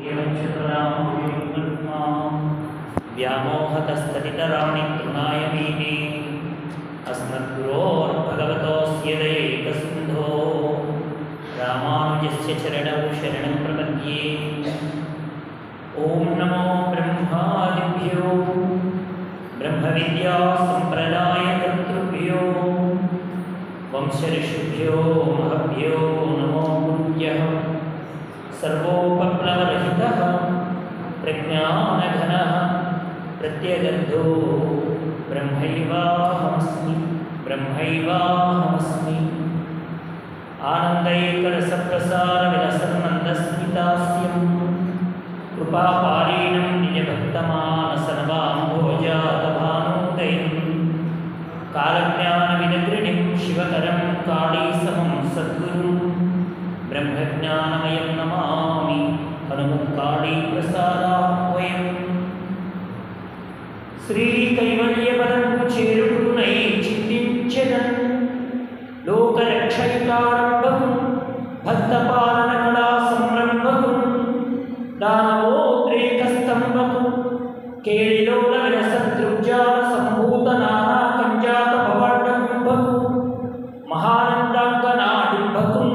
व्यामोहतस्तदितराणि तृणाय वीने अस्मद्गुरोर्भगवतोऽस्य दयैकसिन्धो रामानुजस्य चरणौ शरणं प्रपद्ये ॐ नमो ब्रह्मादिभ्यो ब्रह्मविद्यासम्प्रदायकर्तृभ्यो वंशऋषिभ्यो महभ्यो नमो गुरुभ्यः सर्वोपप्लवरहितः प्रज्ञानघनः प्रत्यगद्धो ब्रह्मैवाहमस्मि ब्रह्मैवाहमस्मि आनन्दैकरसप्रसारविलसन्मन्दस्मितास्यं कृपापारीणं निजभक्तमानसनवाम्भोजातभानोदयं कालज्ञानविनगृणिं शिवकरं काळीसमं सद्गुरुं ब्रह्मज्ञानमयं नमामि हनुमत्काळीप्रसादाह्वयम् శ్రీకైవల్యపదంకు చేరుకునై చింతించెదన్ లోకరక్షయితారంభకు భక్తపాలన కళా సంరంభకు దానవోద్రేకస్తంభకు కేళిలోల విలసదృగ్జాల సంభూత నానా కంజాత భవాండకుంభకు మహానందాంగనాడింభకు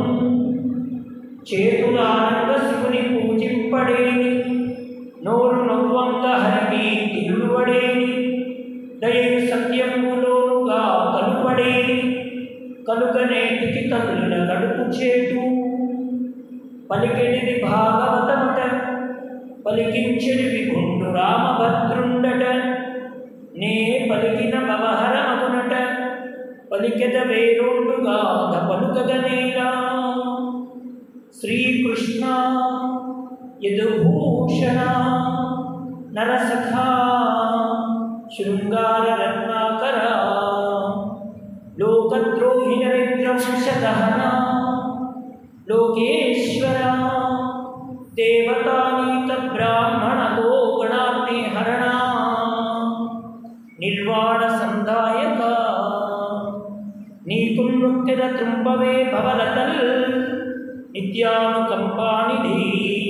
చేతులానంద శివుని పూజింపడేని నోరు నవ్వంగ హరికి తిరువడేని దయని సత్యములోగా కలుపడేని కలుగనేటికి తల్లుల కడుపు చేటు పలికెడిది భాగవతముట పలికించెడివి గుండు రామభద్రుండట నే పలికిన భవహరమగునట పలికెద వేరుండుగా పలుకగనేలా శ్రీకృష్ణ యదుభూషణ నరసఖా శృంగారరత్నాకర లోకద్రోహి నరేంద్రవంశదహన లోకేశ్వర దేవతానీత బ్రాహ్మణ గోగణాగ్ని హరణ నిర్వాణ సందాయక నీకు నృత్యద తుంపవే భవలతల్ నిత్యానుకంపానిధి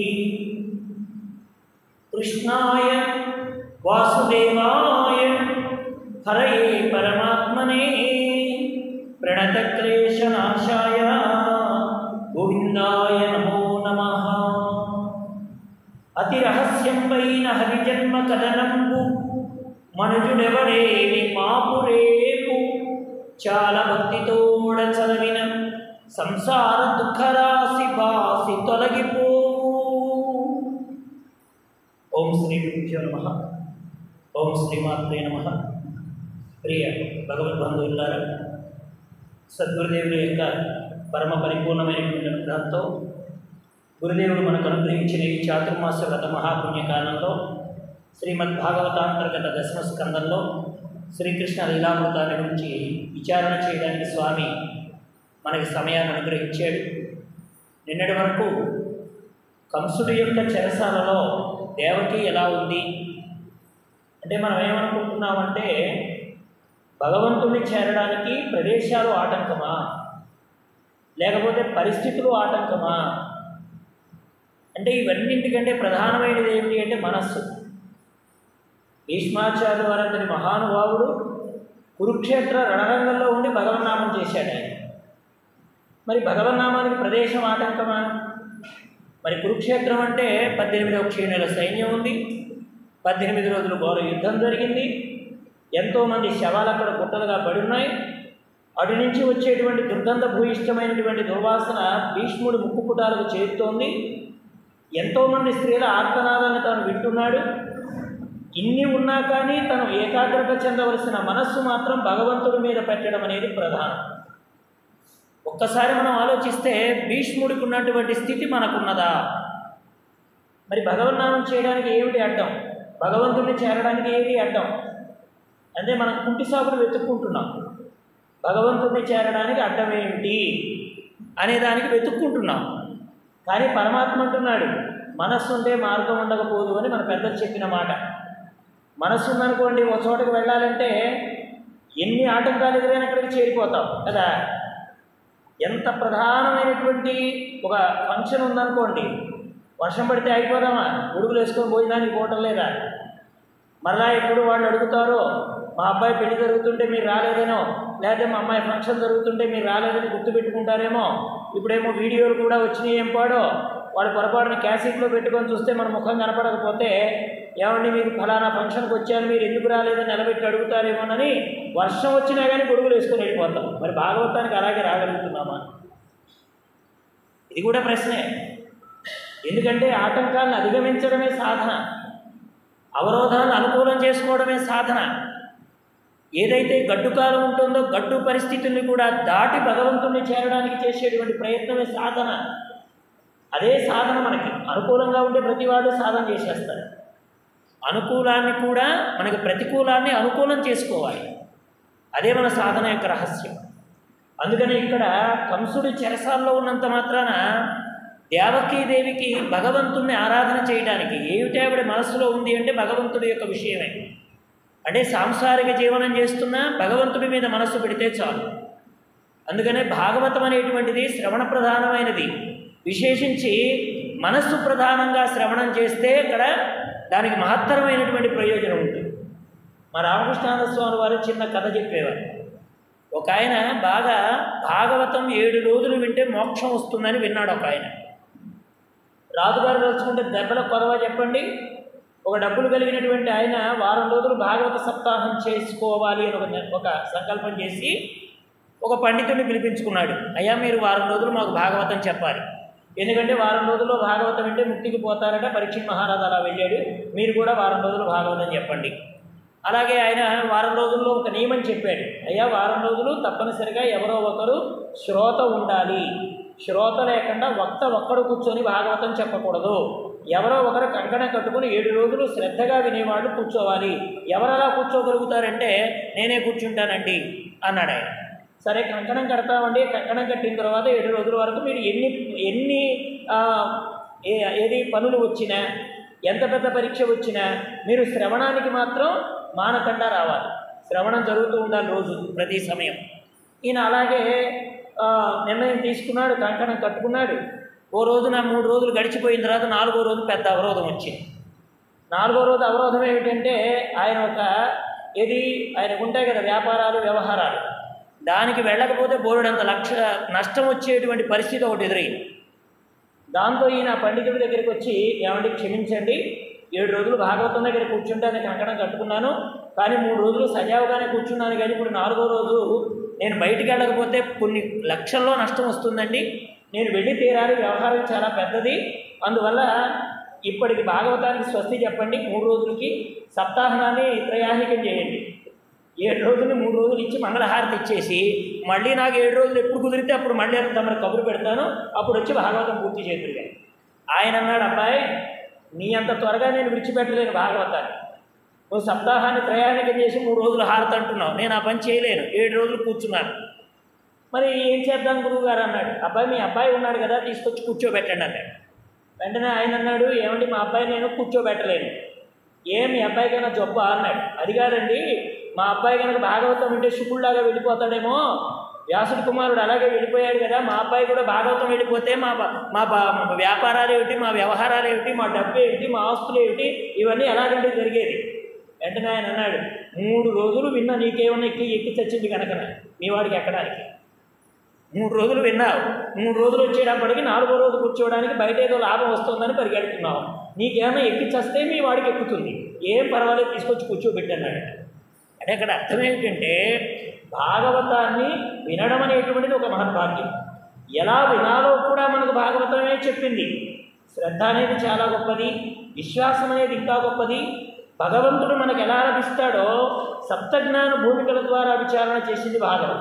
కృష్ణాయ వాసుదేవాయ హరయే పరమాత్మనే ప్రణతక్లేశనాశాయ గోవిందాయ నమో నమ అతి రహస్యంపైన హరిజన్మ కథనంబు మనుజుడెవడేని మాపురేపు చాలా భక్తితోడ చదివిన సంసార దుఃఖరాశి బాసి తొలగిపో ఓం శ్రీ గురుభ్యో నమ ఓం శ్రీమాత్రే నమ ప్రియ భగవద్బంధువులారా సద్గురుదేవుడి యొక్క పరమ పరిపూర్ణమైనటువంటి అనుగ్రహంతో గురుదేవుడు మనకు అనుగ్రహించిన ఈ చాతుర్మాస వ్రత మహాపుణ్యకాలంలో శ్రీమద్ భాగవతాంతర్గత దశమ స్కందంలో శ్రీకృష్ణ లీలామృతాన్ని గురించి విచారణ చేయడానికి స్వామి మనకి సమయాన్ని అనుగ్రహించాడు నిన్నటి వరకు కంసుడి యొక్క చెరసాలలో దేవకి ఎలా ఉంది అంటే మనం ఏమనుకుంటున్నామంటే భగవంతుడిని చేరడానికి ప్రదేశాలు ఆటంకమా లేకపోతే పరిస్థితులు ఆటంకమా అంటే ఇవన్నింటికంటే ప్రధానమైనది ఏమిటి అంటే మనస్సు భీష్మాచార్య వారంతటి మహానుభావుడు కురుక్షేత్ర రణరంగంలో ఉండి భగవన్నామం చేశాడు ఆయన మరి భగవన్నామానికి ప్రదేశం ఆటంకమా మరి కురుక్షేత్రం అంటే పద్దెనిమిదవ క్షీణుల సైన్యం ఉంది పద్దెనిమిది రోజులు ఘోర యుద్ధం జరిగింది ఎంతోమంది శవాలు అక్కడ గుట్టలుగా పడి ఉన్నాయి అటు నుంచి వచ్చేటువంటి దుర్గంధ భూయిష్టమైనటువంటి దుర్వాసన భీష్ముడు ముక్కుపుటాలకు చేరుతోంది ఎంతోమంది స్త్రీల ఆర్తనాదాన్ని తాను వింటున్నాడు ఇన్ని ఉన్నా కానీ తను ఏకాగ్రత చెందవలసిన మనస్సు మాత్రం భగవంతుడి మీద పెట్టడం అనేది ప్రధానం ఒక్కసారి మనం ఆలోచిస్తే భీష్ముడికి ఉన్నటువంటి స్థితి మనకున్నదా మరి భగవన్నామం చేయడానికి ఏమిటి అడ్డం భగవంతుడిని చేరడానికి ఏది అడ్డం అంటే మనం కుంటి సాగులు వెతుక్కుంటున్నాం భగవంతుడిని చేరడానికి అడ్డం ఏమిటి అనే దానికి వెతుక్కుంటున్నాం కానీ పరమాత్మ అంటున్నాడు మనస్సు ఉంటే మార్గం ఉండకపోదు అని మన పెద్దలు చెప్పిన మాట మనస్సు ఉందనుకోండి ఒక చోటకి వెళ్ళాలంటే ఎన్ని ఆటంకాలు ఎదురైనా అక్కడికి చేరిపోతాం కదా ఎంత ప్రధానమైనటువంటి ఒక ఫంక్షన్ ఉందనుకోండి వర్షం పడితే అయిపోదామా గొడుగులు వేసుకొని భోజనానికి పోవటం లేదా మరలా ఎప్పుడు వాళ్ళు అడుగుతారో మా అబ్బాయి పెళ్లి జరుగుతుంటే మీరు రాలేదేనో లేకపోతే మా అమ్మాయి ఫంక్షన్ జరుగుతుంటే మీరు రాలేదని గుర్తుపెట్టుకుంటారేమో ఇప్పుడేమో వీడియోలు కూడా వచ్చినాయి ఏం పాడో వాడు పొరపాటున క్యాసెట్లో పెట్టుకొని చూస్తే మన ముఖం కనపడకపోతే ఏమండి మీరు ఫలానా ఫంక్షన్కి వచ్చారు మీరు ఎందుకు రాలేదని నిలబెట్టి అడుగుతారేమోనని వర్షం వచ్చినా కానీ గొడుగులు వేసుకొని వెళ్ళిపోతాం మరి భాగవతానికి అలాగే రాగలుగుతున్నామా ఇది కూడా ప్రశ్నే ఎందుకంటే ఆటంకాలను అధిగమించడమే సాధన అవరోధాలను అనుకూలం చేసుకోవడమే సాధన ఏదైతే గడ్డు కాలం ఉంటుందో గడ్డు పరిస్థితుల్ని కూడా దాటి భగవంతుణ్ణి చేరడానికి చేసేటువంటి ప్రయత్నమే సాధన అదే సాధన మనకి అనుకూలంగా ఉండే ప్రతివాడు సాధన చేసేస్తాడు అనుకూలాన్ని కూడా మనకి ప్రతికూలాన్ని అనుకూలం చేసుకోవాలి అదే మన సాధన యొక్క రహస్యం అందుకని ఇక్కడ కంసుడి చెరసాల్లో ఉన్నంత మాత్రాన దేవకీదేవికి భగవంతుణ్ణి ఆరాధన చేయడానికి ఏమిటి ఆవిడ మనస్సులో ఉంది అంటే భగవంతుడి యొక్క విషయమే అంటే సాంసారిక జీవనం చేస్తున్నా భగవంతుడి మీద మనస్సు పెడితే చాలు అందుకనే భాగవతం అనేటువంటిది శ్రవణ ప్రధానమైనది విశేషించి మనస్సు ప్రధానంగా శ్రవణం చేస్తే ఇక్కడ దానికి మహత్తరమైనటువంటి ప్రయోజనం ఉంటుంది మా రామకృష్ణానంద స్వామి వారు చిన్న కథ చెప్పేవారు ఒక ఆయన బాగా భాగవతం ఏడు రోజులు వింటే మోక్షం వస్తుందని విన్నాడు ఒక ఆయన రాజుగారు తలుచుకుంటే దెబ్బల కొదవ చెప్పండి ఒక డబ్బులు కలిగినటువంటి ఆయన వారం రోజులు భాగవత సప్తాహం చేసుకోవాలి అని ఒక ని- ఒక సంకల్పం చేసి ఒక పండితుడిని పిలిపించుకున్నాడు అయ్యా మీరు వారం రోజులు మాకు భాగవతం చెప్పాలి ఎందుకంటే వారం రోజుల్లో భాగవతం వింటే ముక్తికి పోతారట పరీక్ష మహారాజు అలా వెళ్ళాడు మీరు కూడా వారం రోజులు భాగవతం చెప్పండి అలాగే ఆయన వారం రోజుల్లో ఒక నియమం చెప్పాడు అయ్యా వారం రోజులు తప్పనిసరిగా ఎవరో ఒకరు శ్రోత ఉండాలి శ్రోత లేకుండా వక్త ఒక్కడు కూర్చొని భాగవతం చెప్పకూడదు ఎవరో ఒకరు కంకణం కట్టుకుని ఏడు రోజులు శ్రద్ధగా వినేవాళ్ళు కూర్చోవాలి ఎవరు అలా కూర్చోగలుగుతారంటే నేనే కూర్చుంటానండి అన్నాడు ఆయన సరే కంకణం కడతామండి కంకణం కట్టిన తర్వాత ఏడు రోజుల వరకు మీరు ఎన్ని ఎన్ని ఆ, ఏ- ఏది పనులు వచ్చినా ఎంత పెద్ద పరీక్ష వచ్చినా మీరు శ్రవణానికి మాత్రం మానకుండా రావాలి శ్రవణం జరుగుతూ ఉండాలి రోజు ప్రతి సమయం ఈయన అలాగే ఆ, నిర్ణయం తీసుకున్నాడు కంకణం కట్టుకున్నాడు ఓ రోజున మూడు రోజులు గడిచిపోయిన తర్వాత నాలుగో రోజు పెద్ద అవరోధం వచ్చింది నాలుగో రోజు అవరోధం ఏమిటంటే ఆయన ఒక ఏది ఆయనకు ఉంటాయి కదా వ్యాపారాలు వ్యవహారాలు దానికి వెళ్ళకపోతే బోరుడంత లక్ష నష్టం వచ్చేటువంటి పరిస్థితి ఒకటి ఎదురైంది దాంతో ఈయన పండితుడి దగ్గరికి వచ్చి ఏమండి క్షమించండి ఏడు రోజులు భాగవతం దగ్గర కూర్చుంటానని కంకణం కట్టుకున్నాను కానీ మూడు రోజులు సజావుగానే కూర్చున్నాను కానీ ఇప్పుడు నాలుగో రోజు నేను బయటికి వెళ్ళకపోతే కొన్ని లక్షల్లో నష్టం వస్తుందండి నేను వెళ్ళి తీరాలి వ్యవహారం చాలా పెద్దది అందువల్ల ఇప్పటికి భాగవతానికి స్వస్తి చెప్పండి మూడు రోజులకి సప్తాహనాన్ని ప్రయాణికం చేయండి ఏడు రోజులు మూడు రోజులు ఇచ్చి మంగళహారతి ఇచ్చేసి మళ్ళీ నాకు ఏడు రోజులు ఎప్పుడు కుదిరితే అప్పుడు మళ్ళీ తమరు కబురు పెడతాను అప్పుడు వచ్చి భాగవతం పూర్తి చేతురుగా ఆయన అన్నాడు అబ్బాయి నీ అంత త్వరగా నేను విడిచిపెట్టలేను భాగవతాన్ని నువ్వు సప్తాహాన్ని ప్రయాణికం చేసి మూడు రోజులు హారతి అంటున్నావు నేను ఆ పని చేయలేను ఏడు రోజులు కూర్చున్నాను మరి ఏం చేద్దాం గురువు గారు అన్నాడు అబ్బాయి మీ అబ్బాయి ఉన్నాడు కదా తీసుకొచ్చి కూర్చోబెట్టండి అన్నాడు వెంటనే ఆయన అన్నాడు ఏమండి మా అబ్బాయి నేను కూర్చోబెట్టలేను ఏ మీ అబ్బాయికైనా జబ్బా అన్నాడు అది కాదండి మా అబ్బాయి కనుక భాగవతం వింటే శుకుల్లాగా వెళ్ళిపోతాడేమో వ్యాసుడి కుమారుడు అలాగే వెళ్ళిపోయాడు కదా మా అబ్బాయి కూడా భాగవతం వెళ్ళిపోతే మా బ- మా బ- మా వ్యాపారాలు ఏమిటి మా వ్యవహారాలు ఏమిటి మా డబ్బు ఏమిటి మా ఆస్తులు ఏమిటి ఇవన్నీ ఎలాగంటే జరిగేది వెంటనే ఆయన అన్నాడు మూడు రోజులు విన్నా నీకేమన్నా ఎక్కి ఎక్కి చచ్చింది కనుక మీ వాడికి ఎక్కడానికి మూడు రోజులు విన్నావు మూడు రోజులు వచ్చేటప్పటికి నాలుగో రోజు కూర్చోవడానికి బయట ఏదో లాభం వస్తుందని పరిగెడుతున్నావు నీకేమైనా ఎక్కిచ్చేస్తే మీ వాడికి ఎక్కుతుంది ఏం పర్వాలేదు తీసుకొచ్చి కూర్చోబెట్టన్నాడు అంటే అక్కడ అర్థం ఏమిటంటే భాగవతాన్ని వినడం అనేటువంటిది ఒక మహద్భాగ్యం ఎలా వినాలో కూడా మనకు భాగవతమే చెప్పింది శ్రద్ధ అనేది చాలా గొప్పది విశ్వాసం అనేది ఇంకా గొప్పది భగవంతుడు మనకు ఎలా లభిస్తాడో సప్తజ్ఞాన భూమికల ద్వారా విచారణ చేసింది భాగవతం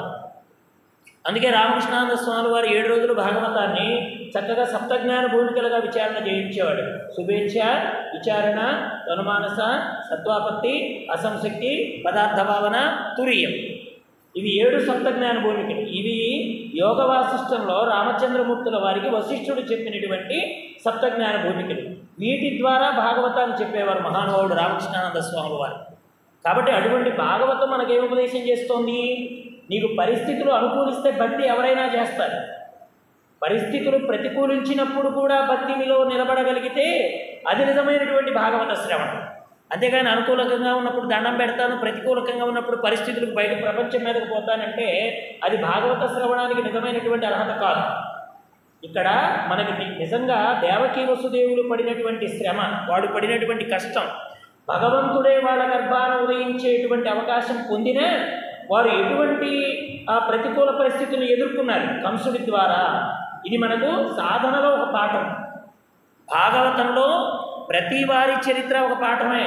అందుకే రామకృష్ణానంద స్వామి వారు ఏడు రోజులు భాగవతాన్ని చక్కగా సప్తజ్ఞాన భూమికలుగా విచారణ చేయించేవాడు శుభేచ్ఛ విచారణ తనుమానస సత్వాపత్తి అసంశక్తి పదార్థ భావన తురియం ఇవి ఏడు సప్తజ్ఞాన భూమికలు ఇవి యోగ వాసిష్టంలో రామచంద్రమూర్తుల వారికి వశిష్ఠుడు చెప్పినటువంటి సప్తజ్ఞాన భూమికలు వీటి ద్వారా భాగవతాన్ని చెప్పేవారు మహానుభావుడు రామకృష్ణానంద స్వామి వారు కాబట్టి అటువంటి భాగవతం మనకేం ఉపదేశం చేస్తోంది నీకు పరిస్థితులు అనుకూలిస్తే భక్తి ఎవరైనా చేస్తారు పరిస్థితులు ప్రతికూలించినప్పుడు కూడా భక్తిలో నిలబడగలిగితే అది నిజమైనటువంటి భాగవత శ్రవణం అంతేగాని అనుకూలకంగా ఉన్నప్పుడు దండం పెడతాను ప్రతికూలకంగా ఉన్నప్పుడు పరిస్థితులకు బయట ప్రపంచం మీదకి పోతానంటే అది భాగవత శ్రవణానికి నిజమైనటువంటి అర్హత కాదు ఇక్కడ మనకి ని- నిజంగా దేవకీ వసుదేవులు పడినటువంటి శ్రమ వాడు పడినటువంటి కష్టం భగవంతుడే వాళ్ళ గర్భాన ఉదయించేటువంటి అవకాశం పొందినా వారు ఎటువంటి ఆ ప్రతికూల పరిస్థితులను ఎదుర్కొన్నారు కంసుడి ద్వారా ఇది మనకు సాధనలో ఒక పాఠం భాగవతంలో ప్రతి వారి చరిత్ర ఒక పాఠమే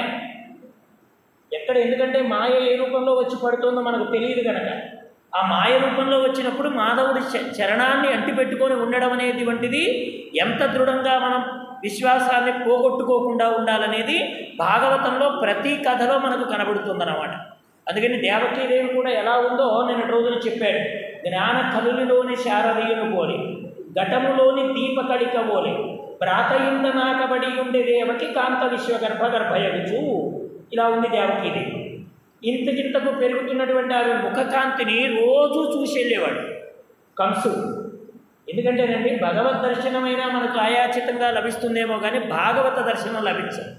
ఎక్కడ ఎందుకంటే మాయ ఏ రూపంలో వచ్చి పడుతుందో మనకు తెలియదు కనుక ఆ మాయ రూపంలో వచ్చినప్పుడు మాధవుడి చ- చరణాన్ని అంటిపెట్టుకొని ఉండడం అనేది వంటిది ఎంత దృఢంగా మనం విశ్వాసాన్ని పోగొట్టుకోకుండా ఉండాలనేది భాగవతంలో ప్రతి కథలో మనకు కనబడుతుందన్నమాట అందుకని దేవకీదేవి కూడా ఎలా ఉందో నేను రోజులు చెప్పాడు జ్ఞాన కలులిలోని శారదీయును పోలి ఘటములోని దీపకళిక పోలి ప్రాతయింద నాకబడి ఉండే దేవకి కాంత విశ్వగర్భ గర్భయగుచు ఇలా ఉంది దేవకీదేవి ఇంతకింతకు పెరుగుతున్నటువంటి ఆమె ముఖకాంతిని రోజు చూసి వెళ్ళేవాడు కంసుడు ఎందుకంటేనండి భగవద్ దర్శనమైనా మనకు ఆయాచితంగా లభిస్తుందేమో కానీ భాగవత దర్శనం లభించదు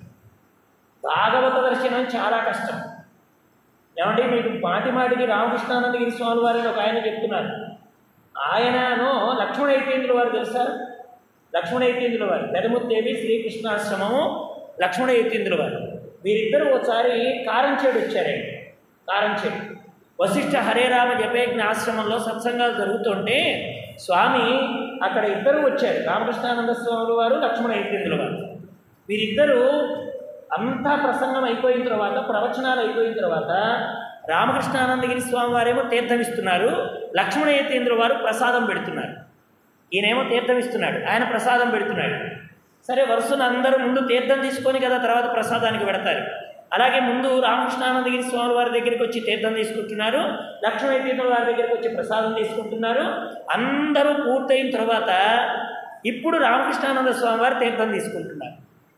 భాగవత దర్శనం చాలా కష్టం ఏమంటే మీకు మాటి మాటికి రామకృష్ణానందగిరి స్వామి వారిని ఒక ఆయన చెప్తున్నారు ఆయనను లక్ష్మణ ఐతేంద్రుల వారు తెలుసా లక్ష్మణ ఐతేంద్రుల వారు పెదముత్తేవి శ్రీకృష్ణాశ్రమము లక్ష్మణ ఐతేంద్రుల వారు వీరిద్దరూ ఒకసారి కారంచేడు వచ్చారండి కారంచేడు వశిష్ఠ హరే రామ జపయజ్ఞ ఆశ్రమంలో సత్సంగాలు జరుగుతుంటే స్వామి అక్కడ ఇద్దరు వచ్చారు రామకృష్ణానంద స్వామి వారు లక్ష్మణ ఐతేంద్రుల వారు వీరిద్దరూ అంతా ప్రసంగం అయిపోయిన తర్వాత ప్రవచనాలు అయిపోయిన తర్వాత రామకృష్ణానందగిరి స్వామి వారేమో తీర్థం ఇస్తున్నారు లక్ష్మణ యతీంద్ర వారు ప్రసాదం పెడుతున్నారు ఈయనేమో తీర్థం ఇస్తున్నాడు ఆయన ప్రసాదం పెడుతున్నాడు సరే వరుసను అందరూ ముందు తీర్థం తీసుకొని కదా తర్వాత ప్రసాదానికి పెడతారు అలాగే ముందు రామకృష్ణానందగిరి స్వామి వారి దగ్గరికి వచ్చి తీర్థం తీసుకుంటున్నారు లక్ష్మణ యతీంద్ర వారి దగ్గరికి వచ్చి ప్రసాదం తీసుకుంటున్నారు అందరూ పూర్తయిన తర్వాత ఇప్పుడు రామకృష్ణానంద స్వామి వారు తీర్థం తీసుకుంటున్నారు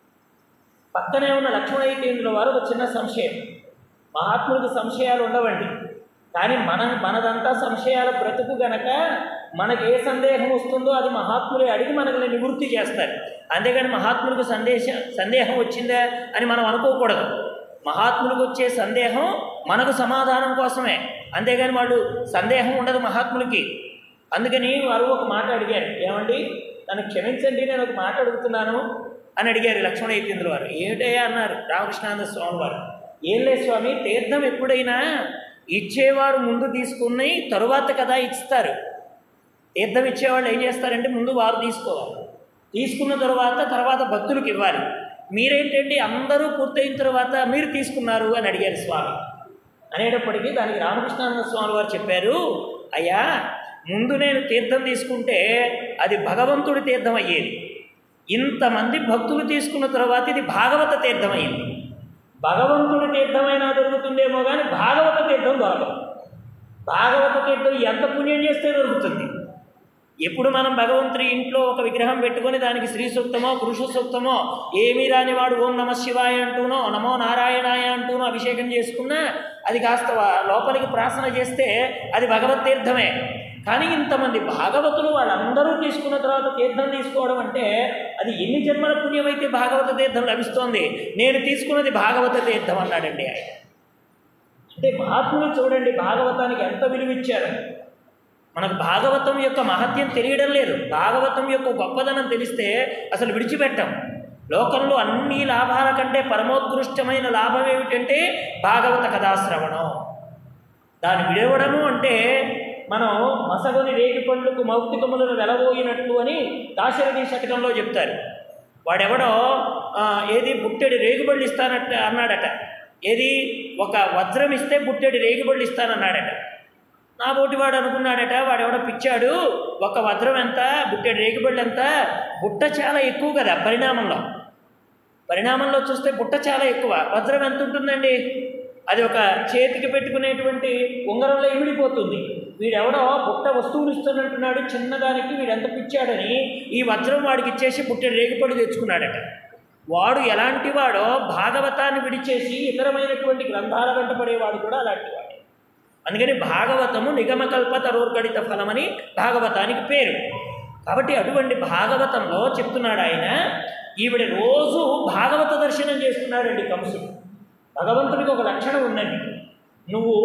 పక్కనే ఉన్న లక్ష్మణైతేంద్రుల వారు ఒక చిన్న సంశయం మహాత్ములకు సంశయాలు ఉండవండి కానీ మన మనదంతా సంశయాల బ్రతుకు గనక మనకి ఏ సందేహం వస్తుందో అది మహాత్ములే అడిగి మనల్ని నివృత్తి చేస్తారు అంతేగాని మహాత్ములకు సందేశ సందేహం వచ్చిందా అని మనం అనుకోకూడదు మహాత్ములకు వచ్చే సందేహం మనకు సమాధానం కోసమే అంతేగాని వాళ్ళు సందేహం ఉండదు మహాత్ములకి అందుకని వారు ఒక మాట అడిగారు ఏమండి నన్ను క్షమించండి నేను ఒక మాట అడుగుతున్నాను అని అడిగారు లక్ష్మణ యతీంద్రుల వారు ఏమిటయ్యా అన్నారు రామకృష్ణానంద స్వామి వారు ఏం లేదు స్వామి తీర్థం ఎప్పుడైనా ఇచ్చేవారు ముందు తీసుకుని తరువాత కదా ఇస్తారు తీర్థం ఇచ్చేవాళ్ళు ఏం చేస్తారంటే ముందు వారు తీసుకోవాలి తీసుకున్న తర్వాత తర్వాత భక్తులకు ఇవ్వాలి మీరేంటండి అందరూ పూర్తయిన తర్వాత మీరు తీసుకున్నారు అని అడిగారు స్వామి అనేటప్పటికీ దానికి రామకృష్ణానంద స్వామి వారు చెప్పారు అయ్యా ముందు నేను తీర్థం తీసుకుంటే అది భగవంతుడి తీర్థం అయ్యేది ఇంతమంది భక్తులు తీసుకున్న తర్వాత ఇది భాగవత తీర్థం అయింది భగవంతుడి తీర్థమైనా దొరుకుతుందేమో కానీ భాగవత తీర్థం దొరకదు భాగవత తీర్థం ఎంత పుణ్యం చేస్తే దొరుకుతుంది ఎప్పుడు మనం భగవంతుడి ఇంట్లో ఒక విగ్రహం పెట్టుకొని దానికి శ్రీ సూక్తమో పురుష సూక్తమో ఏమీ రాని వాడు ఓం నమ శివాయ అంటూనో నమో నారాయణాయ అంటూనో అభిషేకం చేసుకున్నా అది కాస్త వా- లోపలికి ప్రార్థన చేస్తే అది భగవత్ తీర్థమే కానీ ఇంతమంది భాగవతులు వాళ్ళందరూ తీసుకున్న తర్వాత తీర్థం తీసుకోవడం అంటే అది ఎన్ని జన్మల పుణ్యమైతే భాగవత తీర్థం లభిస్తోంది నేను తీసుకున్నది భాగవత తీర్థం అన్నాడండి ఆయన అంటే మహాత్ములు చూడండి భాగవతానికి ఎంత విలువిచ్చారు మనకు భాగవతం యొక్క మహత్యం తెలియడం లేదు భాగవతం యొక్క గొప్పదనం తెలిస్తే అసలు విడిచిపెట్టాం లోకంలో అన్ని లాభాల కంటే పరమోత్కృష్టమైన లాభం ఏమిటంటే భాగవత కథాశ్రవణం దాన్ని విడవడము అంటే మనం మసగొని రేగి పండ్లకు మౌక్తికములను వెలబోయినట్లు అని దాశరథి శతకంలో చెప్తారు వాడెవడో ఆ, ఏది బుట్టెడి రేగుబళ్ళు ఇస్తానట అన్నాడట ఏది ఒక వజ్రం ఇస్తే బుట్టెడి రేగుబళ్ళు ఇస్తానన్నాడట నా వాడు అనుకున్నాడట వాడెవడో పిచ్చాడు ఒక వజ్రం ఎంత బుట్టెడు రేగుబళ్ళు ఎంత బుట్ట చాలా ఎక్కువ కదా పరిణామంలో పరిణామంలో చూస్తే బుట్ట చాలా ఎక్కువ వజ్రం ఎంత ఉంటుందండి అది ఒక చేతికి పెట్టుకునేటువంటి ఉంగరంలో ఇమిడిపోతుంది వీడెవడో బుట్ట వస్తువులు ఇస్తానంటున్నాడు చిన్నదానికి వీడు ఎంత పిచ్చాడని ఈ వజ్రం వాడికి ఇచ్చేసి బుట్టెడు రేగుపడి తెచ్చుకున్నాడట వాడు ఎలాంటి వాడో భాగవతాన్ని విడిచేసి ఇతరమైనటువంటి గ్రంథాల వెంట పడేవాడు కూడా అలాంటి వాడే అందుకని భాగవతము నిగమకల్ప తరోర్గడిత ఫలమని భాగవతానికి పేరు కాబట్టి అటువంటి భాగవతంలో చెప్తున్నాడు ఆయన ఈవిడ రోజు భాగవత దర్శనం చేస్తున్నాడండి కంసుడు భగవంతుడికి ఒక లక్షణం ఉందండి నువ్వు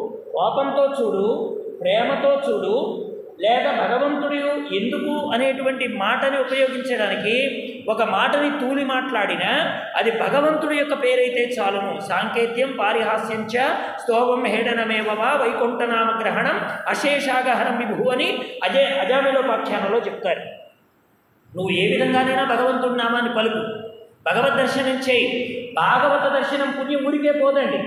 కోపంతో చూడు ప్రేమతో చూడు లేదా భగవంతుడు ఎందుకు అనేటువంటి మాటని ఉపయోగించడానికి ఒక మాటని తూలి మాట్లాడినా అది భగవంతుడి యొక్క పేరైతే చాలును సాంకేత్యం పారిహాస్యం చ స్తోభం హేడనమేవవా వైకుంఠనామ గ్రహణం అశేషాగహనం విభు అని అజే అజామిలోపాఖ్యానంలో చెప్తారు నువ్వు ఏ విధంగానైనా భగవంతుడి నామాన్ని పలుకు భగవద్ దర్శనం చేయి భాగవత దర్శనం పుణ్యం ఊరికే పోదండి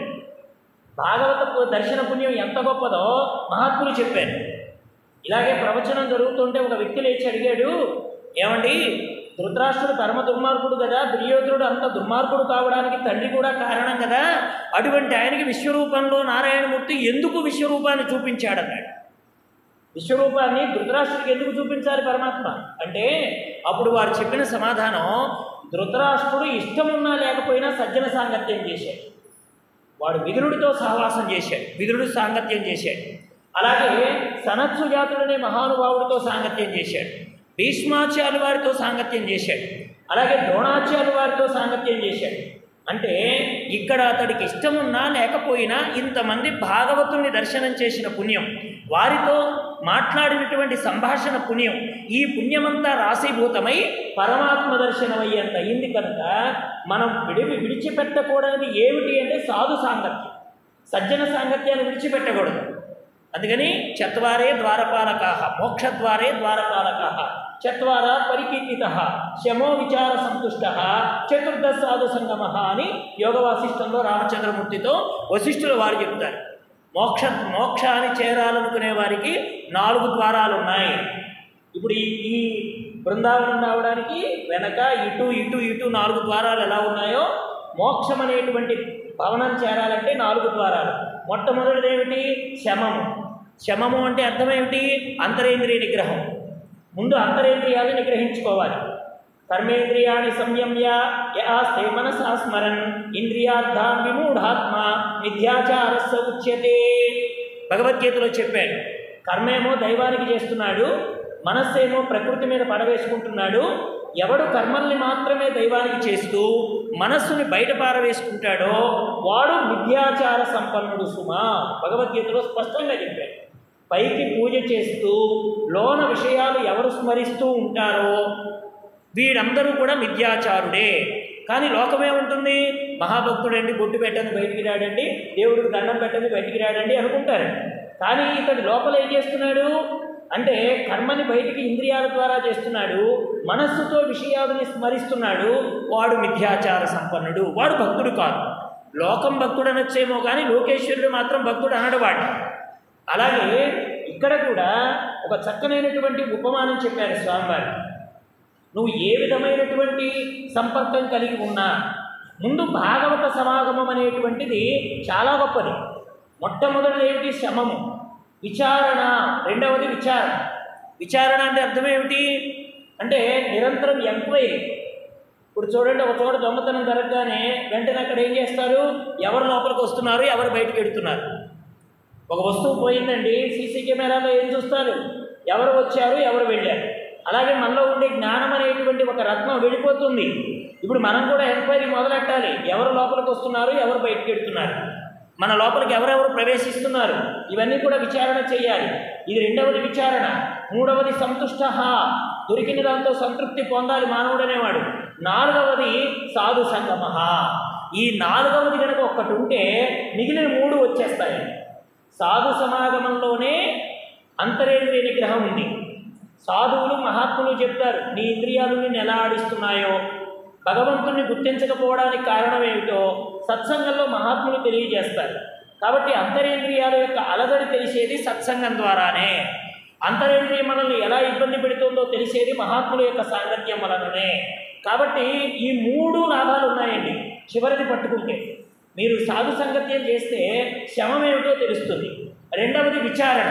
భాగవత పు- దర్శన పుణ్యం ఎంత గొప్పదో మహాత్ములు చెప్పారు ఇలాగే ప్రవచనం జరుగుతుంటే ఒక వ్యక్తి లేచి అడిగాడు ఏమండి ధృతరాష్ట్రుడు పరమ దుర్మార్గుడు కదా దుర్యోధనుడు అంత దుర్మార్గుడు కావడానికి తండ్రి కూడా కారణం కదా అటువంటి ఆయనకి విశ్వరూపంలో నారాయణమూర్తి ఎందుకు విశ్వరూపాన్ని చూపించాడన్నాడు విశ్వరూపాన్ని ధృతరాష్ట్రుడికి ఎందుకు చూపించాలి పరమాత్మ అంటే అప్పుడు వారు చెప్పిన సమాధానం ధృతరాష్ట్రుడు ఇష్టమున్నా లేకపోయినా సజ్జన సాంగత్యం చేశాడు వాడు విదురుడితో సహవాసం చేశాడు విదురుడు సాంగత్యం చేశాడు అలాగే సనత్సు జాతుడనే మహానుభావుడితో సాంగత్యం చేశాడు భీష్మాచార్య వారితో సాంగత్యం చేశాడు అలాగే ద్రోణాచార్య వారితో సాంగత్యం చేశాడు అంటే ఇక్కడ అతడికి ఇష్టమున్నా లేకపోయినా ఇంతమంది భాగవతుల్ని దర్శనం చేసిన పుణ్యం వారితో మాట్లాడినటువంటి సంభాషణ పుణ్యం ఈ పుణ్యమంతా రాశీభూతమై పరమాత్మ దర్శనం అయ్యేంత అయింది కనుక మనం విడివి విడిచిపెట్టకూడనిది ఏమిటి అంటే సాధు సాంగత్యం సజ్జన సాంగత్యాన్ని విడిచిపెట్టకూడదు అందుకని చత్వారే ద్వారపాలకాహ మోక్షద్వారే ద్వారపాలకాహ చత్వార పరికీర్తిత శమో విచార సంతుష్ట చతుర్థ సాధు సంగమ అని యోగ వాసిష్టంలో రామచంద్రమూర్తితో వశిష్ఠుల వారు చెప్తారు మోక్ష మోక్షాన్ని చేరాలనుకునే వారికి నాలుగు ద్వారాలు ఉన్నాయి ఇప్పుడు ఈ ఈ బృందావనం రావడానికి వెనక ఇటు ఇటు ఇటు నాలుగు ద్వారాలు ఎలా ఉన్నాయో మోక్షం అనేటువంటి భవనం చేరాలంటే నాలుగు ద్వారాలు మొట్టమొదటిది ఏమిటి శమము శమము అంటే అర్థం ఏమిటి అంతరేంద్రియ నిగ్రహం ముందు అంతరేంద్రియాలు నిగ్రహించుకోవాలి కర్మేంద్రియాన్ని సంయమ్య యాస్తే మనసా స్మరన్ ఇంద్రియార్థాన్ విమూఢాత్మ మిథ్యాచారస్య ఉచ్యతే భగవద్గీతలో చెప్పాడు కర్మేమో దైవానికి చేస్తున్నాడు మనస్సేమో ప్రకృతి మీద పడవేసుకుంటున్నాడు ఎవడు కర్మల్ని మాత్రమే దైవానికి చేస్తూ మనస్సుని బయట పారవేసుకుంటాడో వాడు మిథ్యాచార సంపన్నుడు సుమా భగవద్గీతలో స్పష్టంగా చెప్పాడు పైకి పూజ చేస్తూ లోన విషయాలు ఎవరు స్మరిస్తూ ఉంటారో వీడందరూ కూడా మిథ్యాచారుడే కానీ లోకమేముంటుంది మహాభక్తుడండి బొట్టు పెట్టండి బయటికి రాడండి దేవుడికి దండం పెట్టండి బయటికి రాడండి అనుకుంటారు కానీ ఇతడు లోపల ఏం చేస్తున్నాడు అంటే కర్మని బయటికి ఇంద్రియాల ద్వారా చేస్తున్నాడు మనస్సుతో విషయాలని స్మరిస్తున్నాడు వాడు మిథ్యాచార సంపన్నుడు వాడు భక్తుడు కాదు లోకం భక్తుడు అనొచ్చేమో కానీ లోకేశ్వరుడు మాత్రం భక్తుడు అనడు వాడు అలాగే ఇక్కడ కూడా ఒక చక్కనైనటువంటి ఉపమానం చెప్పారు స్వామివారు నువ్వు ఏ విధమైనటువంటి సంపర్కం కలిగి ఉన్నా ముందు భాగవత సమాగమం అనేటువంటిది చాలా గొప్పది మొట్టమొదటిది ఏమిటి శమము విచారణ రెండవది విచారణ విచారణ అంటే అర్థం ఏమిటి అంటే నిరంతరం ఎంక్వైరీ ఇప్పుడు చూడండి ఒక చోట దొంగతనం జరగగానే వెంటనే అక్కడ ఏం చేస్తారు ఎవరు లోపలికి వస్తున్నారు ఎవరు బయటకు వెడుతున్నారు ఒక వస్తువు పోయిందండి సీసీ కెమెరాలో ఏం చూస్తారు ఎవరు వచ్చారు ఎవరు వెళ్ళారు అలాగే మనలో ఉండే జ్ఞానం అనేటువంటి ఒక రత్నం వెళ్ళిపోతుంది ఇప్పుడు మనం కూడా ఎంక్వైరీ మొదలెట్టాలి ఎవరు లోపలికి వస్తున్నారు ఎవరు బయటకు వెళ్తున్నారు మన లోపలికి ఎవరెవరు ప్రవేశిస్తున్నారు ఇవన్నీ కూడా విచారణ చేయాలి ఇది రెండవది విచారణ మూడవది సంతుష్ట దొరికిన దాంతో సంతృప్తి పొందాలి మానవుడు అనేవాడు నాలుగవది సాధు సంగమ ఈ నాలుగవది కనుక ఒక్కటి ఉంటే మిగిలిన మూడు వచ్చేస్తాయి సాధు సమాగమంలోనే అంతరేంద్రియ నిగ్రహం ఉంది సాధువులు మహాత్ములు చెప్తారు నీ ఇంద్రియాలు నిన్ను ఎలా ఆడిస్తున్నాయో భగవంతుణ్ణి గుర్తించకపోవడానికి కారణం ఏమిటో సత్సంగంలో మహాత్ములు తెలియజేస్తారు కాబట్టి అంతరేంద్రియాల యొక్క అలజడి తెలిసేది సత్సంగం ద్వారానే అంతరేంద్రియ మనల్ని ఎలా ఇబ్బంది పెడుతుందో తెలిసేది మహాత్ముల యొక్క సాంగత్యం వలననే కాబట్టి ఈ మూడు లాభాలు ఉన్నాయండి చివరిది పట్టుకుంటే మీరు సాధు సంగత్యం చేస్తే శమం ఏమిటో తెలుస్తుంది రెండవది విచారణ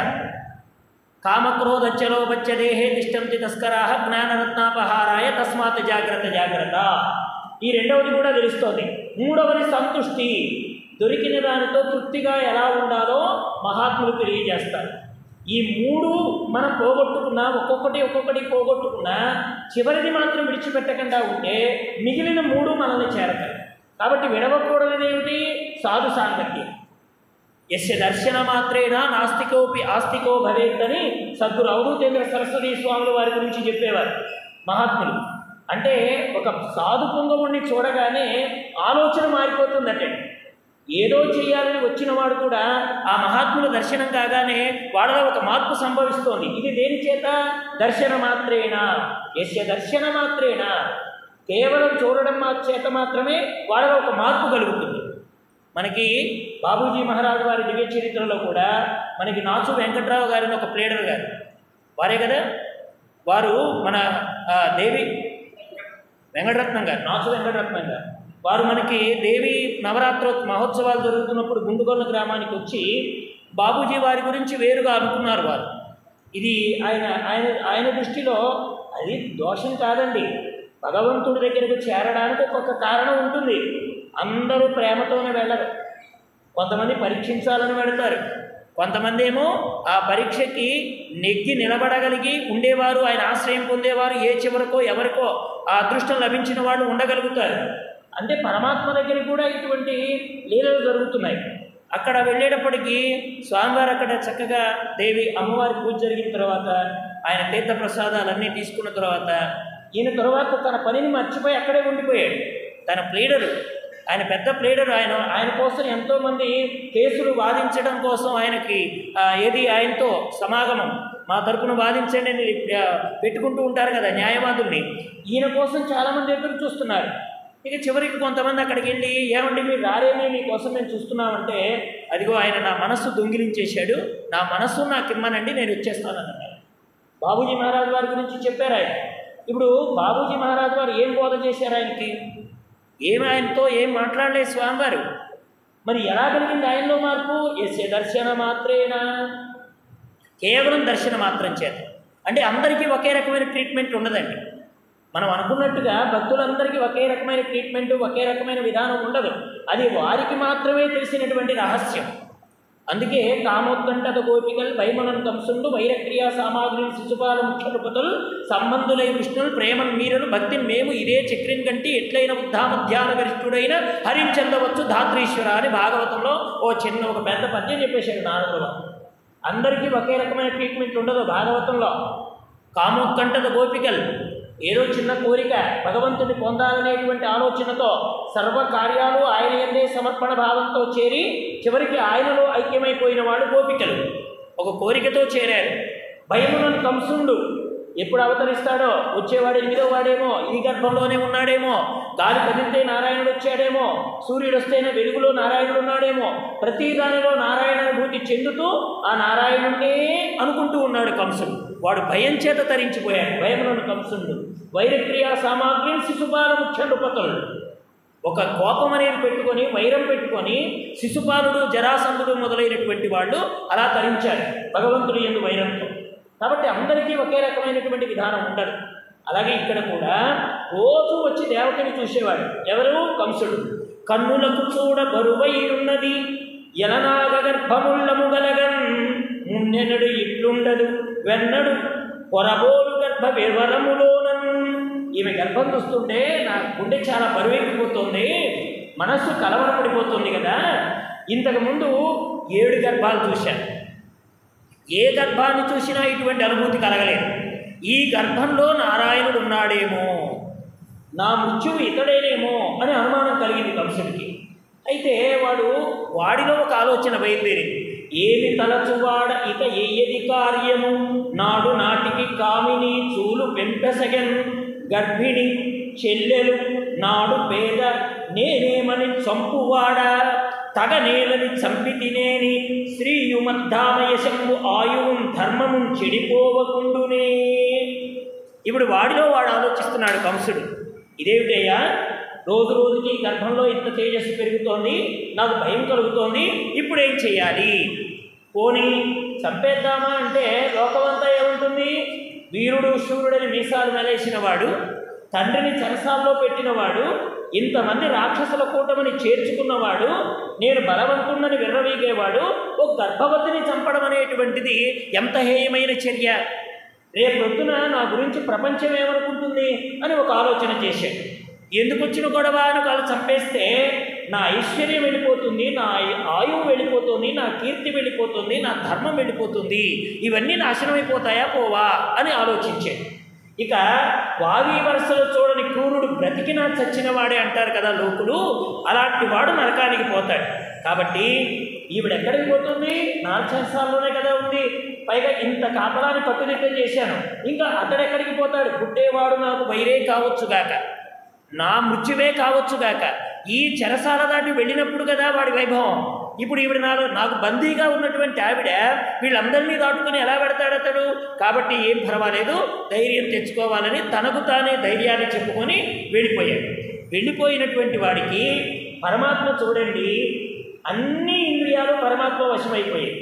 కామక్రోధచ్చలోపచ్చ దేహే తిష్టంతి తస్కరాహ జ్ఞానరత్నాపహారాయ తస్మాత్ జాగ్రత్త జాగ్రత్త ఈ రెండవది కూడా తెలుస్తోంది మూడవది సంతుష్టి దొరికిన దానితో తృప్తిగా ఎలా ఉండాలో మహాత్ములు తెలియజేస్తారు ఈ మూడు మనం పోగొట్టుకున్నా ఒక్కొక్కటి ఒక్కొక్కటి పోగొట్టుకున్నా చివరిది మాత్రం విడిచిపెట్టకుండా ఉంటే మిగిలిన మూడు మనల్ని చేరతాయి కాబట్టి విడవకూడనిది ఏమిటి సాధు సాంగత్యం ఎస్య దర్శన మాత్రేనా నాస్తికోపి ఆస్తికో భవేత్ అని సద్గురు అవధూతేంద్ర సరస్వతి స్వాముల వారి గురించి చెప్పేవారు మహాత్ములు అంటే ఒక సాధు పొంగవుణ్ణి చూడగానే ఆలోచన మారిపోతుందటే ఏదో చేయాలని వచ్చిన వాడు కూడా ఆ మహాత్ముల దర్శనం కాగానే వాళ్ళలో ఒక మార్పు సంభవిస్తోంది ఇది దేని చేత దర్శన మాత్రేనా ఎస్య దర్శన మాత్రేనా కేవలం చూడడం మా చేత మాత్రమే వాళ్ళలో ఒక మార్పు కలుగుతుంది మనకి బాబూజీ మహారాజు వారి దివ్య చరిత్రలో కూడా మనకి నాచు వెంకట్రావు గారిని ఒక ప్లేడర్ గారు వారే కదా వారు మన ఆ, దేవి వెంకటరత్నం గారు నాచు వెంకటరత్నం గారు వారు మనకి దేవి నవరాత్రో మహోత్సవాలు జరుగుతున్నప్పుడు గుండుగొల్ల గ్రామానికి వచ్చి బాబూజీ వారి గురించి వేరుగా అనుకున్నారు వారు ఇది ఆయన ఆయన ఆయన దృష్టిలో అది దోషం కాదండి భగవంతుడి దగ్గరకు చేరడానికి ఒక్కొక్క కారణం ఉంటుంది అందరూ ప్రేమతోనే వెళ్ళరు కొంతమంది పరీక్షించాలని వెళతారు కొంతమంది ఏమో ఆ పరీక్షకి నెగ్గి నిలబడగలిగి ఉండేవారు ఆయన ఆశ్రయం పొందేవారు ఏ చివరికో ఎవరికో ఆ అదృష్టం లభించిన వాళ్ళు ఉండగలుగుతారు అంటే పరమాత్మ దగ్గర కూడా ఇటువంటి లీలలు జరుగుతున్నాయి అక్కడ వెళ్ళేటప్పటికీ స్వామివారు అక్కడ చక్కగా దేవి అమ్మవారి పూజ జరిగిన తర్వాత ఆయన తీర్థ ప్రసాదాలన్నీ తీసుకున్న తర్వాత ఈయన తర్వాత తన పనిని మర్చిపోయి అక్కడే ఉండిపోయాడు తన ప్లీడరు ఆయన పెద్ద ప్లేడర్ ఆయన ఆయన కోసం ఎంతోమంది కేసులు వాదించడం కోసం ఆయనకి ఆ, ఏది ఆయనతో సమాగమం మా తరపున వాదించండి అని ఆ, పెట్టుకుంటూ ఉంటారు కదా న్యాయవాదుల్ని ఈయన కోసం చాలామంది ఎదురు చూస్తున్నారు ఇక చివరికి కొంతమంది అక్కడికి వెళ్ళి ఏమండి మీరు రారేమి మీకోసం మేము చూస్తున్నామంటే అదిగో ఆయన నా మనస్సు దొంగిలించేశాడు నా మనస్సు నాకు ఇమ్మనండి నేను వచ్చేస్తానన్నారు బాబూజీ మహారాజు వారి గురించి చెప్పారు ఆయన ఇప్పుడు బాబూజీ మహారాజు వారు ఏం బోధ చేశారు ఆయనకి ఏమి ఆయనతో ఏం మాట్లాడలేదు స్వామివారు మరి ఎలా కలిగింది ఆయనలో మార్పు ఎస్య దర్శన మాత్రేనా కేవలం దర్శన మాత్రం చేత అంటే అందరికీ ఒకే రకమైన ట్రీట్మెంట్ ఉండదండి మనం అనుకున్నట్టుగా భక్తులందరికీ ఒకే రకమైన ట్రీట్మెంట్ ఒకే రకమైన విధానం ఉండదు అది వారికి మాత్రమే తెలిసినటువంటి రహస్యం అందుకే కామోత్కంఠత గోపికల్ వైమనం కంసుండు వైరక్రియా సామాగ్రి శిశుపాల ముఖ్యపతులు సంబంధులై విష్ణులు ప్రేమన్ మీరను భక్తిని మేము ఇదే చక్రిన్ కంటి ఎట్లయిన ఉద్ధామ ధ్యాన గరిష్ఠుడైన హరించందవచ్చు ధాత్రీశ్వర అని భాగవతంలో ఓ చిన్న ఒక పెద్ద పద్యం చెప్పేశాడు నారదుడు అందరికీ ఒకే రకమైన ట్రీట్మెంట్ ఉండదు భాగవతంలో కామోత్కంఠత గోపికలు ఏదో చిన్న కోరిక భగవంతుని పొందాలనేటువంటి ఆలోచనతో సర్వ కార్యాలు ఆయన ఎందే సమర్పణ భావంతో చేరి చివరికి ఆయనలో ఐక్యమైపోయిన వాడు గోపికలు ఒక కోరికతో చేరారు భయములను కంసుండు ఎప్పుడు అవతరిస్తాడో వచ్చేవాడు ఎనిమిదో వాడేమో ఈ గర్భంలోనే ఉన్నాడేమో గాలి కదిలితే నారాయణుడు వచ్చాడేమో సూర్యుడు వస్తేనే వెలుగులో నారాయణుడు ఉన్నాడేమో ప్రతి దానిలో నారాయణ అనుభూతి చెందుతూ ఆ నారాయణుడినే అనుకుంటూ ఉన్నాడు కంసుడు వాడు భయం చేత తరించిపోయాడు భయములను కంసుడు వైరక్రియా సామాగ్రి శిశుపాల ముఖ్య నృపతులు ఒక కోపం అనేది పెట్టుకొని వైరం పెట్టుకొని శిశుపాలుడు జరాసంధుడు మొదలైనటువంటి వాళ్ళు అలా తరించారు భగవంతుడు ఎందు వైరంతో కాబట్టి అందరికీ ఒకే రకమైనటువంటి విధానం ఉండదు అలాగే ఇక్కడ కూడా రోజు వచ్చి దేవతని చూసేవాడు ఎవరు కంసుడు కన్నులకు చూడ బరువైరున్నది ఎలనాగ గర్భముళ్ళము గలగన్ మున్నెనడు ఇట్లుండదు వెన్నడు పొరబోలు గర్భ వివరములోనన్ ఈమె గర్భం చూస్తుంటే నా గుండె చాలా బరువెక్కిపోతుంది మనస్సు కలవరపడిపోతుంది కదా ఇంతకుముందు ఏడు గర్భాలు చూశాను ఏ గర్భాన్ని చూసినా ఇటువంటి అనుభూతి కలగలేదు ఈ గర్భంలో నారాయణుడు ఉన్నాడేమో నా మృత్యువు ఇతడేనేమో అని అనుమానం కలిగింది కంసుడికి అయితే వాడు వాడిలో ఒక ఆలోచన బయలుదేరింది ఏమి తలచువాడ ఇక ఏయది కార్యము నాడు నాటికి కామిని చూలు పెంపెసగన్ గర్భిణి చెల్లెలు నాడు పేద నేనేమని చంపువాడా తగనేలని చంపి తినేని శ్రీయుమద్ధామయశంబు ఆయువుం ధర్మముం చెడిపోవకుండునే ఇప్పుడు వాడిలో వాడు ఆలోచిస్తున్నాడు కంసుడు ఇదేమిటయ్యా రోజు రోజుకి గర్భంలో ఇంత తేజస్సు పెరుగుతోంది నాకు భయం కలుగుతోంది ఇప్పుడు ఏం చేయాలి పోనీ చంపేద్దామా అంటే లోకమంతా ఏముంటుంది వీరుడు శూరుడని మీసాలు మెలేసిన వాడు తండ్రిని చెరసాల్లో పెట్టినవాడు ఇంతమంది రాక్షసుల కూటమిని చేర్చుకున్నవాడు నేను బలవంతుణ్ణని విర్రవీగేవాడు ఒక గర్భవతిని చంపడం అనేటువంటిది ఎంత హేయమైన చర్య రేపు పొద్దున నా గురించి ప్రపంచం ఏమనుకుంటుంది అని ఒక ఆలోచన చేశాడు ఎందుకు వచ్చిన గొడవ అని వాళ్ళు చంపేస్తే నా ఐశ్వర్యం వెళ్ళిపోతుంది నా ఆయువు వెళ్ళిపోతుంది నా కీర్తి వెళ్ళిపోతుంది నా ధర్మం వెళ్ళిపోతుంది ఇవన్నీ నాశనం అయిపోతాయా పోవా అని ఆలోచించాడు ఇక వావి వరుసలో చూడని క్రూరుడు బ్రతికినా చచ్చిన వాడే అంటారు కదా లోకులు అలాంటి వాడు నరకానికి పోతాడు కాబట్టి ఈవిడ ఎక్కడికి పోతుంది నార్చంసాల్లోనే కదా ఉంది పైగా ఇంత కాపలాన్ని కట్టుదిట్టం చేశాను ఇంకా అతడెక్కడికి పోతాడు పుట్టేవాడు నాకు వైరే కావచ్చుగాక నా మృత్యువే కావచ్చుగాక ఈ చెరసాల దాటి వెళ్ళినప్పుడు కదా వాడి వైభవం ఇప్పుడు ఈవిడ నాలో నాకు బందీగా ఉన్నటువంటి ఆవిడ వీళ్ళందరినీ దాటుకుని ఎలా పెడతాడు అతడు కాబట్టి ఏం పర్వాలేదు ధైర్యం తెచ్చుకోవాలని తనకు తానే ధైర్యాన్ని చెప్పుకొని వెళ్ళిపోయాడు వెళ్ళిపోయినటువంటి వాడికి పరమాత్మ చూడండి అన్ని ఇంద్రియాలు పరమాత్మ వశమైపోయాయి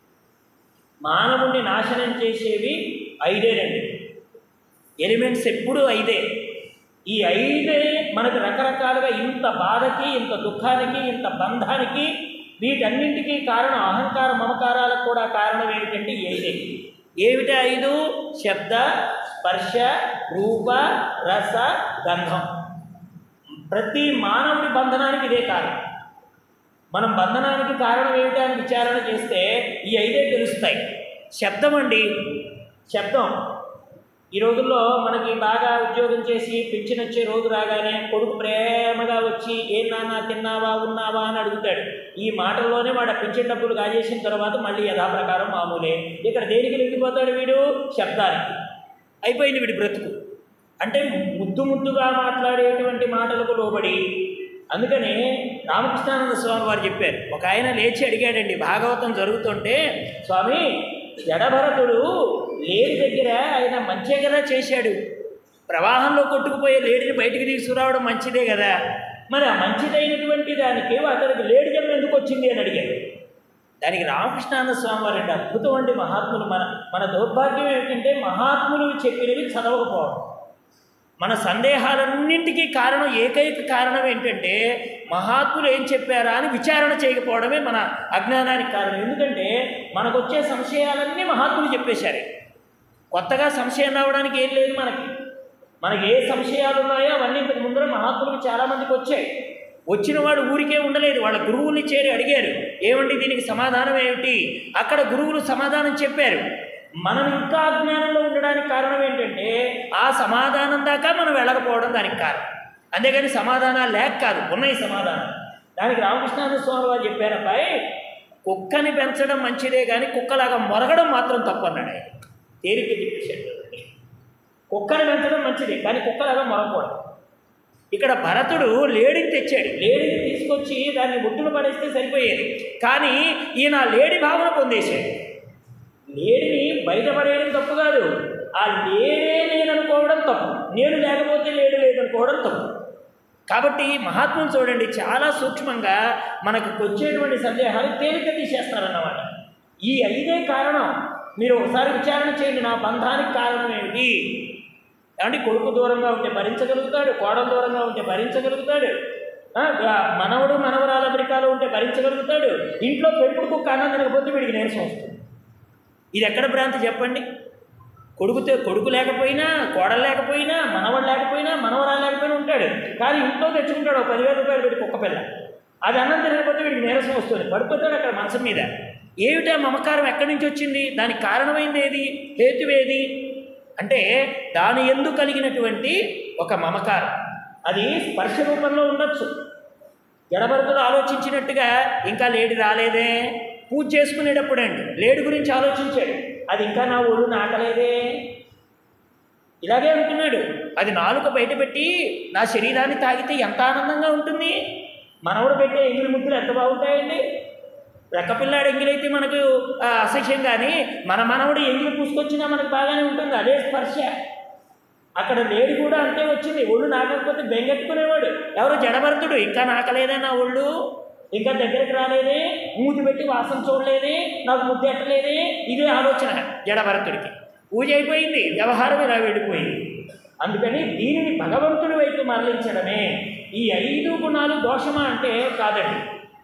మానవుణ్ణి నాశనం చేసేవి ఐదేనండి ఎలిమెంట్స్ ఎప్పుడూ ఐదే ఈ ఐదే మనకు రకరకాలుగా ఇంత బాధకి ఇంత దుఃఖానికి ఇంత బంధానికి వీటన్నింటికీ కారణం అహంకార మమకారాలకు కూడా కారణం ఏమిటంటే ఈ ఐదే ఏమిటి ఐదు శబ్ద స్పర్శ రూప రస గంధం ప్రతి మానవుడి బంధనానికి ఇదే కారణం మనం బంధనానికి కారణం ఏమిటి అని విచారణ చేస్తే ఈ ఐదే తెలుస్తాయి శబ్దం అండి శబ్దం ఈ రోజుల్లో మనకి బాగా ఉద్యోగం చేసి పింఛన్ వచ్చే రోజు రాగానే కొడుకు ప్రేమగా వచ్చి ఏం నాన్న తిన్నావా ఉన్నావా అని అడుగుతాడు ఈ మాటల్లోనే వాడు ఆ పింఛన్ డబ్బులు కాజేసిన తర్వాత మళ్ళీ యథాప్రకారం మామూలే ఇక్కడ దేనికి వెళ్ళిపోతాడు వీడు శబ్దానికి అయిపోయింది వీడి బ్రతుకు అంటే ముద్దు ముద్దుగా మాట్లాడేటువంటి మాటలకు లోబడి అందుకని రామకృష్ణానంద స్వామి వారు చెప్పారు ఒక ఆయన లేచి అడిగాడండి భాగవతం జరుగుతుంటే స్వామి జడభరతుడు లేడి దగ్గర ఆయన మంచే కదా చేశాడు ప్రవాహంలో కొట్టుకుపోయే లేడిని బయటికి తీసుకురావడం మంచిదే కదా మరి ఆ మంచిదైనటువంటి దానికి అతనికి లేడి జన్మ ఎందుకు వచ్చింది అని అడిగాడు దానికి రామకృష్ణానంద స్వామి వారు అంటే అద్భుతం అండి మహాత్ములు మన మన దౌర్భాగ్యం ఏమిటంటే మహాత్ములు చెప్పినవి చదవకపోవడం మన సందేహాలన్నింటికీ కారణం ఏకైక కారణం ఏంటంటే మహాత్ములు ఏం చెప్పారా అని విచారణ చేయకపోవడమే మన అజ్ఞానానికి కారణం ఎందుకంటే మనకు వచ్చే సంశయాలన్నీ మహాత్ములు చెప్పేశారు కొత్తగా సంశయం రావడానికి ఏం లేదు మనకి మనకి ఏ సంశయాలు ఉన్నాయో అవన్నీ ఇంతకు ముందర మహాత్ములకు చాలామందికి వచ్చాయి వచ్చిన వాడు ఊరికే ఉండలేదు వాళ్ళ గురువుల్ని చేరి అడిగారు ఏమండి దీనికి సమాధానం ఏమిటి అక్కడ గురువులు సమాధానం చెప్పారు మనం ఇంకా అజ్ఞానంలో ఉండడానికి కారణం ఏంటంటే ఆ సమాధానం దాకా మనం వెళ్ళకపోవడం దానికి కారణం అంతేగాని సమాధానాలు లేక కాదు ఉన్నాయి సమాధానం దానికి రామకృష్ణానంద స్వామి వారు చెప్పారు అబ్బాయి కుక్కని పెంచడం మంచిదే కానీ కుక్కలాగా మొరగడం మాత్రం తప్పు అన్నాడు ఆయన తేలిక చెప్పేశాడు కుక్కని పెంచడం మంచిదే కానీ కుక్కలాగా మొరగకూడదు ఇక్కడ భరతుడు లేడిని తెచ్చాడు లేడిని తీసుకొచ్చి దాన్ని ముట్టులు పడేస్తే సరిపోయేది కానీ ఈయన లేడి భావన పొందేశాడు లేడిని బయటపడేయడం తప్పు కాదు ఆ లేడే లేదనుకోవడం తప్పు నేను లేకపోతే లేడు లేదనుకోవడం తప్పు కాబట్టి మహాత్ములు చూడండి చాలా సూక్ష్మంగా మనకు వచ్చేటువంటి సందేహాలు తేలిక తీసేస్తారన్నమాట ఈ ఐదే కారణం మీరు ఒకసారి విచారణ చేయండి నా బంధానికి కారణం ఏమిటి అంటే కొడుకు దూరంగా ఉంటే భరించగలుగుతాడు కోడలు దూరంగా ఉంటే భరించగలుగుతాడు ఆ, గా- మనవడు మనవరాలు అమెరికాలో ఉంటే భరించగలుగుతాడు ఇంట్లో పెంపుడు కుక్క అన్నం తినకపోతే వీడికి నీరసం వస్తుంది ఇది ఎక్కడ భ్రాంతి చెప్పండి కొడుకుతో కొడుకు లేకపోయినా కోడలు లేకపోయినా మనవడు లేకపోయినా మనవరాలు లేకపోయినా ఉంటాడు కానీ ఇంట్లో తెచ్చుకుంటాడు ఒక పదివేల రూపాయలు పెట్టి కుక్క పిల్ల అది అన్నం తినకపోతే వీడికి నీరసం వస్తుంది పడిపోతాడు అక్కడ మనసు మీద ఏమిటా మమకారం ఎక్కడి నుంచి వచ్చింది దానికి కారణమైంది ఏది హేతువేది అంటే దాని ఎందు కలిగినటువంటి ఒక మమకారం అది స్పర్శ రూపంలో ఉండొచ్చు జడభరతుడు ఆలోచించినట్టుగా ఇంకా లేడి రాలేదే పూజ చేసుకునేటప్పుడు అండి లేడి గురించి ఆలోచించాడు అది ఇంకా నా ఒళ్ళు నాటలేదే ఇలాగే అనుకున్నాడు అది నాలుక బయటపెట్టి నా శరీరాన్ని తాగితే ఎంత ఆనందంగా ఉంటుంది మనవడు పెట్టే ఎంగిలి ముద్దులు ఎంత బాగుంటాయండి రెక్కపిల్లాడు ఎంగిలైతే మనకు ఆ, అసహ్యం కానీ మన మనవడు ఎంగిలి పూసుకొచ్చినా మనకు బాగానే ఉంటుంది అదే స్పర్శ అక్కడ లేడి కూడా అంతే వచ్చింది ఒళ్ళు నాకకపోతే బెంగెట్టుకునేవాడు ఎవరు జడభరతుడు ఇంకా నాకలేదా నా ఒళ్ళు ఇంకా దగ్గరికి రాలేదే మూతి పెట్టి వాసన చూడలేదే నాకు ముద్దు ఎట్టలేదే ఇదే ఆలోచన జడభరతుడికి పూజ అయిపోయింది వ్యవహారం ఇలా వెళ్ళిపోయింది అందుకని దీనిని భగవంతుడి వైపు మరలించడమే ఈ ఐదు గుణాలు దోషమా అంటే కాదండి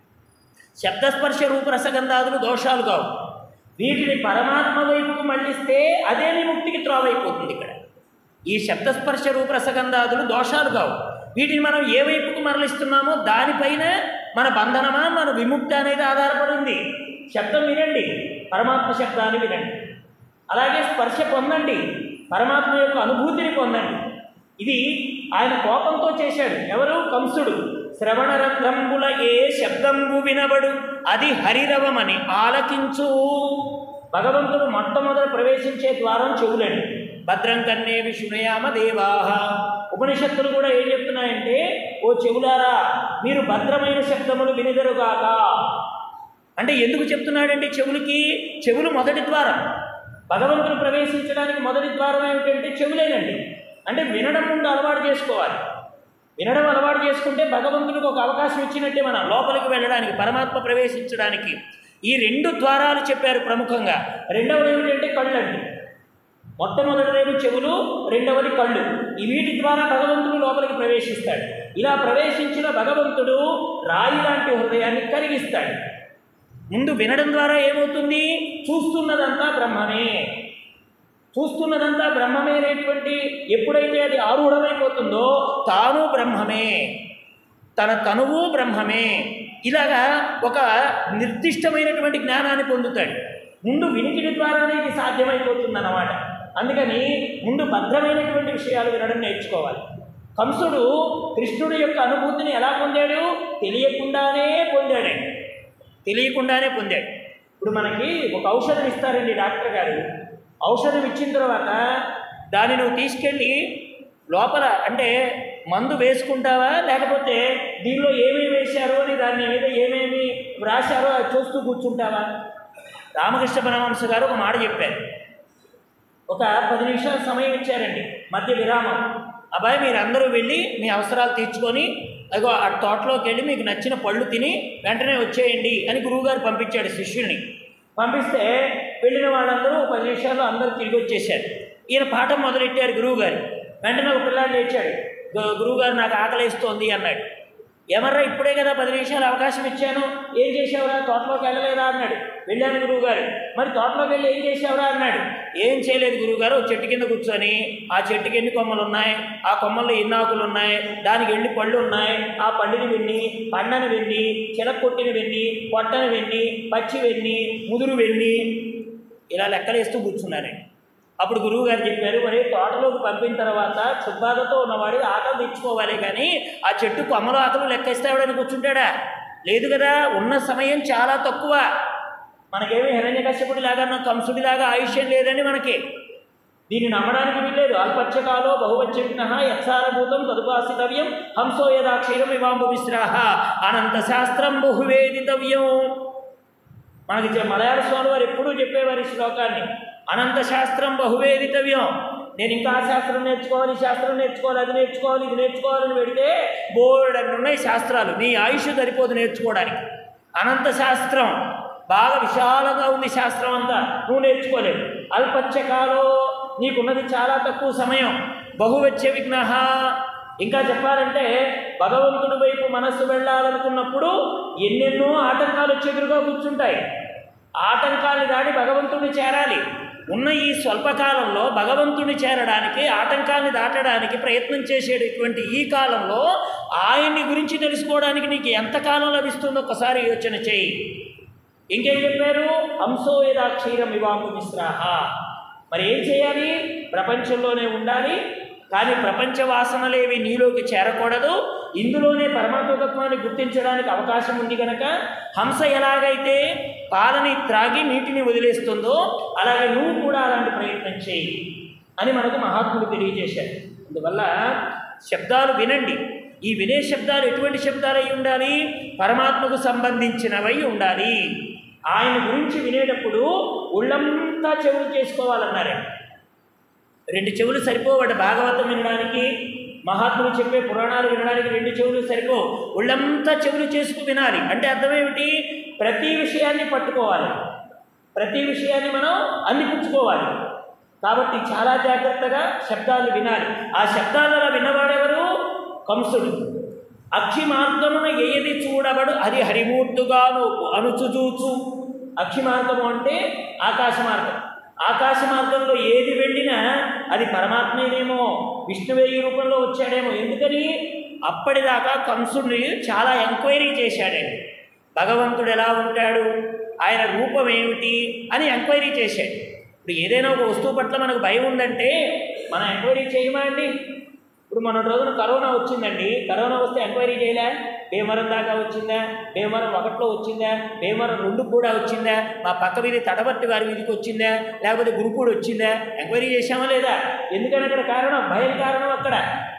శబ్దస్పర్శ రూపరసగంధాదులు దోషాలు కావు వీటిని పరమాత్మ వైపుకు మళ్ళిస్తే అదే విముక్తికి త్రోవైపోతుంది ఇక్కడ ఈ శబ్దస్పర్శ రూపరసగంధాదులు దోషాలు కావు వీటిని మనం ఏ వైపుకు మరలిస్తున్నామో దానిపైన మన బంధనమా మన విముక్తి అనేది ఆధారపడి ఉంది శబ్దం వినండి పరమాత్మ శబ్దాన్ని వినండి అలాగే స్పర్శ పొందండి పరమాత్మ యొక్క అనుభూతిని పొందండి ఇది ఆయన కోపంతో చేశాడు ఎవరు కంసుడు శ్రవణ రంధ్రంబుల ఏ శబ్దంబు వినబడు అది హరిరవమని ఆలకించు భగవంతుడు మొట్టమొదట ప్రవేశించే ద్వారం చెవులండి భద్రం కన్నే విష్ణుయామ దేవాహ ఉపనిషత్తులు కూడా ఏం చెప్తున్నాయంటే ఓ చెవులారా మీరు భద్రమైన శబ్దములు వినిదరుగాక అంటే ఎందుకు చెప్తున్నాడంటే చెవులకి చెవులు మొదటి ద్వారం భగవంతుడు ప్రవేశించడానికి మొదటి ద్వారం ఏమిటంటే చెవులేనండి అంటే వినడం ముందు అలవాటు చేసుకోవాలి వినడం అలవాటు చేసుకుంటే భగవంతుడికి ఒక అవకాశం ఇచ్చినట్టే మనం లోపలికి వెళ్ళడానికి పరమాత్మ ప్రవేశించడానికి ఈ రెండు ద్వారాలు చెప్పారు ప్రముఖంగా రెండవది ఏమిటంటే కళ్ళండి మొట్టమొదటిదేమో చెవులు రెండవది కళ్ళు ఈ వీటి ద్వారా భగవంతుడు లోపలికి ప్రవేశిస్తాడు ఇలా ప్రవేశించిన భగవంతుడు రాయి లాంటి హృదయాన్ని కరిగిస్తాడు ముందు వినడం ద్వారా ఏమవుతుంది చూస్తున్నదంతా బ్రహ్మమే చూస్తున్నదంతా బ్రహ్మమే అనేటువంటి ఎప్పుడైతే అది ఆరూఢమైపోతుందో తాను బ్రహ్మమే తన తనువు బ్రహ్మమే ఇలాగా ఒక నిర్దిష్టమైనటువంటి జ్ఞానాన్ని పొందుతాడు ముందు వినికిడి ద్వారానే ఇది సాధ్యమైపోతుంది అన్నమాట అందుకని ముందు భద్రమైనటువంటి విషయాలు వినడం నేర్చుకోవాలి కంసుడు కృష్ణుడి యొక్క అనుభూతిని ఎలా పొందాడు తెలియకుండానే పొందాడు తెలియకుండానే పొందాడు ఇప్పుడు మనకి ఒక ఔషధం ఇస్తారండి డాక్టర్ గారు ఔషధం ఇచ్చిన తర్వాత దాన్ని నువ్వు తీసుకెళ్ళి లోపల అంటే మందు వేసుకుంటావా లేకపోతే దీనిలో ఏమేమి వేశారో అని దాని మీద ఏమేమి వ్రాశారో అది చూస్తూ కూర్చుంటావా రామకృష్ణ పరమహంస గారు ఒక మాట చెప్పారు ఒక పది నిమిషాల సమయం ఇచ్చారండి మధ్య విరామం అబ్బాయి మీరు అందరూ వెళ్ళి మీ అవసరాలు తీర్చుకొని అదిగో ఆ తోటలోకి వెళ్ళి మీకు నచ్చిన పళ్ళు తిని వెంటనే వచ్చేయండి అని గురువుగారు పంపించాడు శిష్యుల్ని పంపిస్తే వెళ్ళిన వాళ్ళందరూ ఒక పది నిమిషాల్లో అందరూ తిరిగి వచ్చేసారు ఈయన పాఠం మొదలెట్టారు గురువుగారు వెంటనే ఒక పిల్లాడు లేచాడు "గు- గురువుగారు నాకు ఆకలిస్తోంది అన్నాడు ఎమర్రా ఇప్పుడే కదా పది నిమిషాలు అవకాశం ఇచ్చాను ఏం చేసావురా తోటలోకి వెళ్ళలేదా అన్నాడు వెళ్ళాను గురువుగారు మరి తోటలోకి వెళ్ళి ఏం చేసావురా అన్నాడు ఏం చేయలేదు గురువుగారు ఓ చెట్టు కింద కూర్చొని ఆ చెట్టుకి ఎన్ని కొమ్మలు ఉన్నాయి ఆ కొమ్మల్లో ఎన్ని ఆకులు ఉన్నాయి దానికి ఎన్ని పళ్ళు ఉన్నాయి ఆ పండిని వెన్ని పండని వెన్ని చిలకొట్టిన వెన్ని పొట్టని వెన్ని పచ్చి వెన్ని ముదురు వెన్ని ఇలా లెక్కలేస్తూ కూర్చున్నారండి అప్పుడు గురువు గారు చెప్పారు మరి తోటలోకి పంపిన తర్వాత క్షుద్బాధతో ఉన్నవాడు ఆకలి తెచ్చుకోవాలి కానీ ఆ చెట్టు కొమ్మలు ఆకలు లెక్కేస్తాడని కూర్చుంటాడా లేదు కదా ఉన్న సమయం చాలా తక్కువ మనకేమీ హిరణ్యకశ్యపుడి లాగా కంసుడిలాగా ఆయుష్యం లేదని మనకి దీన్ని నమ్మడానికి వీల్లేదు అల్పచ్చకాలో బహువచ్చవిఘ్న యత్సారభూతం తదుపాసితవ్యం హంసో యదా క్షీరం ఇవాంబు విశ్రాహ అనంత శాస్త్రం బహువేదితవ్యం మనకి చె- మలయాళ స్వామి వారు ఎప్పుడూ చెప్పేవారు ఈ శ్లోకాన్ని అనంత శాస్త్రం బహువేదితవ్యం నేను ఇంకా ఆ శాస్త్రం నేర్చుకోవాలి ఈ శాస్త్రం నేర్చుకోవాలి అది నేర్చుకోవాలి ఇది నేర్చుకోవాలని పెడితే బోర్డు అన్ని ఉన్నాయి శాస్త్రాలు నీ ఆయుష్ సరిపోదు నేర్చుకోవడానికి అనంత శాస్త్రం బాగా విశాలంగా ఉంది శాస్త్రం అంతా నువ్వు నేర్చుకోలేవు అల్పచ్చకాలో నీకున్నది చాలా తక్కువ సమయం బహువచ్చ విఘ్న ఇంకా చెప్పాలంటే భగవంతుడి వైపు మనస్సు వెళ్ళాలనుకున్నప్పుడు ఎన్నెన్నో ఆటంకాలు వచ్చి ఎదురుగా కూర్చుంటాయి ఆటంకాలు దాడి భగవంతుడిని చేరాలి ఉన్న ఈ స్వల్పకాలంలో భగవంతుని చేరడానికి ఆటంకాన్ని దాటడానికి ప్రయత్నం చేసేటటువంటి ఈ కాలంలో ఆయన్ని గురించి తెలుసుకోవడానికి నీకు ఎంత కాలం లభిస్తుందో ఒకసారి యోచన చేయి ఇంకేం చెప్పారు హంసో యదా క్షీరం ఇవాంబు మిశ్రాహ మరి ఏం చేయాలి ప్రపంచంలోనే ఉండాలి కానీ ప్రపంచ వాసనలేవి నీలోకి చేరకూడదు ఇందులోనే పరమాత్మతత్వాన్ని గుర్తించడానికి అవకాశం ఉంది కనుక హంస ఎలాగైతే పాలని త్రాగి నీటిని వదిలేస్తుందో అలాగే నువ్వు కూడా అలాంటి ప్రయత్నం చేయి అని మనకు మహాత్ముడు తెలియజేశారు అందువల్ల శబ్దాలు వినండి ఈ వినే శబ్దాలు ఎటువంటి శబ్దాలు అయి ఉండాలి పరమాత్మకు సంబంధించినవై ఉండాలి ఆయన గురించి వినేటప్పుడు ఒళ్ళంతా చెవులు చేసుకోవాలన్నారండి రెండు చెవులు సరిపోవట భాగవతం వినడానికి మహాత్ములు చెప్పే పురాణాలు వినడానికి రెండు చెవులు సరిపో ఒళ్ళంతా చెవులు చేసుకు వినాలి అంటే అర్థమేమిటి ప్రతి విషయాన్ని పట్టుకోవాలి ప్రతి విషయాన్ని మనం అందిపుచ్చుకోవాలి కాబట్టి చాలా జాగ్రత్తగా శబ్దాలు వినాలి ఆ శబ్దాలలో విన్నవాడెవరు కంసుడు అక్షి మార్గమున ఏది చూడబడు అది హరిమూర్తుగాను అనుచుచూచు అక్షి మార్గము అంటే ఆకాశ మార్గం ఆకాశ మార్గంలో ఏది వెళ్ళినా అది పరమాత్మేనేమో విష్ణువే ఈ రూపంలో వచ్చాడేమో ఎందుకని అప్పటిదాకా కంసుడిని చాలా ఎంక్వైరీ చేశాడండి భగవంతుడు ఎలా ఉంటాడు ఆయన రూపం ఏమిటి అని ఎంక్వైరీ చేశాడు ఇప్పుడు ఏదైనా ఒక వస్తువు పట్ల మనకు భయం ఉందంటే మనం ఎంక్వైరీ చేయమా అండి ఇప్పుడు మన రోజున కరోనా వచ్చిందండి కరోనా వస్తే ఎంక్వైరీ చేయలే భీమవరం దాకా వచ్చిందా భీమవరం ఒకటిలో వచ్చిందా భీమవరం రెండు కూడా వచ్చిందా మా పక్క వీధి తడబట్టి వారి వీధికి వచ్చిందా లేకపోతే గురుకూడు వచ్చిందా ఎంక్వైరీ చేశామా లేదా ఎందుకని అక్కడ కారణం భయం కారణం అక్కడ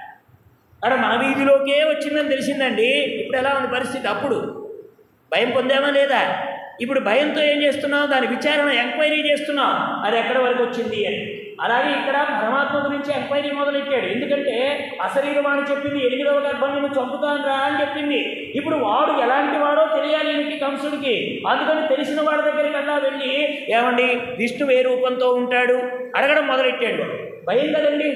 అక్కడ మన వీధిలోకే వచ్చిందని తెలిసిందండి ఇప్పుడు ఎలా ఉంది పరిస్థితి అప్పుడు భయం పొందామా లేదా ఇప్పుడు భయంతో ఏం చేస్తున్నాం దాని విచారణ ఎంక్వైరీ చేస్తున్నాం అది ఎక్కడి వరకు వచ్చింది అని అలాగే ఇక్కడ పరమాత్మ గురించి ఎంక్వైరీ మొదలెట్టాడు ఎందుకంటే అశరీరవాణి చెప్పింది ఎనిమిదవ గర్భం నేను చంపుతాను రా అని చెప్పింది ఇప్పుడు వాడు ఎలాంటి వాడో తెలియాలి ఈయనకి కంసుడికి అందుకని తెలిసిన వాడి దగ్గరికి అలా వెళ్ళి ఏమండి విష్ణువు ఏ రూపంతో ఉంటాడు అడగడం మొదలెట్టాడు భయం కదండి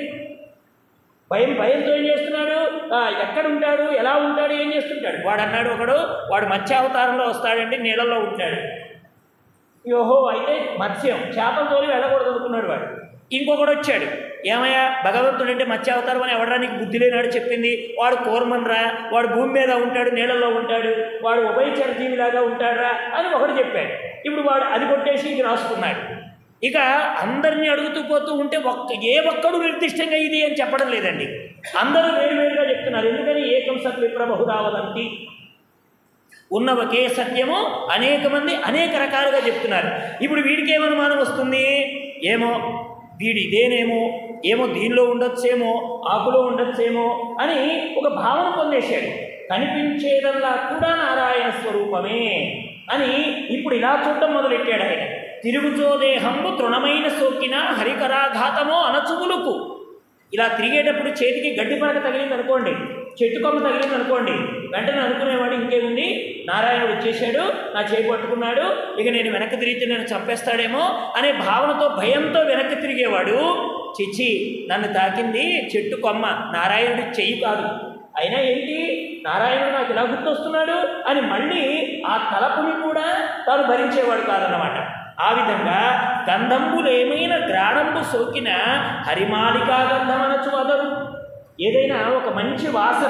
భయం భయంతో ఏం చేస్తున్నాడు ఆ, ఎక్కడ ఉంటాడు ఎలా ఉంటాడు ఏం చేస్తుంటాడు వాడు అన్నాడు ఒకడు వాడు మత్స్యావతారంలో వస్తాడండి నీళ్ళలో ఉంటాడు యోహో అయితే మత్స్యం చేపల తోలి వెళ్ళకూడదు అనుకున్నాడు వాడు ఇంకొకడు వచ్చాడు ఏమయ్యా భగవంతుడు అంటే మత్స్యావతారం అని ఎవడరా నీకు బుద్ధి లేనాడు చెప్పింది వాడు కూర్మన్రా వాడు భూమి మీద ఉంటాడు నీళ్ళలో ఉంటాడు వాడు ఉభయచర జీవిలాగా ఉంటాడురా అని ఒకడు చెప్పాడు ఇప్పుడు వాడు అది కొట్టేసి ఇది రాసుకున్నాడు ఇక అందరినీ అడుగుతూ పోతూ ఉంటే ఒక్క ఏ ఒక్కడు నిర్దిష్టంగా ఇది అని చెప్పడం లేదండి అందరూ వేరువేరుగా చెప్తున్నారు ఎందుకని ఏకం సత్ విప్రబహురావదంతి ఉన్న ఒకే సత్యము అనేక మంది అనేక రకాలుగా చెప్తున్నారు ఇప్పుడు వీడికి ఏమనుమానం వస్తుంది ఏమో వీడు ఇదేనేమో ఏమో దీనిలో ఉండొచ్చేమో ఆకులో ఉండొచ్చేమో అని ఒక భావన పొందేశాడు కనిపించేదల్లా కూడా నారాయణ స్వరూపమే అని ఇప్పుడు ఇలా చూడటం మొదలెట్టాడు ఆయన తిరుగుచో దేహంబు తృణమైన సోకిన హరికరాఘాతమో అనచుములుకు ఇలా తిరిగేటప్పుడు చేతికి గడ్డిపరక తగిలింది అనుకోండి చెట్టు కొమ్మ తగిలింది అనుకోండి వెంటనే అనుకునేవాడు ఇంకేముంది నారాయణుడు వచ్చేసాడు నా చేయి పట్టుకున్నాడు ఇక నేను వెనక్కి తిరిగితే నేను చంపేస్తాడేమో అనే భావనతో భయంతో వెనక్కి తిరిగేవాడు చిచ్చి నన్ను తాకింది చెట్టు కొమ్మ నారాయణుడి చెయ్యి కాదు అయినా ఏంటి నారాయణుడు నాకు ఇలా గుర్తొస్తున్నాడు అని మళ్ళీ ఆ తలపుని కూడా తాను భరించేవాడు కాదన్నమాట ఆ విధంగా గంధంబులేమైన గ్రాణంబు సోకిన హరిమాలికా గంధమనచు వదరు ఏదైనా ఒక మంచి వాసన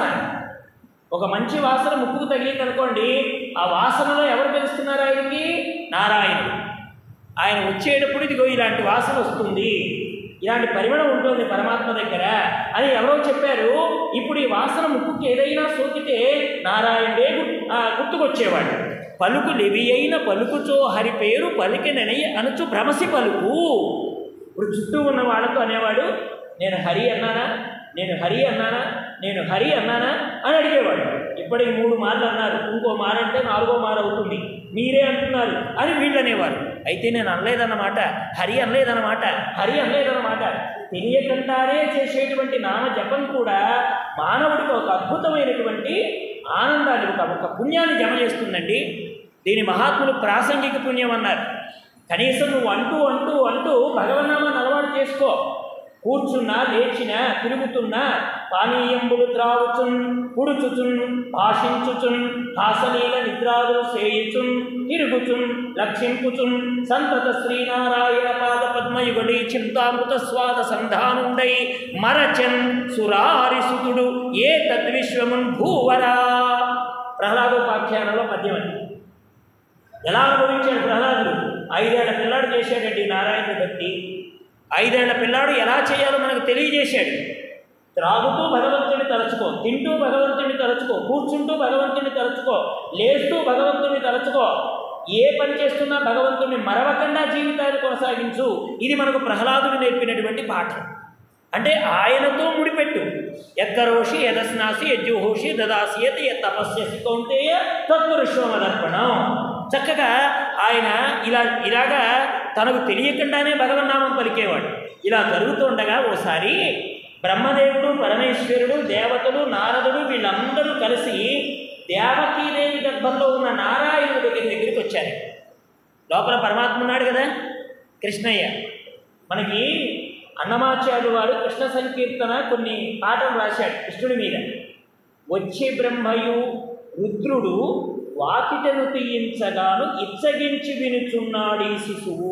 ఒక మంచి వాసన ముక్కుకు తగిలింది అనుకోండి ఆ వాసనలో ఎవరు తెలుస్తున్నారు ఆయనకి నారాయణుడు ఆయన వచ్చేటప్పుడు ఇదిగో ఇలాంటి వాసన వస్తుంది ఇలాంటి పరిమళం ఉంటుంది పరమాత్మ దగ్గర అని ఎవరో చెప్పారు ఇప్పుడు ఈ వాసన ముక్కుకి ఏదైనా సోకితే నారాయణుడే గు- ఆ, గుర్తుకొచ్చేవాడు పలుకు లెవి అయిన పలుకుచో హరి పేరు పలికినని అనుచు భ్రమసి పలుకు ఇప్పుడు చుట్టూ ఉన్న వాళ్ళతో అనేవాడు నేను హరి అన్నానా నేను హరి అన్నానా నేను హరి అన్నానా అని అడిగేవాడు ఇప్పటికి మూడు మార్లు అన్నారు ఇంకో మార అంటే నాలుగో మార అవుతుంది మీరే అంటున్నారు అని వీళ్ళు అనేవారు అయితే నేను అనలేదన్నమాట హరి అనలేదన్నమాట హరి అనలేదన్నమాట తెలియకుండానే చేసేటువంటి నామ జపం కూడా మానవుడికి ఒక అద్భుతమైనటువంటి ఆనందాన్ని ఒక ఒక పుణ్యాన్ని జమ చేస్తుందండి దీని మహాత్ములు ప్రాసంగిక పుణ్యం అన్నారు కనీసం నువ్వు అంటూ అంటూ అంటూ భగవన్నామాన్ని అలవాటు చేసుకో కూర్చున్నా లేచినా తిరుగుతున్నా పానీయంబులు త్రావుచున్ పుడుచుచున్ భాషించుచున్ హాసలీల నిద్రాదులు సేయుచున్ తిరుగుచున్ లక్షింపుచున్ సంతత శ్రీనారాయణ పాద పద్మయుగడి చింతామృత స్వాద సంధానుండై మరచన్ సురారిసుతుడు ఏ తద్విశ్వమున్ భూవరా ప్రహ్లాదోపాఖ్యానంలో పద్యం అది ఎలా అనుభవించాడు ప్రహ్లాదుడు ఐదేళ్ల పిల్లాడు చేశాడండి నారాయణుడి భక్తి ఐదేళ్ల పిల్లాడు ఎలా చేయాలో మనకు తెలియజేశాడు త్రాగుతూ భగవంతుని తలుచుకో తింటూ భగవంతుని తలుచుకో కూర్చుంటూ భగవంతుని తలుచుకో లేస్తూ భగవంతుని తలుచుకో ఏ పని చేస్తున్నా భగవంతుని మరవకుండా జీవితాన్ని కొనసాగించు ఇది మనకు ప్రహ్లాదుడు నేర్పినటువంటి పాఠం అంటే ఆయనతో ముడిపెట్టు ఎక్కరోషి యదస్నాసి యజ్జుహోషి దదాసియత ఎ తపస్యసి కౌంతేయ తత్పురుషోమదర్పణం చక్కగా ఆయన ఇలా ఇలాగా తనకు తెలియకుండానే భగవన్నామం పలికేవాడు ఇలా జరుగుతుండగా ఓసారి బ్రహ్మదేవుడు పరమేశ్వరుడు దేవతలు నారదుడు వీళ్ళందరూ కలిసి దేవకీదేవి గర్భంలో ఉన్న నారాయణుడి దగ్గర దగ్గరికి వచ్చారు లోపల పరమాత్మ ఉన్నాడు కదా కృష్ణయ్య మనకి అన్నమాచార్యులు వారు కృష్ణ సంకీర్తన కొన్ని పాటలు రాశాడు కృష్ణుడి మీద వచ్చే బ్రహ్మయు రుద్రుడు వాకిటను తీయించగాను ఇచ్చగించి వినుచున్నాడు ఈ శిశువు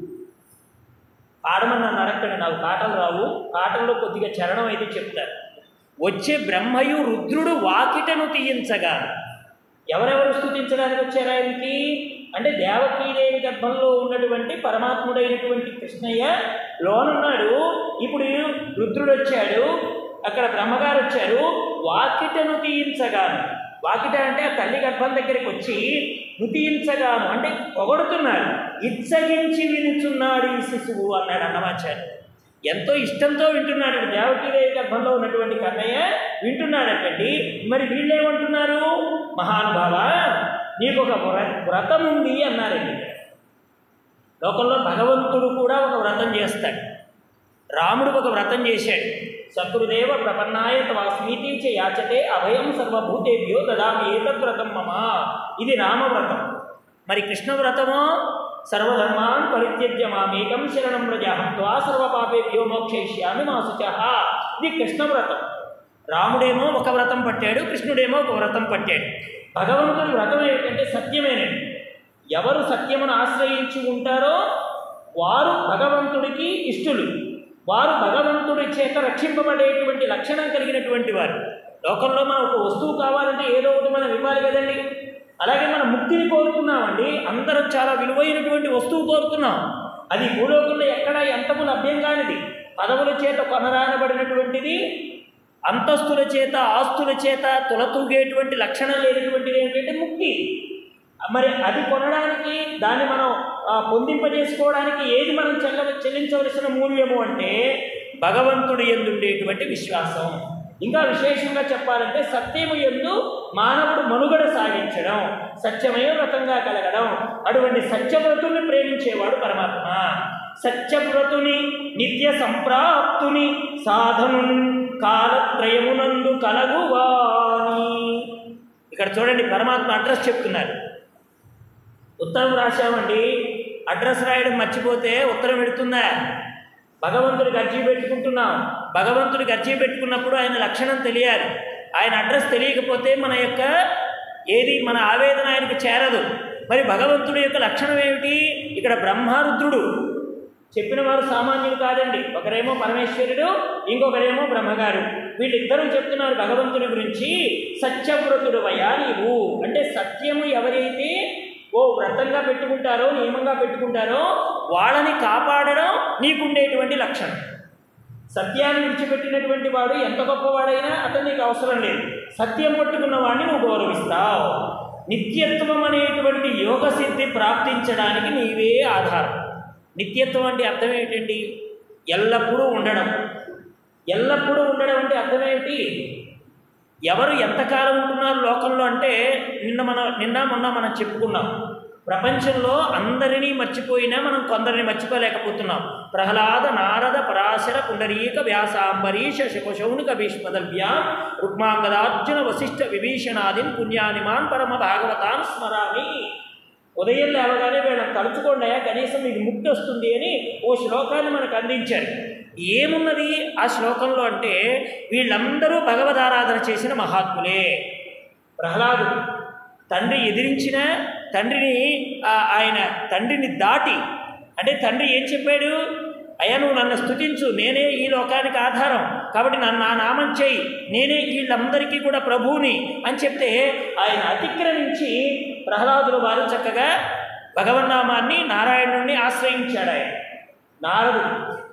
పాడమని నన్ను అడగండి నాకు పాటలు రావు పాటల్లో కొద్దిగా చరణం అయితే చెప్తారు వచ్చే బ్రహ్మయు రుద్రుడు వాకిటను తీయించగా ఎవరెవరు స్థుతించడానికి వచ్చారు ఆయనకి అంటే దేవకీదేవి గర్భంలో ఉన్నటువంటి పరమాత్ముడైనటువంటి కృష్ణయ్య లోనున్నాడు ఇప్పుడు రుద్రుడు వచ్చాడు అక్కడ బ్రహ్మగారు వచ్చారు వాకిటను తీయించగాను వాకిట అంటే ఆ తల్లి గర్భం దగ్గరికి వచ్చి నుతించగాను అంటే పొగడుతున్నాడు ఇచ్చగించి వినుచున్నాడు ఈ శిశువు అన్నాడు అన్నమాచార్య ఎంతో ఇష్టంతో వింటున్నాడు దేవకీదేవి గర్భంలో ఉన్నటువంటి కన్నయ్య వింటున్నాడటండి మరి వీళ్ళేమంటున్నారు మహానుభావ నీకు ఒక వ్ర వ్రతం ఉంది అన్నారండి లోకంలో భగవంతుడు కూడా ఒక వ్రతం చేస్తాడు రాముడు ఒక వ్రతం చేశాడు శత్రుదేవ ప్రపన్నాయ తవాస్మీతి చ యాచతే అభయం సర్వభూతేభ్యో దదామి ఏతద్ వ్రతం మమ ఇది రామవ్రతం మరి కృష్ణ వ్రతమో సర్వధర్మాన్ పరిత్యజ్య మామేకం శరణం ప్రజాహం త్వా సర్వపాపేభ్యో మోక్షయిష్యామి మా శుచః ఇది కృష్ణ వ్రతం రాముడేమో ఒక వ్రతం పట్టాడు కృష్ణుడేమో ఒక వ్రతం పట్టాడు భగవంతుడి వ్రతం ఏమిటంటే సత్యమేనండి ఎవరు సత్యమును ఆశ్రయించి ఉంటారో వారు భగవంతుడికి ఇష్టలు వారు భగవంతుడి చేత రక్షింపబడేటువంటి లక్షణం కలిగినటువంటి వారు లోకంలో మనం ఒక వస్తువు కావాలంటే ఏదో ఒకటి మనం ఇవ్వాలి కదండి అలాగే మనం ముక్తిని కోరుతున్నామండి అందరం చాలా విలువైనటువంటి వస్తువు కోరుతున్నాం అది భూలోకంలో ఎక్కడ ఎంతకు లభ్యం కానిది పదవుల చేత కొనరానబడినటువంటిది అంతస్తుల చేత ఆస్తుల చేత తులతూగేటువంటి లక్షణం లేనటువంటిది ఏంటంటే ముక్తి మరి అది కొనడానికి దాన్ని మనం ఆ, పొందింపజేసుకోవడానికి ఏది మనం చెల్ల చెల్లించవలసిన మూల్యము అంటే భగవంతుడి ఎందుండేటువంటి విశ్వాసం ఇంకా విశేషంగా చెప్పాలంటే సత్యము ఎందు మానవుడు మనుగడ సాగించడం సత్యమయ వ్రతంగా కలగడం అటువంటి సత్యవ్రతుని ప్రేమించేవాడు పరమాత్మ సత్యవ్రతుని నిత్య సంప్రాప్తుని సాధను కాలత్రయమునందు కలగువాని ఇక్కడ చూడండి పరమాత్మ అడ్రస్ చెప్తున్నారు ఉత్తరం రాశామండి అడ్రస్ రాయడం మర్చిపోతే ఉత్తరం పెడుతుందా భగవంతుడికి అర్జీ పెట్టుకుంటున్నాం భగవంతుడికి అర్జీ పెట్టుకున్నప్పుడు ఆయన లక్షణం తెలియాలి ఆయన అడ్రస్ తెలియకపోతే మన యొక్క ఏది మన ఆవేదన ఆయనకు చేరదు మరి భగవంతుడి యొక్క లక్షణం ఏమిటి ఇక్కడ బ్రహ్మారుద్రుడు చెప్పిన వారు సామాన్యులు కాదండి ఒకరేమో పరమేశ్వరుడు ఇంకొకరేమో బ్రహ్మగారు వీళ్ళిద్దరూ చెప్తున్నారు భగవంతుడి గురించి సత్యవ్రతుడు వయా నీవు అంటే సత్యము ఎవరైతే ఓ వ్రతంగా పెట్టుకుంటారో నియమంగా పెట్టుకుంటారో వాళ్ళని కాపాడడం నీకుండేటువంటి లక్షణం సత్యాన్ని విడిచిపెట్టినటువంటి వాడు ఎంత గొప్పవాడైనా అతను నీకు అవసరం లేదు సత్యం పట్టుకున్న వాడిని నువ్వు గౌరవిస్తావు నిత్యత్వం అనేటువంటి యోగ సిద్ధి ప్రాప్తించడానికి నీవే ఆధారం నిత్యత్వం అంటే అర్థం ఏంటండి ఎల్లప్పుడూ ఉండడం ఎల్లప్పుడూ ఉండడం అంటే అర్థం ఏంటి ఎవరు ఎంతకాలం ఉంటున్నారు లోకంలో అంటే నిన్న మనం నిన్న మొన్న మనం చెప్పుకున్నాం ప్రపంచంలో అందరినీ మర్చిపోయినా మనం కొందరిని మర్చిపోలేకపోతున్నాం ప్రహ్లాద నారద పరాశర పుండరీక వ్యాసాంబరీష శకుశౌనిక భీష్మదవ్య రుక్మాంగదార్జున వశిష్ఠ విభీషణాదిన్ పుణ్యానిమాన్ పరమ భాగవతాన్ స్మరామి ఉదయం లేవగానే వీళ్ళని తలుచుకోండి కనీసం మీకు ముక్తి వస్తుంది అని ఓ శ్లోకాన్ని మనకు అందించారు ఏమున్నది ఆ శ్లోకంలో అంటే వీళ్ళందరూ భగవదారాధన చేసిన మహాత్ములే ప్రహ్లాదుడు తండ్రి ఎదిరించిన తండ్రిని ఆ- ఆయన తండ్రిని దాటి అంటే తండ్రి ఏం చెప్పాడు అయ్యా నువ్వు నన్ను స్తుతించు నేనే ఈ లోకానికి ఆధారం కాబట్టి నన్ను నా నామం చేయి నేనే వీళ్ళందరికీ కూడా ప్రభువుని అని చెప్తే ఆయన అతిక్రమించి ప్రహ్లాదుడు వారు చక్కగా భగవన్నామాన్ని నారాయణుడిని ఆశ్రయించాడు ఆయన నారదుడు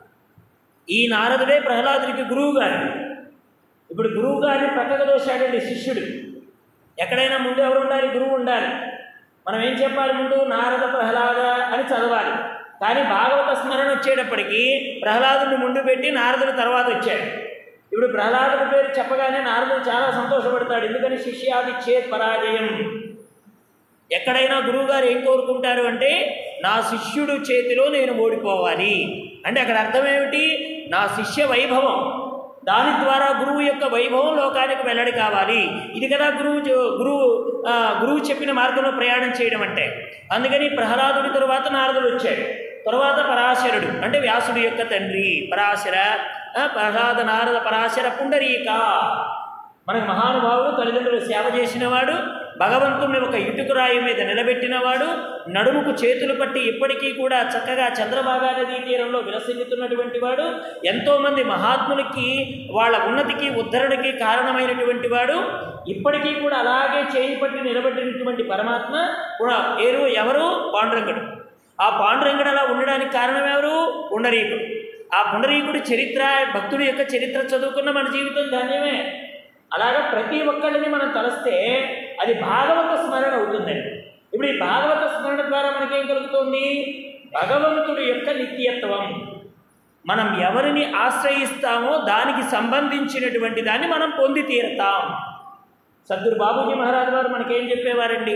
ఈ నారదుడే ప్రహ్లాదుడికి గురువు గారు ఇప్పుడు గురువు గారిని పక్కకు దోశాడండి శిష్యుడు ఎక్కడైనా ముందు ఎవరు ఉండాలి గురువు ఉండాలి మనం ఏం చెప్పాలి ముందు నారద ప్రహ్లాద అని చదవాలి కానీ భాగవత స్మరణ వచ్చేటప్పటికి ప్రహ్లాదుని ముందు పెట్టి నారదుడు తర్వాత వచ్చాడు ఇప్పుడు ప్రహ్లాదుడి పేరు చెప్పగానే నారదుడు చాలా సంతోషపడతాడు ఎందుకని శిష్యాది చేత్ పరాజయం ఎక్కడైనా గురువుగారు ఏం కోరుకుంటారు అంటే నా శిష్యుడు చేతిలో నేను ఓడిపోవాలి అంటే అక్కడ అర్థం ఏమిటి నా శిష్య వైభవం దాని ద్వారా గురువు యొక్క వైభవం లోకానికి వెల్లడి కావాలి ఇది కదా గురువు చే- గురువు ఆ, గురువు చెప్పిన మార్గంలో ప్రయాణం చేయడం అంటే అందుకని ప్రహ్లాదుడి తరువాత నారదుడు వచ్చాడు తర్వాత పరాశరుడు అంటే వ్యాసుడు యొక్క తండ్రి పరాశర ఆ, ప్రహ్లాద నారద పరాశర పుండరీక మనకు మహానుభావుడు తల్లిదండ్రులు సేవ చేసినవాడు భగవంతుని ఒక ఇటుకురాయి మీద నిలబెట్టినవాడు నడుముకు చేతులు పట్టి ఇప్పటికీ కూడా చక్కగా చంద్రబాగా నదీ తీరంలో విలసిల్లుతున్నటువంటి వాడు ఎంతోమంది మహాత్ములకి వాళ్ళ ఉన్నతికి ఉద్ధరణకి కారణమైనటువంటి వాడు ఇప్పటికీ కూడా అలాగే చేయి పట్టి నిలబెట్టినటువంటి పరమాత్మ కూడా ఏరు ఎవరు పాండురంగుడు ఆ పాండురంగుడు అలా ఉండడానికి కారణం ఎవరు పుండరీకుడు ఆ పుండరీకుడి చరిత్ర భక్తుడి యొక్క చరిత్ర చదువుకున్న మన జీవితం ధన్యమే అలాగా ప్రతి ఒక్కళ్ళని మనం తలస్తే అది భాగవత స్మరణ అవుతుందండి ఇప్పుడు ఈ భాగవత స్మరణ ద్వారా మనకేం కలుగుతుంది భగవంతుడి యొక్క నిత్యత్వం మనం ఎవరిని ఆశ్రయిస్తామో దానికి సంబంధించినటువంటి దాన్ని మనం పొంది తీరతాం సద్గురు బాబూజీ మహారాజు వారు మనకేం చెప్పేవారండి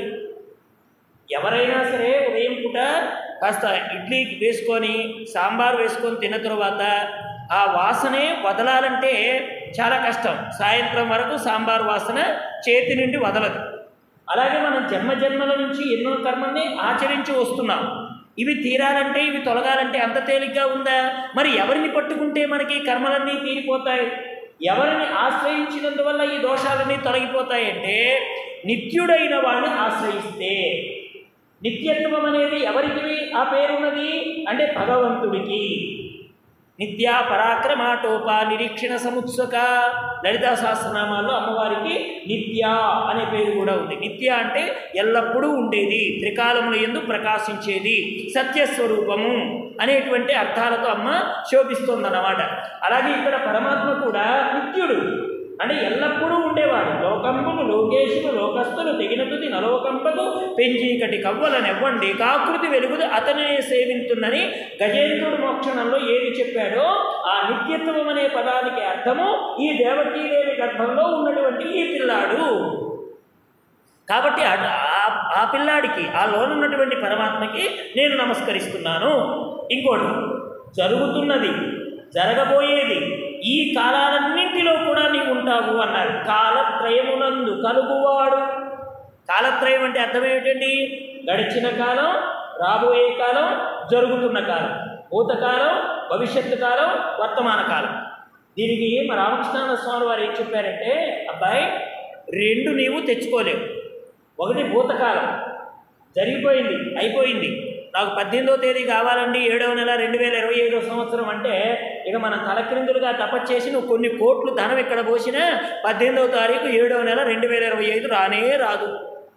ఎవరైనా సరే ఉదయం పూట కాస్త ఇడ్లీ వేసుకొని సాంబార్ వేసుకొని తిన్న తర్వాత ఆ వాసనే వదలాలంటే చాలా కష్టం సాయంత్రం వరకు సాంబార్ వాసన చేతి నుండి వదలదు అలాగే మనం జన్మ జన్మల నుంచి ఎన్నో కర్మల్ని ఆచరించి వస్తున్నాం ఇవి తీరాలంటే ఇవి తొలగాలంటే అంత తేలిగ్గా ఉందా మరి ఎవరిని పట్టుకుంటే మనకి ఈ కర్మలన్నీ తీరిపోతాయి ఎవరిని ఆశ్రయించినందువల్ల ఈ దోషాలన్నీ తొలగిపోతాయంటే నిత్యుడైన వాడిని ఆశ్రయిస్తే నిత్యత్వం అనేది ఎవరికి ఆ పేరున్నది అంటే భగవంతుడికి నిత్య పరాక్రమాటోప నిరీక్షణ సముత్సక లలితా సహస్రనామాల్లో అమ్మవారికి నిత్య అనే పేరు కూడా ఉంది నిత్య అంటే ఎల్లప్పుడూ ఉండేది త్రికాలముల ఎందు ప్రకాశించేది సత్యస్వరూపము అనేటువంటి అర్థాలతో అమ్మ శోభిస్తోందన్నమాట అలాగే ఇక్కడ పరమాత్మ కూడా నిత్యుడు అంటే ఎల్లప్పుడూ ఉండేవాడు లోకంబులు లోకేశులు లోకస్తులు తెగిన తుది నలోకంబకు పెంచీకటి కవ్వలనెవ్వండి కాకృతి వెలుగుదు అతనే సేవింతున్నని గజేంద్రుడు మోక్షణంలో ఏది చెప్పాడో ఆ నిత్యత్వం అనే పదానికి అర్థము ఈ దేవకీదేవి గర్భంలో ఉన్నటువంటి ఈ పిల్లాడు కాబట్టి ఆ- ఆ- ఆ పిల్లాడికి ఆ లోనున్నటువంటి పరమాత్మకి నేను నమస్కరిస్తున్నాను ఇంకోటి జరుగుతున్నది జరగబోయేది ఈ కాలాలన్నింటిలో కూడా నీవు ఉంటావు అన్నారు కాలత్రయమునందు కలుగువాడు కాలత్రయం అంటే అర్థం ఏమిటండి గడిచిన కాలం రాబోయే కాలం జరుగుతున్న కాలం భూతకాలం భవిష్యత్తు కాలం వర్తమాన కాలం దీనికి మా రామకృష్ణానంద స్వామి వారు ఏం చెప్పారంటే అబ్బాయి రెండు నీవు తెచ్చుకోలేవు ఒకటి భూతకాలం జరిగిపోయింది అయిపోయింది నాకు పద్దెనిమిదో తేదీ కావాలండి ఏడవ నెల రెండు వేల ఇరవై ఐదో సంవత్సరం అంటే ఇక మనం తలక్రిందులుగా తపస్సు నువ్వు కొన్ని కోట్లు ధనం ఇక్కడ పోసినా పద్దెనిమిదవ తారీఖు ఏడవ నెల రెండు వేల ఇరవై ఐదు రానే రాదు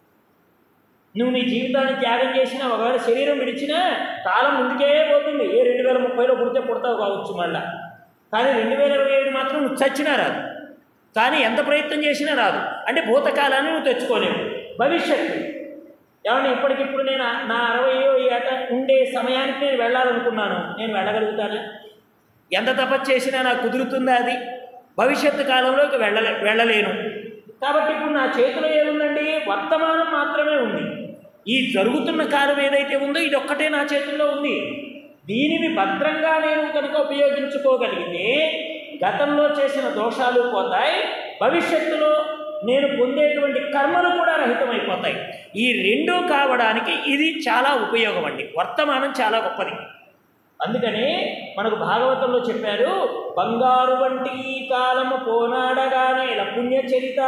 నువ్వు నీ జీవితాన్ని త్యాగం చేసినా ఒకవేళ శరీరం విడిచినా కాలం ముందుకే పోతుంది ఏ రెండు వేల ముప్పైలో పుడితే పుడతావు కావచ్చు మళ్ళా కానీ రెండు వేల ఇరవై ఐదు మాత్రం నువ్వు చచ్చినా రాదు కానీ ఎంత ప్రయత్నం చేసినా రాదు అంటే భూతకాలాన్ని నువ్వు తెచ్చుకోలేవు భవిష్యత్తు ఏమన్నా ఇప్పటికిప్పుడు నేను ఆ- నా అరవై ఏట ఉండే సమయానికి నేను వెళ్ళాలనుకున్నాను నేను వెళ్ళగలుగుతానా ఎంత తపస్సు చేసినా నాకు కుదురుతుందా అది భవిష్యత్తు కాలంలోకి వెళ్ళలే వెళ్ళలేను కాబట్టి ఇప్పుడు నా చేతిలో ఏముందండి వర్తమానం మాత్రమే ఉంది ఈ జరుగుతున్న కాలం ఏదైతే ఉందో ఇది ఒక్కటే నా చేతుల్లో ఉంది దీనిని భద్రంగా నేను కనుక ఉపయోగించుకోగలిగితే గతంలో చేసిన దోషాలు పోతాయి భవిష్యత్తులో నేను పొందేటువంటి కర్మలు కూడా రహితమైపోతాయి ఈ రెండూ కావడానికి ఇది చాలా ఉపయోగం అండి వర్తమానం చాలా గొప్పది అందుకని మనకు భాగవతంలో చెప్పారు బంగారు వంటి ఈ కాలము పోనాడగానే ఇలా పుణ్యచరిత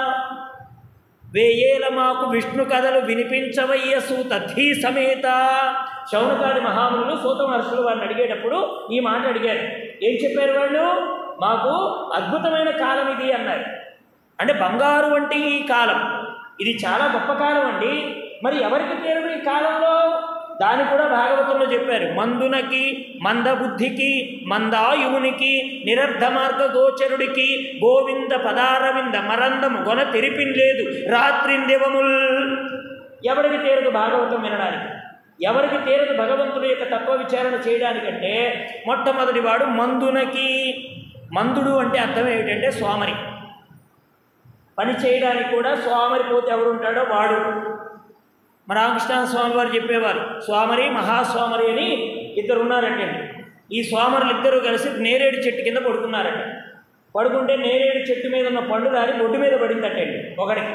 వేయేల మాకు విష్ణు కథలు వినిపించవయ్య సూతధీ సమేత శౌనకాది మహామునులు సూత మహర్షులు వారిని అడిగేటప్పుడు ఈ మాట అడిగారు ఏం చెప్పారు వాళ్ళు మాకు అద్భుతమైన కాలం ఇది అన్నారు అంటే బంగారు వంటి ఈ కాలం ఇది చాలా గొప్ప కాలం అండి మరి ఎవరికి తీరదు ఈ కాలంలో దాన్ని కూడా భాగవతంలో చెప్పారు మందునకి మందబుద్ధికి మందాయువునికి నిరర్ధ మార్గ గోచరుడికి గోవింద పదారవింద మరందము గొన తెరిపిన్ లేదు రాత్రిందివముల్ ఎవరికి తీరదు భాగవతం వినడానికి ఎవరికి తీరదు భగవంతుడి యొక్క తత్వ విచారణ చేయడానికంటే మొట్టమొదటి వాడు మందునకి మందుడు అంటే అర్థం ఏమిటంటే స్వామరి పని చేయడానికి కూడా స్వామరి పోతే ఎవడు ఉంటాడో వాడు మన రామకృష్ణ స్వామి వారు చెప్పేవారు స్వామరి మహాస్వామరి అని ఇద్దరు ఉన్నారంటే ఈ స్వామరులు ఇద్దరు కలిసి నేరేడు చెట్టు కింద పడుకున్నారంట పడుకుంటే నేరేడు చెట్టు మీద ఉన్న పండు రాని ఒడ్డు మీద పడిందటండి ఒకడికి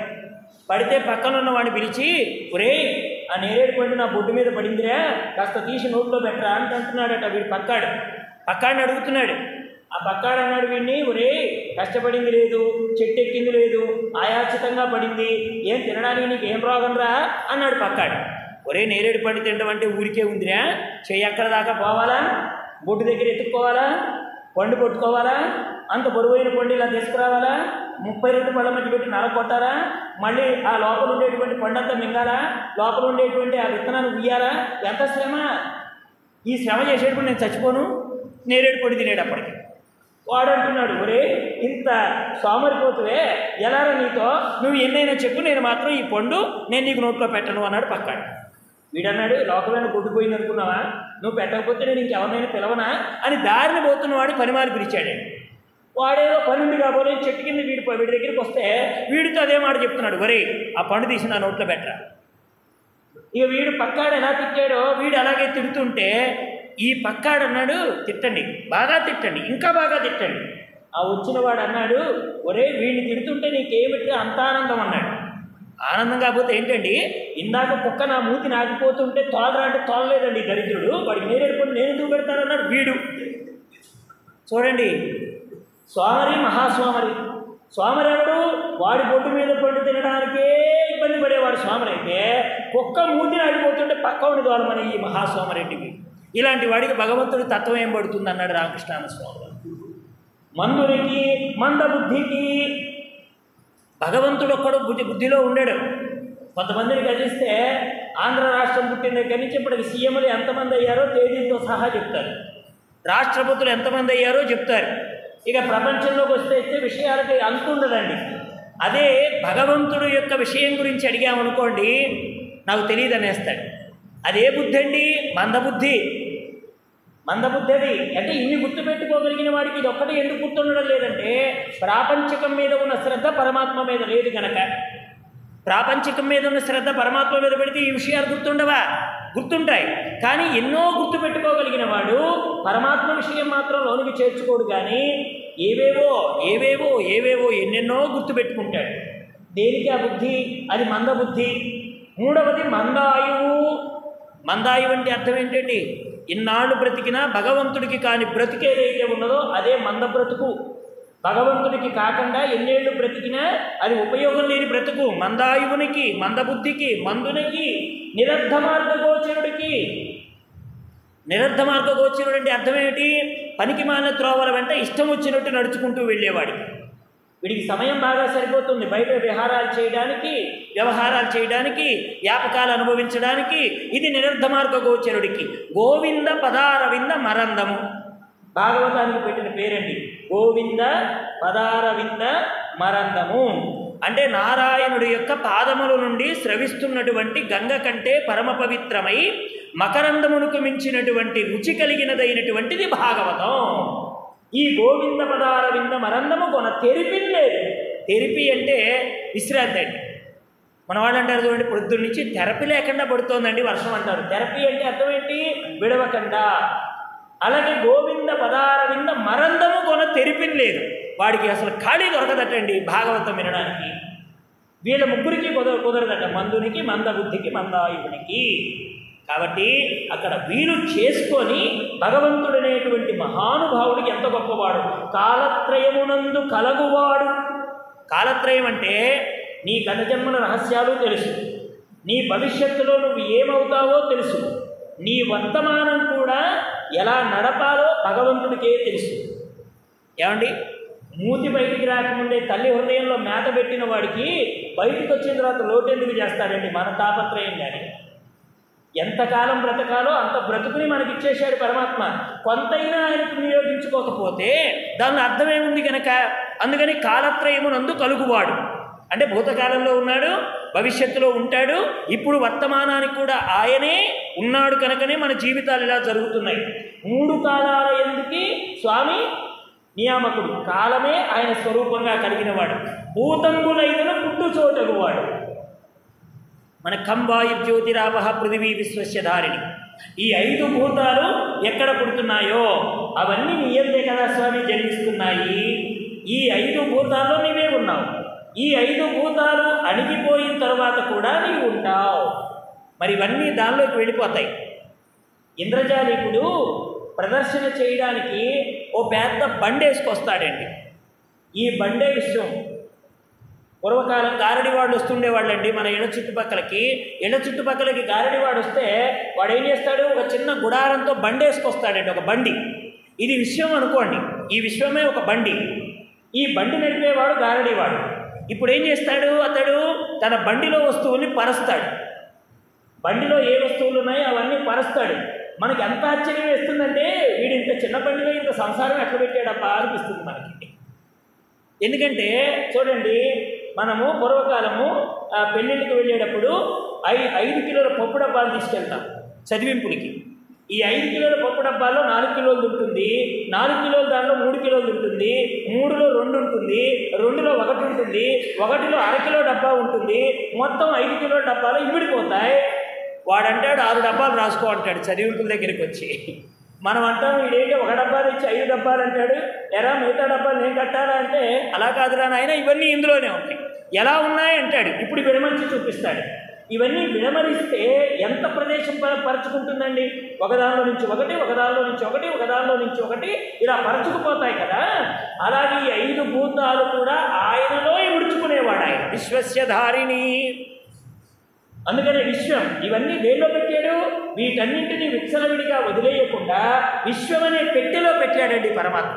పడితే పక్కన ఉన్న వాడిని పిలిచి ఒరే ఆ నేరేడు పండు నా బొడ్డు మీద పడిందిరా కాస్త తీసి నోట్లో పెట్టరా అని అంటున్నాడట వీడు పక్కాడు పక్కాడిని అడుగుతున్నాడు ఆ పక్కాడు అన్నాడు వీడిని ఒరే కష్టపడింది లేదు చెట్టు ఎక్కింది లేదు ఆయాచితంగా పడింది ఏం తినడానికి నీకు ఏం రోగం రా అన్నాడు పక్కాడు ఒరే నేరేడు పండు తినడం అంటే ఊరికే ఉందిరా చెయ్యి ఎక్కడ దాకా పోవాలా బొడ్డు దగ్గర ఎత్తుక్కోవాలా పండు కొట్టుకోవాలా అంత బరువైన పండు ఇలా తీసుకురావాలా ముప్పై రెండు పళ్ళ మధ్య పెట్టి నర కొట్టాలా మళ్ళీ ఆ లోపల ఉండేటువంటి పండంతా మింగాలా లోపల ఉండేటువంటి ఆ విత్తనాలు ఉయ్యాలా ఎంత శ్రమ ఈ శ్రమ చేసేటప్పుడు నేను చచ్చిపోను నేరేడు పొడి తినేటప్పటికి వాడు అంటున్నాడు ఒరే ఇంత సోమరిపోతువే ఎలారా నీతో నువ్వు ఎన్నైనా చెప్పు నేను మాత్రం ఈ పండు నేను నీకు నోట్లో పెట్టను అన్నాడు పక్కాడు వీడన్నాడు లోకమైన గుడ్డిపోయింది అనుకున్నావా నువ్వు పెట్టకపోతే నేను ఇంకెవరినైనా పిలవనా అని దారిని పోతున్నవాడు పనిమాలి పిలిచాడు వాడేదో పని ఉంది కాబోలే చెట్టు కింద వీడి వీడి దగ్గరికి వస్తే వీడితో అదే మాట చెప్తున్నాడు ఒరే ఆ పండు తీసి నా నోట్లో పెట్టరా ఇక వీడు పక్కాడు ఎలా తిట్టాడో వీడు అలాగే తిడుతుంటే ఈ పక్కాడు అన్నాడు తిట్టండి బాగా తిట్టండి ఇంకా బాగా తిట్టండి ఆ వచ్చిన వాడు అన్నాడు ఒరే వీడిని తిడుతుంటే నీకేమిటి అంత ఆనందం అన్నాడు ఆనందం కాకపోతే ఏంటండి ఇందాక కుక్క నా మూతి నాకిపోతుంటే తోలరా అంటే తోలలేదండి దరిద్రుడు వాడికి నేరేడుకొని నేను ఎందుకు పెడతానన్నాడు వీడు చూడండి సోమరి మహాస్వామరి సోమరెవడు వాడి బొట్టు మీద పండు తినడానికే ఇబ్బంది పడేవాడు సోమరైతే కుక్క మూతి నాడిపోతుంటే పక్క ఉండి దోలమని ఈ మహాస్వామరెడ్డికి ఇలాంటి వాడికి భగవంతుడి తత్వం ఏం పడుతుంది అన్నాడు రామకృష్ణ స్వామి వారు. మందునికి మందబుద్ధికి భగవంతుడు ఒక్కడు బుద్ధి బుద్ధిలో ఉండడు కొంతమందిని గతిస్తే ఆంధ్ర రాష్ట్రం పుట్టిన దగ్గర నుంచి ఇప్పటికి సీఎంలు ఎంతమంది అయ్యారో తేదీలతో సహా చెప్తారు రాష్ట్రపతులు ఎంతమంది అయ్యారో చెప్తారు ఇక ప్రపంచంలోకి వస్తే అయితే విషయాలకి అంతుండదండి అదే భగవంతుడు యొక్క విషయం గురించి అడిగామనుకోండి నాకు తెలియదు అనేస్తాడు అదే బుద్ధి అండి మందబుద్ధి మందబుద్ధి అది అంటే ఇన్ని గుర్తుపెట్టుకోగలిగిన వాడికి ఇది ఒక్కటి ఎందుకు గుర్తుండడం లేదంటే ప్రాపంచికం మీద ఉన్న శ్రద్ధ పరమాత్మ మీద లేదు గనక ప్రాపంచికం మీద ఉన్న శ్రద్ధ పరమాత్మ మీద పెడితే ఈ విషయాలు గుర్తుండవా గుర్తుంటాయి కానీ ఎన్నో గుర్తుపెట్టుకోగలిగిన వాడు పరమాత్మ విషయం మాత్రం లోనికి చేర్చుకోడు కానీ ఏవేవో ఏవేవో ఏవేవో ఎన్నెన్నో గుర్తుపెట్టుకుంటాడు దేనికి ఆ బుద్ధి అది మందబుద్ధి మూడవది మందాయువు మందాయువు అంటే అర్థం ఏంటండి ఇన్నాళ్ళు బ్రతికినా భగవంతుడికి కాని బ్రతికి ఏదైతే ఉన్నదో అదే మంద బ్రతుకు భగవంతుడికి కాకుండా ఎన్నేళ్ళు బ్రతికినా అది ఉపయోగం లేని బ్రతుకు మందాయువునికి మందబుద్ధికి మందునికి నిరర్ధ మార్గగోచరుడికి నిరర్ధ మార్గగోచరుడు అంటే అర్థం ఏమిటి పనికి మాన త్రోవల వెంట ఇష్టం వచ్చినట్టు నడుచుకుంటూ వెళ్ళేవాడికి వీడికి సమయం బాగా సరిపోతుంది బయట విహారాలు చేయడానికి వ్యవహారాలు చేయడానికి వ్యాపకాలు అనుభవించడానికి ఇది నిరర్ధ మార్గ గోచరుడికి గోవింద పదారవింద మరందము భాగవతానికి పెట్టిన పేరండి గోవింద పదారవింద మరందము అంటే నారాయణుడి యొక్క పాదముల నుండి స్రవిస్తున్నటువంటి గంగ కంటే పరమ పవిత్రమై మకరందమునకు మించినటువంటి రుచి కలిగినదైనటువంటిది భాగవతం ఈ గోవింద పదారవింద మరందము కొన తెరిపిలేదు తెరిపి అంటే విశ్రాంతి అండి మన వాళ్ళు అంటారు చూడండి పొద్దున్న నుంచి తెరపి లేకుండా పడుతోందండి వర్షం అంటారు తెరపి అంటే అర్థం ఏంటి విడవకుండా అలాగే గోవింద పదారవింద మరందము కొన తెరిపిన లేదు వాడికి అసలు ఖాళీ దొరకదటండి భాగవతం వినడానికి వీళ్ళ ముగ్గురికి కుదర కుదరదట మందునికి మందబుద్ధికి మందాయువునికి కాబట్టి అక్కడ వీలు చేసుకొని భగవంతుడనేటువంటి మహానుభావుడికి ఎంత గొప్పవాడు కాలత్రయమునందు కలగువాడు కాలత్రయం అంటే నీ గతజన్మల రహస్యాలు తెలుసు నీ భవిష్యత్తులో నువ్వు ఏమవుతావో తెలుసు నీ వర్తమానం కూడా ఎలా నడపాలో భగవంతుడికే తెలుసు ఏమండి మూతి బయటికి రాకముందే తల్లి హృదయంలో మేత పెట్టిన వాడికి బయటికి వచ్చిన తర్వాత లోటు ఎందుకు చేస్తాడండి మన తాపత్రయం కానీ ఎంతకాలం బ్రతకాలో అంత బ్రతుకుని మనకి ఇచ్చేశాడు పరమాత్మ కొంతైనా ఆయనకు వినియోగించుకోకపోతే దాని అర్థమేముంది గనక అందుకని కాలత్రయమునందు కలుగువాడు అంటే భూతకాలంలో ఉన్నాడు భవిష్యత్తులో ఉంటాడు ఇప్పుడు వర్తమానానికి కూడా ఆయనే ఉన్నాడు కనుకనే మన జీవితాలు ఇలా జరుగుతున్నాయి మూడు కాలాల ఎందుకి స్వామి నియామకుడు కాలమే ఆయన స్వరూపంగా కలిగినవాడు భూతంబులైన పుట్టు చోటగువాడు మన కంబాయు జ్యోతిరావ పృథివీ విశ్వస్యధారిణి ఈ ఐదు భూతాలు ఎక్కడ పుడుతున్నాయో అవన్నీ నీయందే కదా స్వామి జన్మిస్తున్నాయి ఈ ఐదు భూతాల్లో నీవే ఉన్నావు ఈ ఐదు భూతాలు అణిగిపోయిన తర్వాత కూడా నీవు ఉంటావు మరి ఇవన్నీ దానిలోకి వెళ్ళిపోతాయి ఇంద్రజాలికుడు ప్రదర్శన చేయడానికి ఓ పెద్ద బండి వేసుకొస్తాడండి ఈ బండే విషయం పూర్వకాలం గారడివాడు వస్తుండేవాళ్ళండి మన ఇళ్ళ చుట్టుపక్కలకి ఇళ్ళ చుట్టుపక్కలకి గారడివాడు వస్తే వాడు ఏం చేస్తాడు ఒక చిన్న గుడారంతో బండి వేసుకొస్తాడండి ఒక బండి ఇది విశ్వం అనుకోండి ఈ విశ్వమే ఒక బండి ఈ బండి నడిపేవాడు గారడివాడు ఇప్పుడు ఏం చేస్తాడు అతడు తన బండిలో వస్తువుని పరస్తాడు బండిలో ఏ వస్తువులు ఉన్నాయో అవన్నీ పరుస్తాడు మనకి ఎంత ఆశ్చర్యం వేస్తుందంటే వీడు ఇంత చిన్న బండిలో ఇంత సంసారం ఎట్లా పెట్టాడప్పా అనిపిస్తుంది మనకి ఎందుకంటే చూడండి మనము పూర్వకాలము ఆ, పెళ్ళిళ్ళకి వెళ్ళేటప్పుడు ఐ ఐదు కిలోల పప్పు డబ్బాలు తీసుకెళ్తాం చదివింపులకి ఈ ఐదు కిలోల పప్పు డబ్బాలో నాలుగు కిలోలు ఉంటుంది నాలుగు కిలోల దాంట్లో మూడు కిలోలు ఉంటుంది మూడులో రెండు ఉంటుంది రెండులో ఒకటి ఉంటుంది ఒకటిలో అర కిలో డబ్బా ఉంటుంది మొత్తం ఐదు కిలోల డబ్బాలు ఇమిడిపోతాయి వాడంటాడు ఆరు డబ్బాలు రాసుకో అంటాడు చదివింపుల దగ్గరికి వచ్చి మనం అంటాం వీడేంటి ఒక డబ్బా తెచ్చి ఐదు డబ్బాలు అంటాడు ఎరా మిగతా డబ్బాలు నేను కట్టాలా అంటే అలా కాదురా నాయన ఇవన్నీ ఇందులోనే ఉంటాయి ఎలా ఉన్నాయి అంటాడు ఇప్పుడు విడమర్చి చూపిస్తాడు ఇవన్నీ విడమరిస్తే ఎంత ప్రదేశం ప- పరుచుకుంటుందండి ఒకదానిలో నుంచి ఒకటి ఒకదానిలో నుంచి ఒకటి ఒకదానిలో నుంచి ఒకటి ఇలా పరుచుకుపోతాయి కదా అలాగే ఈ ఐదు భూతాలు కూడా ఆయనలో ముడుచుకునేవాడు ఆయన విశ్వస్య ధారిణి అందుకనే విశ్వం ఇవన్నీ దేనిలో పెట్టాడు వీటన్నింటినీ విచ్చలవిడిగా వదిలేయకుండా విశ్వం అనే పెట్టెలో పెట్టాడండి పరమాత్మ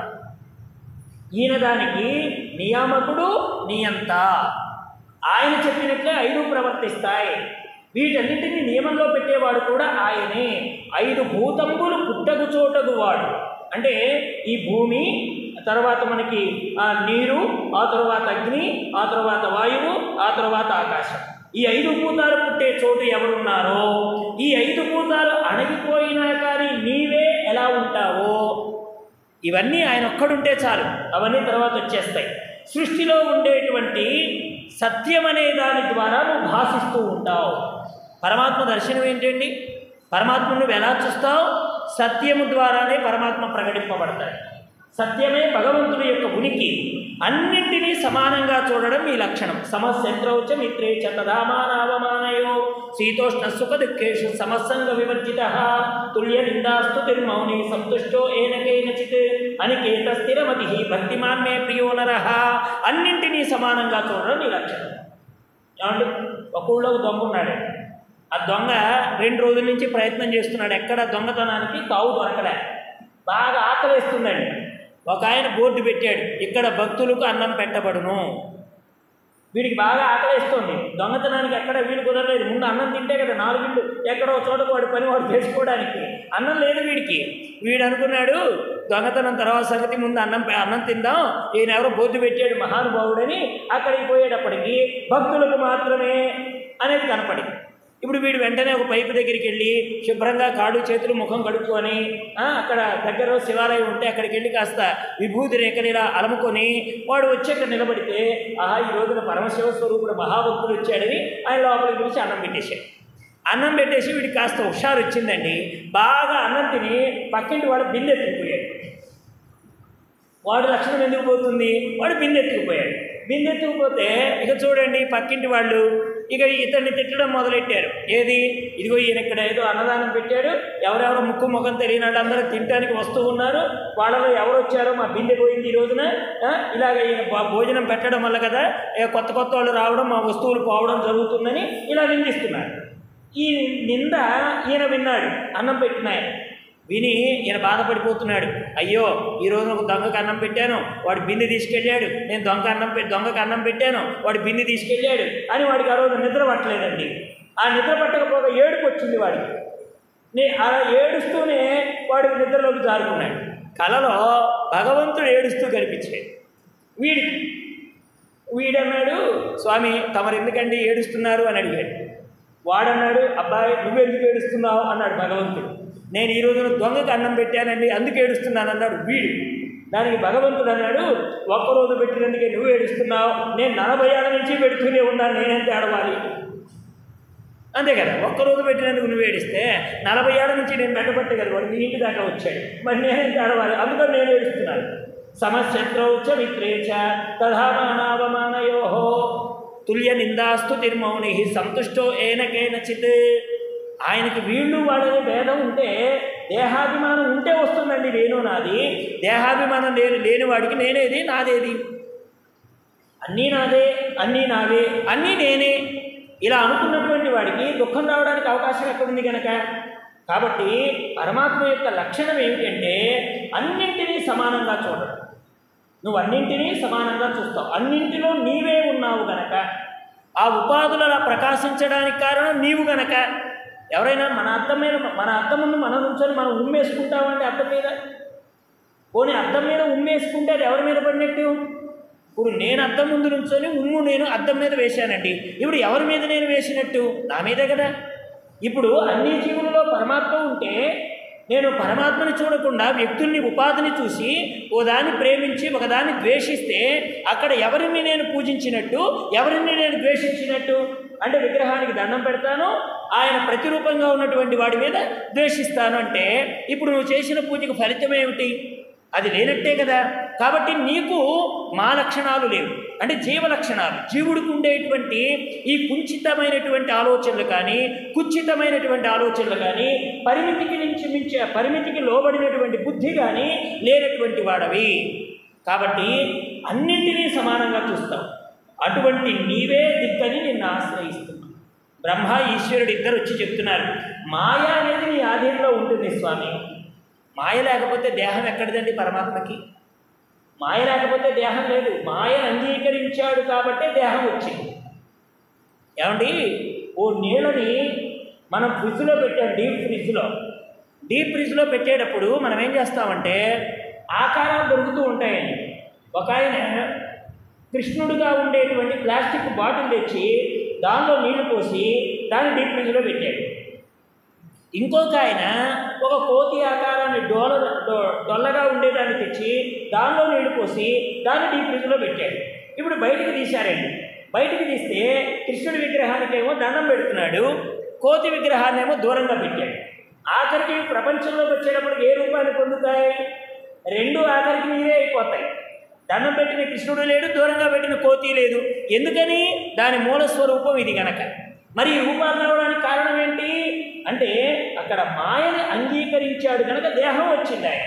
ఈయన దానికి నియామకుడు నియంత ఆయన చెప్పినట్లే ఐదు ప్రవర్తిస్తాయి వీటన్నింటినీ నియమంలో పెట్టేవాడు కూడా ఆయనే ఐదు భూతంబులు పుట్టగు చోటగు వాడు అంటే ఈ భూమి తర్వాత మనకి ఆ నీరు ఆ తర్వాత అగ్ని ఆ తర్వాత వాయువు ఆ తర్వాత ఆకాశం ఈ ఐదు భూతాలు పుట్టే చోటు ఎవరున్నారో ఈ ఐదు భూతాలు అణగిపోయినా కానీ నీవే ఎలా ఉంటావో ఇవన్నీ ఆయన ఒక్కడుంటే చాలు అవన్నీ తర్వాత వచ్చేస్తాయి సృష్టిలో ఉండేటువంటి సత్యం అనే దాని ద్వారా నువ్వు భాషిస్తూ ఉంటావు పరమాత్మ దర్శనం ఏంటండి పరమాత్మను నువ్వు ఎలా చూస్తావు సత్యము ద్వారానే పరమాత్మ ప్రకటింపబడతాడు సత్యమే భగవంతుడి యొక్క ఉనికి అన్నింటినీ సమానంగా చూడడం ఈ లక్షణం సమశత్రౌచ మిత్రే చ తదామానావమానయో శీతోష్ణ సుఖ దుఃఖేషు సమస్సంగ వివర్జిత తుల్య నిందాస్తు తిర్మౌని సంతుష్టో ఏనకేనచిత్ అనికేత స్థిరమతి భక్తిమాన్ మే ప్రియో నరః అన్నింటినీ సమానంగా చూడడం ఈ లక్షణం ఏమండి ఒక ఊళ్ళో ఒక దొంగ ఉన్నాడు ఆ దొంగ రెండు రోజుల నుంచి ప్రయత్నం చేస్తున్నాడు ఎక్కడ దొంగతనానికి తావు దొరకలే బాగా ఆకలేస్తుందండి ఒక ఆయన బోర్డు పెట్టాడు ఇక్కడ భక్తులకు అన్నం పెట్టబడును వీడికి బాగా ఆకలేస్తుంది దొంగతనానికి ఎక్కడ వీలు కుదరలేదు ముందు అన్నం తింటే కదా నాలుగిళ్ళు ఎక్కడో చోట వాడి పని వాడు చేసుకోవడానికి అన్నం లేదు వీడికి వీడు అనుకున్నాడు దొంగతనం తర్వాత సంగతి ముందు అన్నం పె- అన్నం తిందాం ఈయన ఎవరో బోర్డు పెట్టాడు మహానుభావుడని అక్కడికి పోయేటప్పటికి భక్తులకు మాత్రమే అనేది కనపడింది ఇప్పుడు వీడు వెంటనే ఒక పైపు దగ్గరికి వెళ్ళి శుభ్రంగా కాడు చేతులు ముఖం కడుక్కొని ఆ, అక్కడ దగ్గర శివాలయం ఉంటే అక్కడికి వెళ్ళి కాస్త విభూతి రేఖని ఇలా అలముకొని వాడు వచ్చి అక్కడ నిలబడితే ఆహా ఈ రోజున పరమశివ స్వరూపుడు మహాభక్తుడు వచ్చాడని ఆయన లోపలికి పిలిచి అన్నం పెట్టేశాడు అన్నం పెట్టేసి వీడికి కాస్త హుషారు వచ్చిందండి బాగా అన్నం తిని పక్కింటి వాడు బిల్లు ఎత్తుకుపోయాడు వాడు లక్షణం ఎందుకు పోతుంది వాడు బిందె ఎత్తుకుపోయాడు బిందె ఎత్తుకుపోతే ఇక చూడండి పక్కింటి వాళ్ళు ఇక ఇతన్ని తిట్టడం మొదలెట్టారు ఏది ఇదిగో ఈయన ఇక్కడ ఏదో అన్నదానం పెట్టాడు ఎవరెవరో ముక్కు ముఖం తెలియని వాళ్ళు అందరూ తినడానికి వస్తూ ఉన్నారు వాళ్ళలో ఎవరు వచ్చారో మా బిందె పోయింది ఈ రోజున ఆ, ఇలాగ ఈయన భో- భోజనం పెట్టడం వల్ల కదా ఏ కొత్త కొత్త వాళ్ళు రావడం మా వస్తువులు పోవడం జరుగుతుందని ఇలా నిందిస్తున్నారు ఈ నింద ఈయన విన్నాడు అన్నం పెట్టిన ఆయన విని ఈయన బాధపడిపోతున్నాడు అయ్యో ఈ రోజు ఒక దొంగకు అన్నం పెట్టాను వాడు బిందె తీసుకెళ్ళాడు నేను దొంగ అన్నం పెట్టి దొంగకు అన్నం పెట్టాను వాడు బిందె తీసుకెళ్ళాడు అని వాడికి ఆ రోజు నిద్ర పట్టలేదండి ఆ నిద్ర పట్టకపోగా ఏడుపు వచ్చింది వాడికి నే అలా ఏడుస్తూనే వాడికి నిద్రలోకి జారుకున్నాడు కలలో భగవంతుడు ఏడుస్తూ కనిపించాడు వీడికి వీడన్నాడు స్వామి తమరు ఎందుకండి ఏడుస్తున్నారు అని అడిగాడు వాడన్నాడు అబ్బాయి నువ్వెందుకు ఏడుస్తున్నావు అన్నాడు భగవంతుడు నేను ఈ రోజున దొంగకి అన్నం పెట్టానండి అందుకు ఏడుస్తున్నాను అన్నాడు వీడు దానికి భగవంతుడు అన్నాడు ఒక్కరోజు పెట్టినందుకే నువ్వు ఏడుస్తున్నావు నేను నలభై ఏళ్ళ నుంచి పెడుతూనే ఉన్నాను నేనెంత ఏడవాలి అంతే కదా ఒక్కరోజు పెట్టినందుకు నువ్వు ఏడిస్తే నలభై ఏళ్ళ నుంచి నేను పెట్టబట్టే కదా వాడు నీ ఇంటి దాకా వచ్చాడు మరి నేనెంత ఏడవాలి అందుకని నేను ఏడుస్తున్నాను సమశత్రౌ చ మిత్రే చ తథా మానావమానయో తుల్య నిందాస్తు తిర్మౌని సంతుష్టో ఏన కేనచిత్ ఆయనకి వీళ్ళు వాళ్ళని భేదం ఉంటే దేహాభిమానం ఉంటే వస్తుందండి నేను నాది దేహాభిమానం లేని లేని వాడికి నేనేది నాదేది అన్నీ నాదే అన్నీ నావే అన్నీ నేనే ఇలా అనుకున్నటువంటి వాడికి దుఃఖం రావడానికి అవకాశం ఎక్కడుంది కనుక కాబట్టి పరమాత్మ యొక్క లక్షణం ఏమిటంటే అన్నింటినీ సమానంగా చూడడం నువ్వు అన్నింటినీ సమానంగా చూస్తావు అన్నింటిలో నీవే ఉన్నావు గనక ఆ ఉపాధులు అలా ప్రకాశించడానికి కారణం నీవు గనక ఎవరైనా మన అద్దం మీద మన అద్దం ముందు మనం నుంచొని మనం ఉమ్మేసుకుంటామండి అద్దం మీద పోనీ అద్దం మీద ఉమ్మేసుకుంటే అది ఎవరి మీద పడినట్టు ఇప్పుడు నేను అద్దం ముందు నుంచొని ఉమ్ము నేను అద్దం మీద వేశానండి ఇప్పుడు ఎవరి మీద నేను వేసినట్టు నా మీదే కదా ఇప్పుడు అన్ని జీవులలో పరమాత్మ ఉంటే నేను పరమాత్మని చూడకుండా వ్యక్తుల్ని ఉపాధిని చూసి ఓ దాన్ని ప్రేమించి ఒకదాన్ని ద్వేషిస్తే అక్కడ ఎవరిని నేను పూజించినట్టు ఎవరిని నేను ద్వేషించినట్టు అంటే విగ్రహానికి దండం పెడతాను ఆయన ప్రతిరూపంగా ఉన్నటువంటి వాడి మీద ద్వేషిస్తాను అంటే ఇప్పుడు నువ్వు చేసిన పూజకు ఫలితం ఏమిటి అది లేనట్టే కదా కాబట్టి నీకు మా లక్షణాలు లేవు అంటే జీవ లక్షణాలు జీవుడికి ఉండేటువంటి ఈ కుంచితమైనటువంటి ఆలోచనలు కానీ కుచితమైనటువంటి ఆలోచనలు కానీ పరిమితికి నుంచి మించే పరిమితికి లోబడినటువంటి బుద్ధి కానీ లేనటువంటి వాడవి కాబట్టి అన్నింటినీ సమానంగా చూస్తావు అటువంటి నీవే దిక్కని నిన్ను ఆశ్రయిస్తున్నావు బ్రహ్మ ఈశ్వరుడు ఇద్దరు వచ్చి చెప్తున్నారు మాయ అనేది నీ ఆధీనంలో ఉంటుంది స్వామి మాయ లేకపోతే దేహం ఎక్కడిదండి పరమాత్మకి మాయ లేకపోతే దేహం లేదు మాయను అంగీకరించాడు కాబట్టే దేహం వచ్చింది ఏమండి ఓ నీళ్ళని మనం ఫ్రిడ్జ్లో పెట్టాం డీప్ ఫ్రిడ్జ్లో డీప్ ఫ్రిడ్జ్లో పెట్టేటప్పుడు మనం ఏం చేస్తామంటే ఆకారాలు దొరుకుతూ ఉంటాయండి ఒక ఆయన కృష్ణుడిగా ఉండేటువంటి ప్లాస్టిక్ బాటిల్ తెచ్చి దానిలో నీళ్లు పోసి దాన్ని డీప్ ఫ్రిడ్జ్లో పెట్టాడు ఇంకొక ఆయన ఒక కోతి ఆకారాన్ని డోల డో- డొల్లగా ఉండేదాన్ని తెచ్చి దానిలో నీళ్లు పోసి దాన్ని డీప్ ఫ్రిడ్జ్లో పెట్టాడు ఇప్పుడు బయటికి తీశారండి బయటికి తీస్తే కృష్ణుడి విగ్రహానికి ఏమో దండం పెడుతున్నాడు కోతి విగ్రహాన్ని ఏమో దూరంగా పెట్టాడు ఆఖరికి ప్రపంచంలోకి వచ్చేటప్పుడు ఏ రూపాన్ని పొందుతాయి రెండు ఆఖరికి మీరే అయిపోతాయి దండం పెట్టిన కృష్ణుడు లేడు దూరంగా పెట్టిన కోతి లేదు ఎందుకని దాని మూల స్వరూపం ఇది గనక మరి ఈ రూపాలు రావడానికి కారణం ఏంటి అంటే అక్కడ మాయని అంగీకరించాడు కనుక దేహం వచ్చింది ఆయన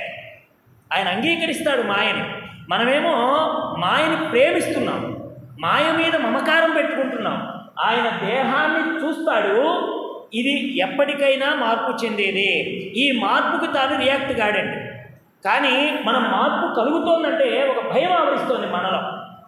ఆయన అంగీకరిస్తాడు మాయని మనమేమో మాయని ప్రేమిస్తున్నాం మాయ మీద మమకారం పెట్టుకుంటున్నాం ఆయన దేహాన్ని చూస్తాడు ఇది ఎప్పటికైనా మార్పు చెందేదే ఈ మార్పుకు తాను రియాక్ట్ కాడండి కానీ మనం మార్పు కలుగుతోందంటే ఒక భయం ఆవరిస్తోంది మనలో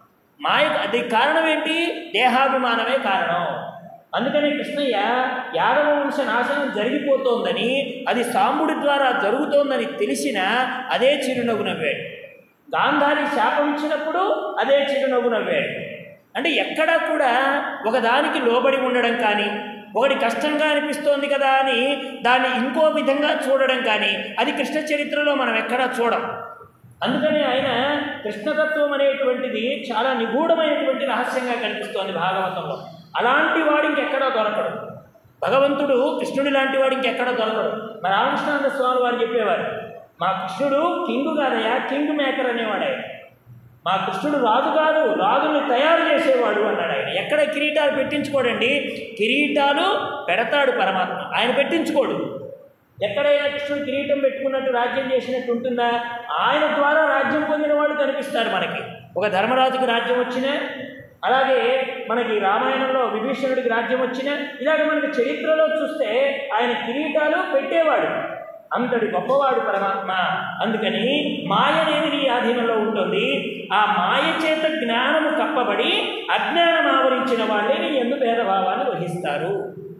మాయ అది కారణం ఏంటి దేహాభిమానమే కారణం అందుకని కృష్ణయ్య యాదవ వంశ నాశనం జరిగిపోతోందని అది సాంబుడి ద్వారా జరుగుతోందని తెలిసిన అదే చిరునవ్వు నవ్వాడు గాంధారి శాపం ఇచ్చినప్పుడు అదే చిరునవ్వు నవ్వాడు అంటే ఎక్కడా కూడా ఒకదానికి లోబడి ఉండడం కానీ ఒకటి కష్టంగా అనిపిస్తోంది కదా అని దాన్ని ఇంకో విధంగా చూడడం కానీ అది కృష్ణ చరిత్రలో మనం ఎక్కడా చూడం అందుకని ఆయన కృష్ణతత్వం అనేటువంటిది చాలా నిగూఢమైనటువంటి రహస్యంగా కనిపిస్తోంది భాగవతంలో అలాంటి వాడు ఇంకెక్కడా దొరకడు భగవంతుడు కృష్ణుడి లాంటి వాడు ఇంకెక్కడా దొరకడు మరి రామకృష్ణానంద స్వామి వారు చెప్పేవారు మా కృష్ణుడు కింగు కాదయ్యా కింగ్ మేకర్ అనేవాడు ఆయన మా కృష్ణుడు రాజు కాదు రాజుల్ని తయారు చేసేవాడు అన్నాడు ఆయన ఎక్కడ కిరీటాలు పెట్టించుకోడండి కిరీటాలు పెడతాడు పరమాత్మ ఆయన పెట్టించుకోడు ఎక్కడైనా కృష్ణుడు కిరీటం పెట్టుకున్నట్టు రాజ్యం చేసినట్టు ఉంటుందా ఆయన ద్వారా రాజ్యం పొందిన వాడు కనిపిస్తాడు మనకి ఒక ధర్మరాజుకి రాజ్యం వచ్చినా అలాగే మనకి రామాయణంలో విభీషణుడికి రాజ్యం వచ్చినా ఇలాగ మనకి చరిత్రలో చూస్తే ఆయన కిరీటాలు పెట్టేవాడు అంతటి గొప్పవాడు పరమాత్మ అందుకని మాయ అనేది నీ ఆధీనంలో ఉంటుంది ఆ మాయ చేత జ్ఞానము కప్పబడి అజ్ఞానం ఆవరించిన వాళ్ళే నీ ఎందు భేదభావాన్ని వహిస్తారు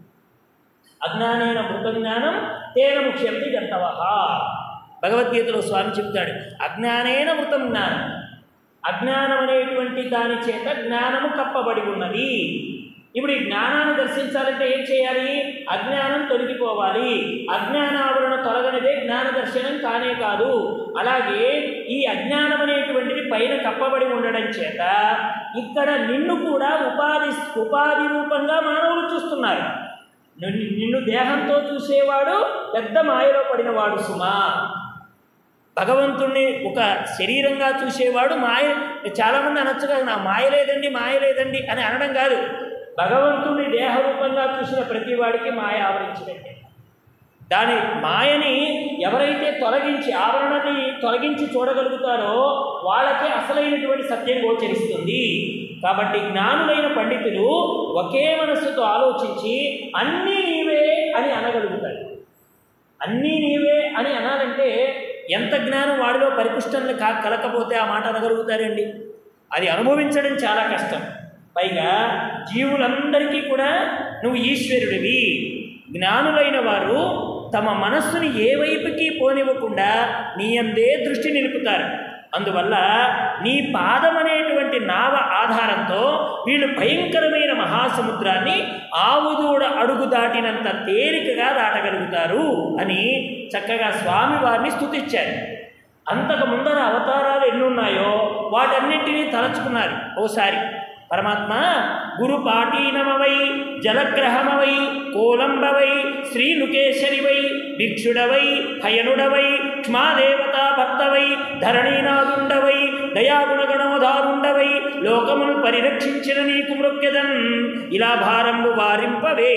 అజ్ఞానైన మృత జ్ఞానం తేన ముఖ్యంతి గంతవ భగవద్గీతలో స్వామి చెప్తాడు అజ్ఞానైన మృతం జ్ఞానం అజ్ఞానం అనేటువంటి దాని చేత జ్ఞానము కప్పబడి ఉన్నది ఇప్పుడు ఈ జ్ఞానాన్ని దర్శించాలంటే ఏం చేయాలి అజ్ఞానం తొలగిపోవాలి అజ్ఞానావరణ తొలగనిదే జ్ఞాన దర్శనం కానే కాదు అలాగే ఈ అజ్ఞానం అనేటువంటిది పైన కప్పబడి ఉండడం చేత ఇక్కడ నిన్ను కూడా ఉపాధి ఉపాధి రూపంగా మానవులు చూస్తున్నారు నిన్ను నిన్ను దేహంతో చూసేవాడు పెద్ద మాయలో పడినవాడు సుమా భగవంతుణ్ణి ఒక శరీరంగా చూసేవాడు మాయ చాలామంది అనొచ్చు కదా నా మాయ లేదండి మాయ లేదండి అని అనడం కాదు భగవంతుణ్ణి దేహరూపంగా చూసిన ప్రతి వాడికి మాయ ఆవరించినట్టే దాని మాయని ఎవరైతే తొలగించి ఆవరణని తొలగించి చూడగలుగుతారో వాళ్ళకే అసలైనటువంటి సత్యం గోచరిస్తుంది కాబట్టి జ్ఞానులైన పండితులు ఒకే మనస్సుతో ఆలోచించి అన్నీ నీవే అని అనగలుగుతారు అన్నీ నీవే అని అనాలంటే ఎంత జ్ఞానం వాడిలో పరిపుష్టంలో కా కలకపోతే ఆ మాట అనగలుగుతారండి అది అనుభవించడం చాలా కష్టం పైగా జీవులందరికీ కూడా నువ్వు ఈశ్వరుడివి జ్ఞానులైన వారు తమ మనస్సుని ఏ వైపుకి పోనివ్వకుండా నీ అందే దృష్టి నిలుపుతారు అందువల్ల నీ పాదం అనేటువంటి నావ ఆధారంతో వీళ్ళు భయంకరమైన మహాసముద్రాన్ని ఆవుదూడ అడుగు దాటినంత తేలికగా దాటగలుగుతారు అని చక్కగా స్వామివారిని స్తుతించారు అంతకు ముందర అవతారాలు ఎన్నున్నాయో వాటన్నింటినీ తలచుకున్నారు ఓసారి పరమాత్మ గురు పాటీనమవై జలగ్రహమవై కోలంబవై శ్రీలుకేశరివై భిక్షుడవై భయనుడవై క్ష్మాదేవతా భక్తవై ధరణీనాథుండవై దయాగుణగణోధారుండవై లోకమును పరిరక్షించిన నీకు మృక్యదన్ ఇలా భారంబు వారింపవే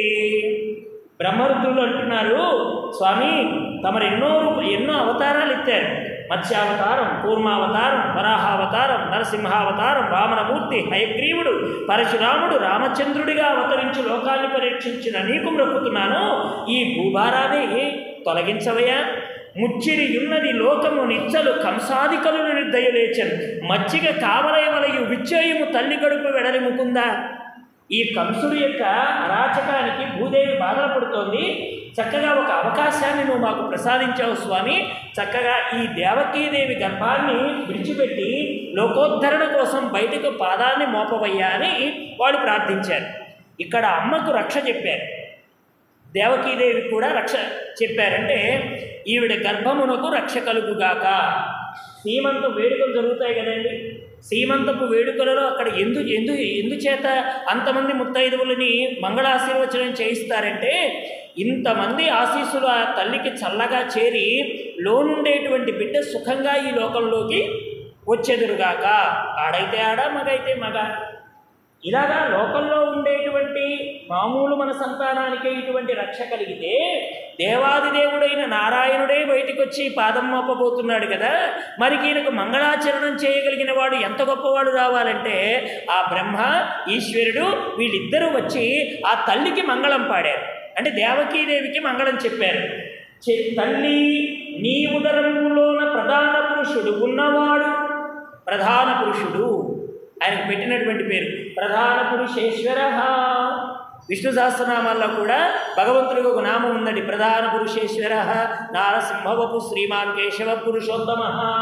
బ్రహ్మరుద్రులు అంటున్నారు స్వామి తమరు ఎన్నో రూప ఎన్నో అవతారాలు ఎత్తారు మత్స్యావతారం కూర్మావతారం వరాహావతారం నరసింహావతారం వామనమూర్తి హయగ్రీవుడు పరశురాముడు రామచంద్రుడిగా అవతరించి లోకాన్ని పరీక్షించిన నీకు మొక్కుతున్నాను ఈ భూభారాన్ని తొలగించవయా ముచ్చిరి యున్నది లోకము నిచ్చలు కంసాదికలను నిర్దయలేచను మచ్చిగ కావలయవలయు విచ్చయము తల్లి కడుపు వెడలి ముకుందా ఈ కంసుడి యొక్క అరాచకానికి భూదేవి బాధపడుతోంది చక్కగా ఒక అవకాశాన్ని నువ్వు మాకు ప్రసాదించావు స్వామి చక్కగా ఈ దేవకీదేవి గర్భాన్ని విడిచిపెట్టి లోకోద్ధరణ కోసం బయటకు పాదాన్ని మోపవయ్యా అని వాళ్ళు ప్రార్థించారు ఇక్కడ అమ్మకు రక్ష చెప్పారు దేవకీదేవి కూడా రక్ష చెప్పారంటే ఈవిడ గర్భమునకు రక్ష కలుగుగాక సీమంతం వేడుకలు జరుగుతాయి కదండి సీమంతపు వేడుకలలో అక్కడ ఎందు ఎందు ఎందుచేత అంతమంది ముత్తైదువులని మంగళాశీర్వచనం చేయిస్తారంటే ఇంతమంది ఆశీస్సులు ఆ తల్లికి చల్లగా చేరి లోనుండేటువంటి బిడ్డ సుఖంగా ఈ లోకంలోకి వచ్చెదురుగాక ఆడైతే ఆడ మగైతే మగ ఇలాగా లోకంలో ఉండేటువంటి మామూలు మన సంతానానికి ఇటువంటి రక్ష కలిగితే దేవాది దేవుడైన నారాయణుడే బయటికి వచ్చి పాదం మోపబోతున్నాడు కదా మరి ఈయనకు మంగళాచరణం చేయగలిగిన వాడు ఎంత గొప్పవాడు రావాలంటే ఆ బ్రహ్మ ఈశ్వరుడు వీళ్ళిద్దరూ వచ్చి ఆ తల్లికి మంగళం పాడారు అంటే దేవకీదేవికి మంగళం చెప్పారు చె- తల్లి నీ ఉదరములోన ప్రధాన పురుషుడు ఉన్నవాడు ప్రధాన పురుషుడు ఆయనకు పెట్టినటువంటి పేరు ప్రధాన పురుషేశ్వర విష్ణు సహస్రనామాల్లో కూడా భగవంతుడికి ఒక నామం ఉందండి ప్రధాన పురుషేశ్వర నారసింహవపు శ్రీమాన్ కేశవ పురుషోత్తమ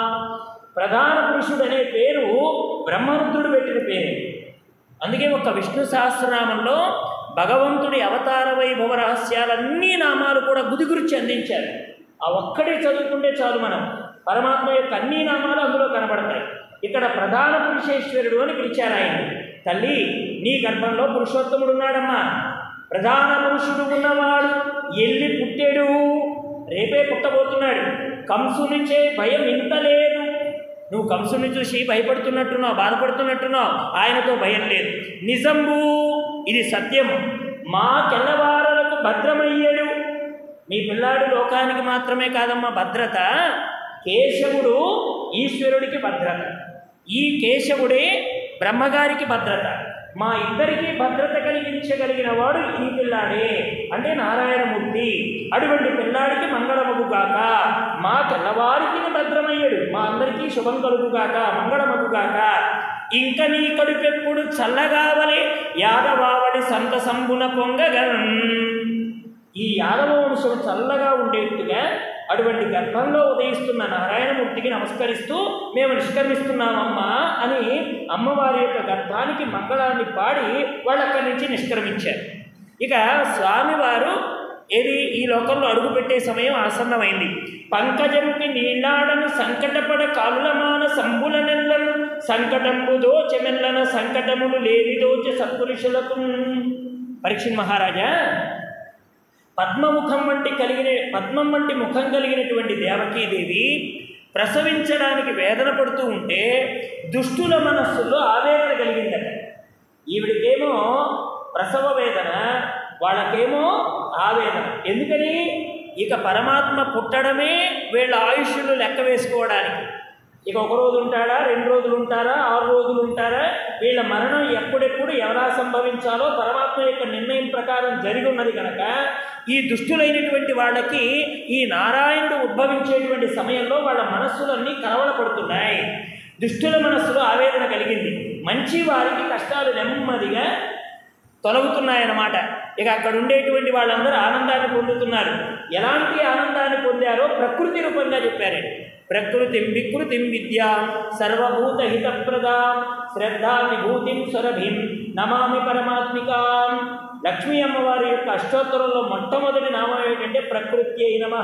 ప్రధాన పురుషుడు అనే పేరు బ్రహ్మరుద్రుడు పెట్టిన పేరు అందుకే ఒక విష్ణు సహస్రనామంలో భగవంతుడి అవతార వైభవ రహస్యాలన్నీ నామాలు కూడా గుదిగురించి అందించారు ఆ ఒక్కడే చదువుకుంటే చాలు మనం పరమాత్మ యొక్క అన్ని నామాలు అందులో కనబడతాయి ఇక్కడ ప్రధాన పురుషేశ్వరుడు అని పిలిచారు ఆయన తల్లి నీ గర్భంలో పురుషోత్తముడు ఉన్నాడమ్మా ప్రధాన పురుషుడు ఉన్నవాడు ఎల్లి పుట్టాడు రేపే పుట్టబోతున్నాడు కంసునిచే భయం ఇంత లేదు నువ్వు కంసుని చూసి భయపడుతున్నట్టున్నావు బాధపడుతున్నట్టున్నావు ఆయనతో భయం లేదు నిజంబు ఇది సత్యము మా తెల్లవారలకు భద్రమయ్యాడు మీ పిల్లాడు లోకానికి మాత్రమే కాదమ్మా భద్రత కేశవుడు ఈశ్వరుడికి భద్రత ఈ కేశవుడే బ్రహ్మగారికి భద్రత మా ఇద్దరికీ భద్రత కలిగించగలిగిన వాడు ఈ పిల్లాడే అంటే నారాయణమూర్తి అటువంటి పిల్లాడికి మంగళమగుగాక మా తెల్లవారికి భద్రమయ్యాడు మా అందరికీ శుభం కలుగుగాక మంగళమగుగాక ఇంక నీ కడుపెప్పుడు చల్లగావలే యాదవావళి సంత సంబున పొంగగన్ ఈ యాదవ వంశం చల్లగా ఉండేట్టుగా అటువంటి గర్భంలో ఉదయిస్తున్న నారాయణమూర్తికి నమస్కరిస్తూ మేము నిష్క్రమిస్తున్నామమ్మా అని అమ్మవారి యొక్క గర్భానికి మంగళాన్ని పాడి వాళ్ళు అక్కడి నుంచి నిష్క్రమించారు ఇక స్వామివారు ఏది ఈ లోకంలో అడుగుపెట్టే సమయం ఆసన్నమైంది పంకజముకి నీళ్ళాడను సంకటపడ కాలులమాన సంబుల నెల్లను సంకటంబు దోచెమెల్లన సంకటములు లేని దోచె సత్పురుషులకు పరీక్ష మహారాజా పద్మముఖం వంటి కలిగిన పద్మం వంటి ముఖం కలిగినటువంటి దేవకీదేవి ప్రసవించడానికి వేదన పడుతూ ఉంటే దుష్టుల మనస్సులో ఆవేదన కలిగిందట ఈవిడికేమో ప్రసవ వేదన వాళ్ళకేమో ఆవేదన ఎందుకని ఇక పరమాత్మ పుట్టడమే వీళ్ళ ఆయుష్యులు లెక్క వేసుకోవడానికి ఇక ఒక రోజు ఉంటాడా రెండు రోజులు ఉంటారా ఆరు రోజులు ఉంటారా వీళ్ళ మరణం ఎప్పుడెప్పుడు ఎలా సంభవించాలో పరమాత్మ యొక్క నిర్ణయం ప్రకారం జరిగి ఉన్నది కనుక ఈ దుష్టులైనటువంటి వాళ్ళకి ఈ నారాయణుడు ఉద్భవించేటువంటి సమయంలో వాళ్ళ మనస్సులన్నీ కలవలపడుతున్నాయి దుష్టుల మనస్సులో ఆవేదన కలిగింది మంచి వారికి కష్టాలు నెమ్మదిగా తొలగుతున్నాయన్నమాట ఇక అక్కడ ఉండేటువంటి వాళ్ళందరూ ఆనందాన్ని పొందుతున్నారు ఎలాంటి ఆనందాన్ని పొందారో ప్రకృతి రూపంగా చెప్పారండి ప్రకృతిం వికృతిం విద్యాం సర్వభూత హితప్రదాం శ్రద్ధా విభూతిం సురభిం నమామి పరమాత్మికాం లక్ష్మీ అమ్మవారి యొక్క అష్టోత్తరంలో మొట్టమొదటి నామం ఏమిటంటే ప్రకృతి నమ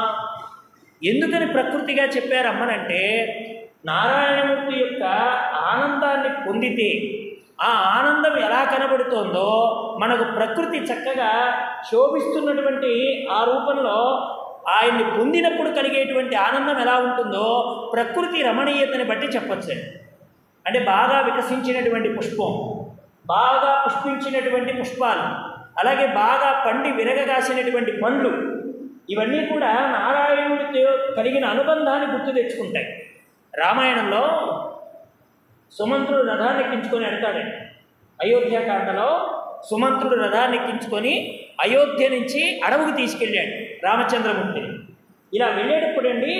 ఎందుకని ప్రకృతిగా చెప్పారు అమ్మనంటే నారాయణమూర్తి యొక్క ఆనందాన్ని పొందితే ఆ ఆనందం ఎలా కనబడుతోందో మనకు ప్రకృతి చక్కగా శోభిస్తున్నటువంటి ఆ రూపంలో ఆయన్ని పొందినప్పుడు కలిగేటువంటి ఆనందం ఎలా ఉంటుందో ప్రకృతి రమణీయతని బట్టి చెప్పచ్చు అంటే బాగా వికసించినటువంటి పుష్పం బాగా పుష్పించినటువంటి పుష్పాలు అలాగే బాగా పండి విరగగాసినటువంటి పండ్లు ఇవన్నీ కూడా నారాయణుడితో కలిగిన అనుబంధాన్ని గుర్తు తెచ్చుకుంటాయి రామాయణంలో సుమంత్రుడు రథాన్ని ఎక్కించుకొని వెళ్తాడు అయోధ్యాకాండలో సుమంత్రుడు రథాన్ని ఎక్కించుకొని అయోధ్య నుంచి అడవుకు తీసుకెళ్ళాడు రామచంద్రమూర్తిని ఇలా వెళ్ళేటప్పుడండి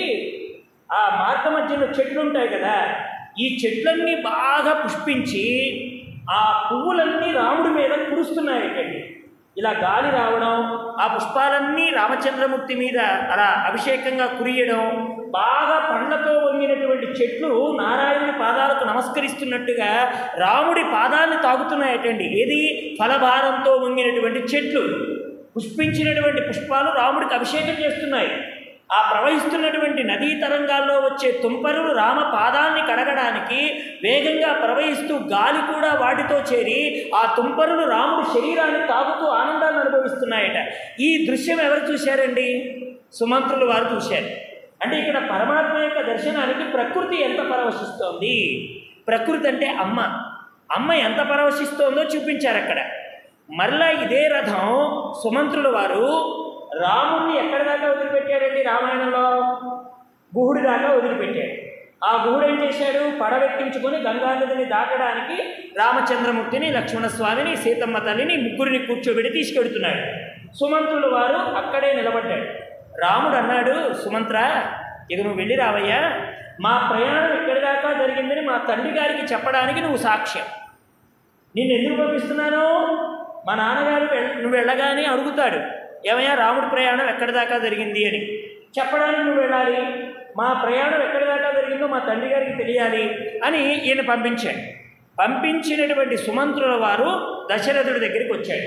ఆ మార్గ మధ్యలో చెట్లు ఉంటాయి కదా ఈ చెట్లన్నీ బాగా పుష్పించి ఆ పువ్వులన్నీ రాముడి మీద కురుస్తున్నాయటండి ఇలా గాలి రావడం ఆ పుష్పాలన్నీ రామచంద్రమూర్తి మీద అలా అభిషేకంగా కురియడం బాగా పండ్లతో వంగినటువంటి చెట్లు నారాయణుడి పాదాలకు నమస్కరిస్తున్నట్టుగా రాముడి పాదాలను తాగుతున్నాయటండి ఏది ఫలభారంతో వంగినటువంటి చెట్లు పుష్పించినటువంటి పుష్పాలు రాముడికి అభిషేకం చేస్తున్నాయి ఆ ప్రవహిస్తున్నటువంటి నదీ తరంగాల్లో వచ్చే తుంపరులు రామ పాదాన్ని కడగడానికి వేగంగా ప్రవహిస్తూ గాలి కూడా వాటితో చేరి ఆ తుంపరులు రాముడి శరీరాన్ని తాగుతూ ఆనందాన్ని అనుభవిస్తున్నాయట ఈ దృశ్యం ఎవరు చూశారండి సుమంత్రులు వారు చూశారు అంటే ఇక్కడ పరమాత్మ యొక్క దర్శనానికి ప్రకృతి ఎంత పరవశిస్తోంది ప్రకృతి అంటే అమ్మ అమ్మ ఎంత పరవశిస్తోందో చూపించారు అక్కడ మరలా ఇదే రథం సుమంత్రుల వారు రాముణ్ణి ఎక్కడి దాకా వదిలిపెట్టాడండి రామాయణంలో గుహుడి దాకా వదిలిపెట్టాడు ఆ గుహుడు ఏం చేశాడు పడవెక్కించుకొని గంగానదిని దాటడానికి రామచంద్రమూర్తిని లక్ష్మణస్వామిని సీతమ్మ తల్లిని ముగ్గురిని కూర్చోబెట్టి తీసుకెడుతున్నాడు సుమంత్రుల వారు అక్కడే నిలబడ్డాడు రాముడు అన్నాడు సుమంత్ర ఇక నువ్వు వెళ్ళి రావయ్యా మా ప్రయాణం ఎక్కడి దాకా జరిగిందని మా తండ్రి గారికి చెప్పడానికి నువ్వు సాక్ష్యం నిన్ను ఎందుకు పంపిస్తున్నాను మా నాన్నగారు వెళ్- నువ్వు వెళ్ళగానే అడుగుతాడు ఏమయ్యా రాముడి ప్రయాణం ఎక్కడి దాకా జరిగింది అని చెప్పడానికి నువ్వు వెళ్ళాలి మా ప్రయాణం ఎక్కడి దాకా జరిగిందో మా తండ్రి గారికి తెలియాలి అని ఈయన పంపించాడు పంపించినటువంటి సుమంత్రుల వారు దశరథుడి దగ్గరికి వచ్చాడు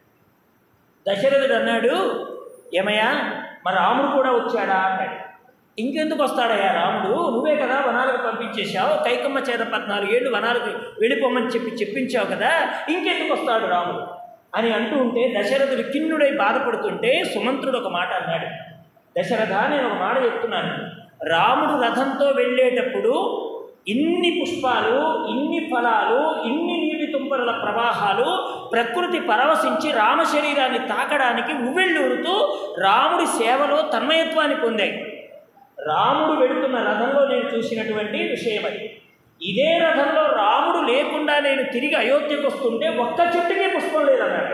దశరథుడు అన్నాడు ఏమయ్యా మా రాముడు కూడా వచ్చాడా అన్నాడు ఇంకెందుకు వస్తాడయ్యా రాముడు నువ్వే కదా వనాలకు పంపించేశావు కైకమ్మ చేత పద్నాలుగు ఏళ్ళు వనాలకు వెళ్ళిపోమని చెప్పి చెప్పించావు కదా ఇంకెందుకు వస్తాడు రాముడు అని అంటూ ఉంటే దశరథుడు కిన్నుడై బాధపడుతుంటే సుమంత్రుడు ఒక మాట అన్నాడు దశరథ నేను ఒక మాట చెప్తున్నాను రాముడు రథంతో వెళ్ళేటప్పుడు ఇన్ని పుష్పాలు ఇన్ని ఫలాలు ఇన్ని నీటి తుంపరుల ప్రవాహాలు ప్రకృతి పరవశించి రామ శరీరాన్ని తాకడానికి ఉవ్వెళ్ళూరుతూ రాముడి సేవలో తన్మయత్వాన్ని పొందాయి రాముడు వెళుతున్న రథంలో నేను చూసినటువంటి విషయం అది ఇదే రథంలో రాముడు లేకుండా నేను తిరిగి అయోధ్యకు వస్తుంటే ఒక్క చెట్టుకే పుష్పం లేదన్నాడు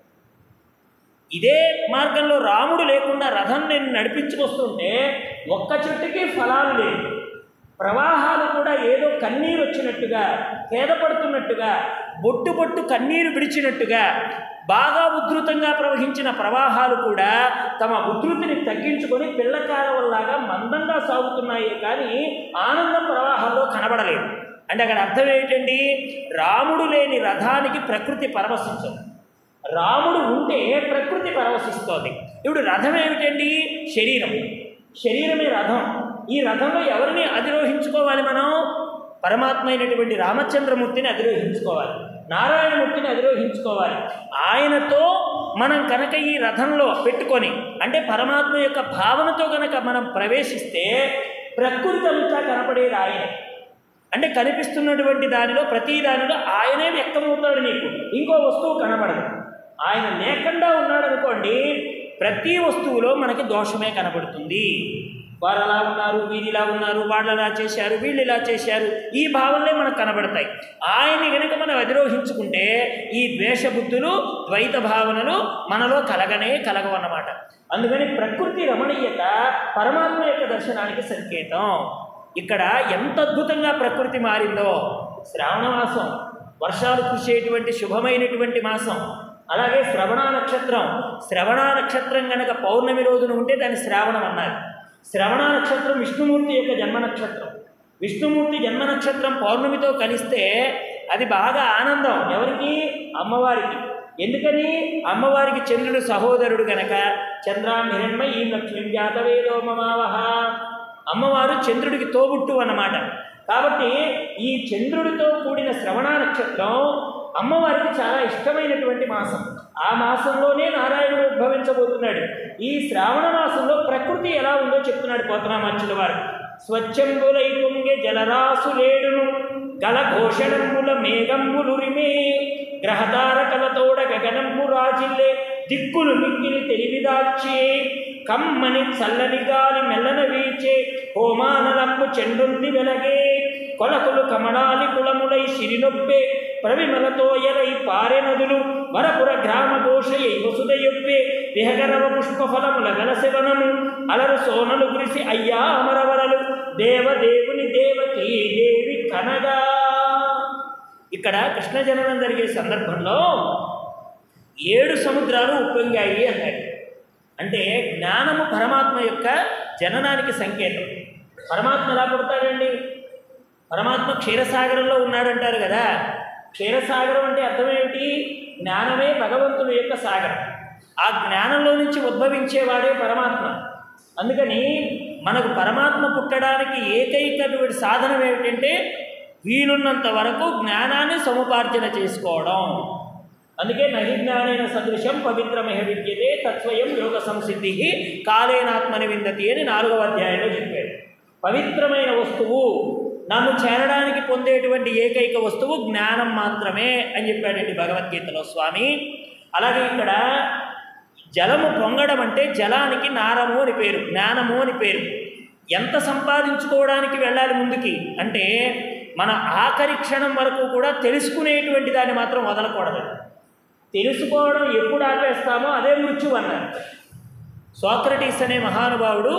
ఇదే మార్గంలో రాముడు లేకుండా రథం నేను నడిపించుకొస్తుంటే ఒక్క చెట్టుకి ఫలాలు లేవు ప్రవాహాలు కూడా ఏదో కన్నీరు వచ్చినట్టుగా ఖేదపడుతున్నట్టుగా బొట్టు బొట్టు కన్నీరు విడిచినట్టుగా బాగా ఉధృతంగా ప్రవహించిన ప్రవాహాలు కూడా తమ ఉధృతిని తగ్గించుకొని పిల్లకాలవల్లాగా మందంగా సాగుతున్నాయే కానీ ఆనందం ప్రవాహాల్లో కనబడలేదు అంటే అక్కడ అర్థం ఏంటండి రాముడు లేని రథానికి ప్రకృతి పరవశించదు రాముడు ఉంటే ప్రకృతి పరవశిస్తోంది ఇప్పుడు రథం ఏమిటండి శరీరం శరీరమే రథం ఈ రథంలో ఎవరిని అధిరోహించుకోవాలి మనం పరమాత్మ అయినటువంటి రామచంద్రమూర్తిని అధిరోహించుకోవాలి నారాయణమూర్తిని అధిరోహించుకోవాలి ఆయనతో మనం కనుక ఈ రథంలో పెట్టుకొని అంటే పరమాత్మ యొక్క భావనతో కనుక మనం ప్రవేశిస్తే ప్రకృతి అంతా కనపడేది ఆయనే అంటే కనిపిస్తున్నటువంటి దానిలో ప్రతి దానిలో ఆయనే వ్యక్తమవుతాడు నీకు ఇంకో వస్తువు కనబడదు ఆయన లేకుండా ఉన్నాడు అనుకోండి ప్రతి వస్తువులో మనకి దోషమే కనబడుతుంది వారు అలా ఉన్నారు వీరు ఇలా ఉన్నారు వాళ్ళు అలా చేశారు వీళ్ళు ఇలా చేశారు ఈ భావనలే మనకు కనబడతాయి ఆయన్ని కనుక మనం అధిరోహించుకుంటే ఈ ద్వేషబుద్ధులు ద్వైత భావనలు మనలో కలగనే కలగవన్నమాట అందుకని ప్రకృతి రమణీయత పరమాత్మ యొక్క దర్శనానికి సంకేతం ఇక్కడ ఎంత అద్భుతంగా ప్రకృతి మారిందో శ్రావణ మాసం వర్షాలు కురిసేటువంటి శుభమైనటువంటి మాసం అలాగే శ్రవణ నక్షత్రం శ్రవణ నక్షత్రం గనక పౌర్ణమి రోజున ఉంటే దాన్ని శ్రావణం అన్నారు శ్రవణ నక్షత్రం విష్ణుమూర్తి యొక్క జన్మ నక్షత్రం విష్ణుమూర్తి జన్మ నక్షత్రం పౌర్ణమితో కలిస్తే అది బాగా ఆనందం ఎవరికి అమ్మవారికి ఎందుకని అమ్మవారికి చంద్రుడు సహోదరుడు గనక చంద్రాం హిరణ్మ ఈ లక్ష్మీ జాతవేదో మమావహ అమ్మవారు చంద్రుడికి తోబుట్టు అన్నమాట కాబట్టి ఈ చంద్రుడితో కూడిన శ్రవణ నక్షత్రం అమ్మవారికి చాలా ఇష్టమైనటువంటి మాసం ఆ మాసంలోనే నారాయణుడు ఉద్భవించబోతున్నాడు ఈ శ్రావణ మాసంలో ప్రకృతి ఎలా ఉందో చెప్తున్నాడు పోతనామాచుల వారు స్వచ్ఛంబులై పొంగే జలరాసులేడును గల ఘోషణంబుల మేఘంబులురిమే గ్రహతారకలతోడ గగనంబు రాజిల్లే దిక్కులు మిక్కిలి తెలివిదాల్చే కమ్మని చల్లని గాలి మెల్లన వీచే హోమానలంబు చెండుంది వెలగే కొలకులు కమలాలి కులములై సిరినొప్పే ప్రవిమలతో ఎలై పారె నదులు వరపుర గ్రామ ఘోషయై వసుదయొప్పే విహగరవ పుష్పఫలముల గలశవనము అలరు సోనలు గురిసి అయ్యా అమరవరలు దేవదేవుని దేవకి దేవి కనగా ఇక్కడ కృష్ణ జననం జరిగే సందర్భంలో ఏడు సముద్రాలు ఉప్పొంగాయి అన్నాడు అంటే జ్ఞానము పరమాత్మ యొక్క జననానికి సంకేతం పరమాత్మ ఎలా పుడతాడండి పరమాత్మ క్షీరసాగరంలో ఉన్నాడంటారు కదా క్షీరసాగరం అంటే అర్థం ఏమిటి జ్ఞానమే భగవంతుని యొక్క సాగరం ఆ జ్ఞానంలో నుంచి ఉద్భవించేవాడే పరమాత్మ అందుకని మనకు పరమాత్మ పుట్టడానికి ఏకైకటువంటి సాధనం ఏమిటంటే వీలున్నంత వరకు జ్ఞానాన్ని సముపార్జన చేసుకోవడం అందుకే నహి జ్ఞానైన సదృశం పవిత్రమహ విద్యతే తత్స్వయం యోగ సంసిద్ధి కాలేనాత్మని విందతి అని నాలుగవ అధ్యాయంలో చెప్పాడు పవిత్రమైన వస్తువు నన్ను చేరడానికి పొందేటువంటి ఏకైక వస్తువు జ్ఞానం మాత్రమే అని చెప్పాడండి భగవద్గీతలో స్వామి అలాగే ఇక్కడ జలము పొంగడం అంటే జలానికి నారము అని పేరు జ్ఞానము అని పేరు ఎంత సంపాదించుకోవడానికి వెళ్ళాలి ముందుకి అంటే మన ఆఖరి క్షణం వరకు కూడా తెలుసుకునేటువంటి దాన్ని మాత్రం వదలకూడదు తెలుసుకోవడం ఎప్పుడు ఆపేస్తామో అదే మృత్యు అన్నారు సోక్రటీస్ అనే మహానుభావుడు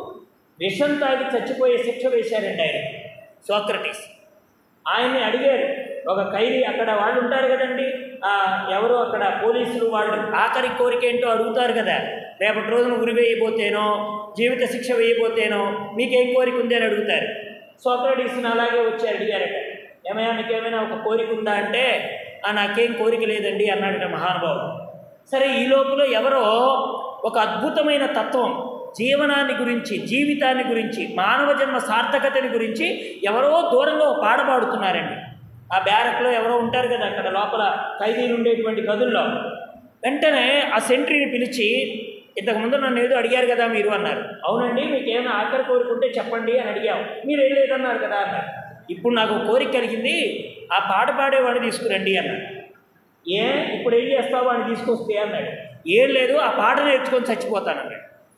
విషం తాగి చచ్చిపోయే శిక్ష వేశారండి ఆయన సోక్రటీస్ ఆయన్ని అడిగారు ఒక ఖైదీ అక్కడ వాళ్ళు ఉంటారు కదండి ఆ, ఎవరో అక్కడ పోలీసులు వాళ్ళు ఆఖరి కోరిక ఏంటో అడుగుతారు కదా రేపటి రోజున ఉరి వేయబోతేనో జీవిత శిక్ష వేయబోతేనో మీకేం కోరిక ఉంది అని అడుగుతారు సోక్రటీస్ని అలాగే వచ్చి అడిగారట ఏమయ్యా నీకేమైనా ఒక కోరిక ఉందా అంటే "ఆ, నాకేం కోరిక లేదండి అన్నాడట మహానుభావుడు సరే ఈ లోపల ఎవరో ఒక అద్భుతమైన తత్వం జీవనాన్ని గురించి జీవితాన్ని గురించి మానవ జన్మ సార్థకతని గురించి ఎవరో దూరంగా ఒక పాట పాడుతున్నారండి ఆ బ్యారక్లో ఎవరో ఉంటారు కదా అక్కడ లోపల ఖైదీలు ఉండేటువంటి గదుల్లో వెంటనే ఆ సెంట్రీని పిలిచి ఇంతకుముందు నన్ను ఏదో అడిగారు కదా మీరు అన్నారు అవునండి మీకు ఏమైనా ఆఖరి కోరుకుంటే చెప్పండి అని అడిగాం మీరు ఏం లేదన్నారు కదా అన్నారు ఇప్పుడు నాకు ఒక కోరిక కలిగింది ఆ పాట పాడేవాడిని తీసుకురండి అన్నాడు ఏ ఇప్పుడు ఏం చేస్తావు అని తీసుకొస్తే అన్నాడు ఏం లేదు ఆ పాట నేర్చుకొని చచ్చిపోతానన్నాడు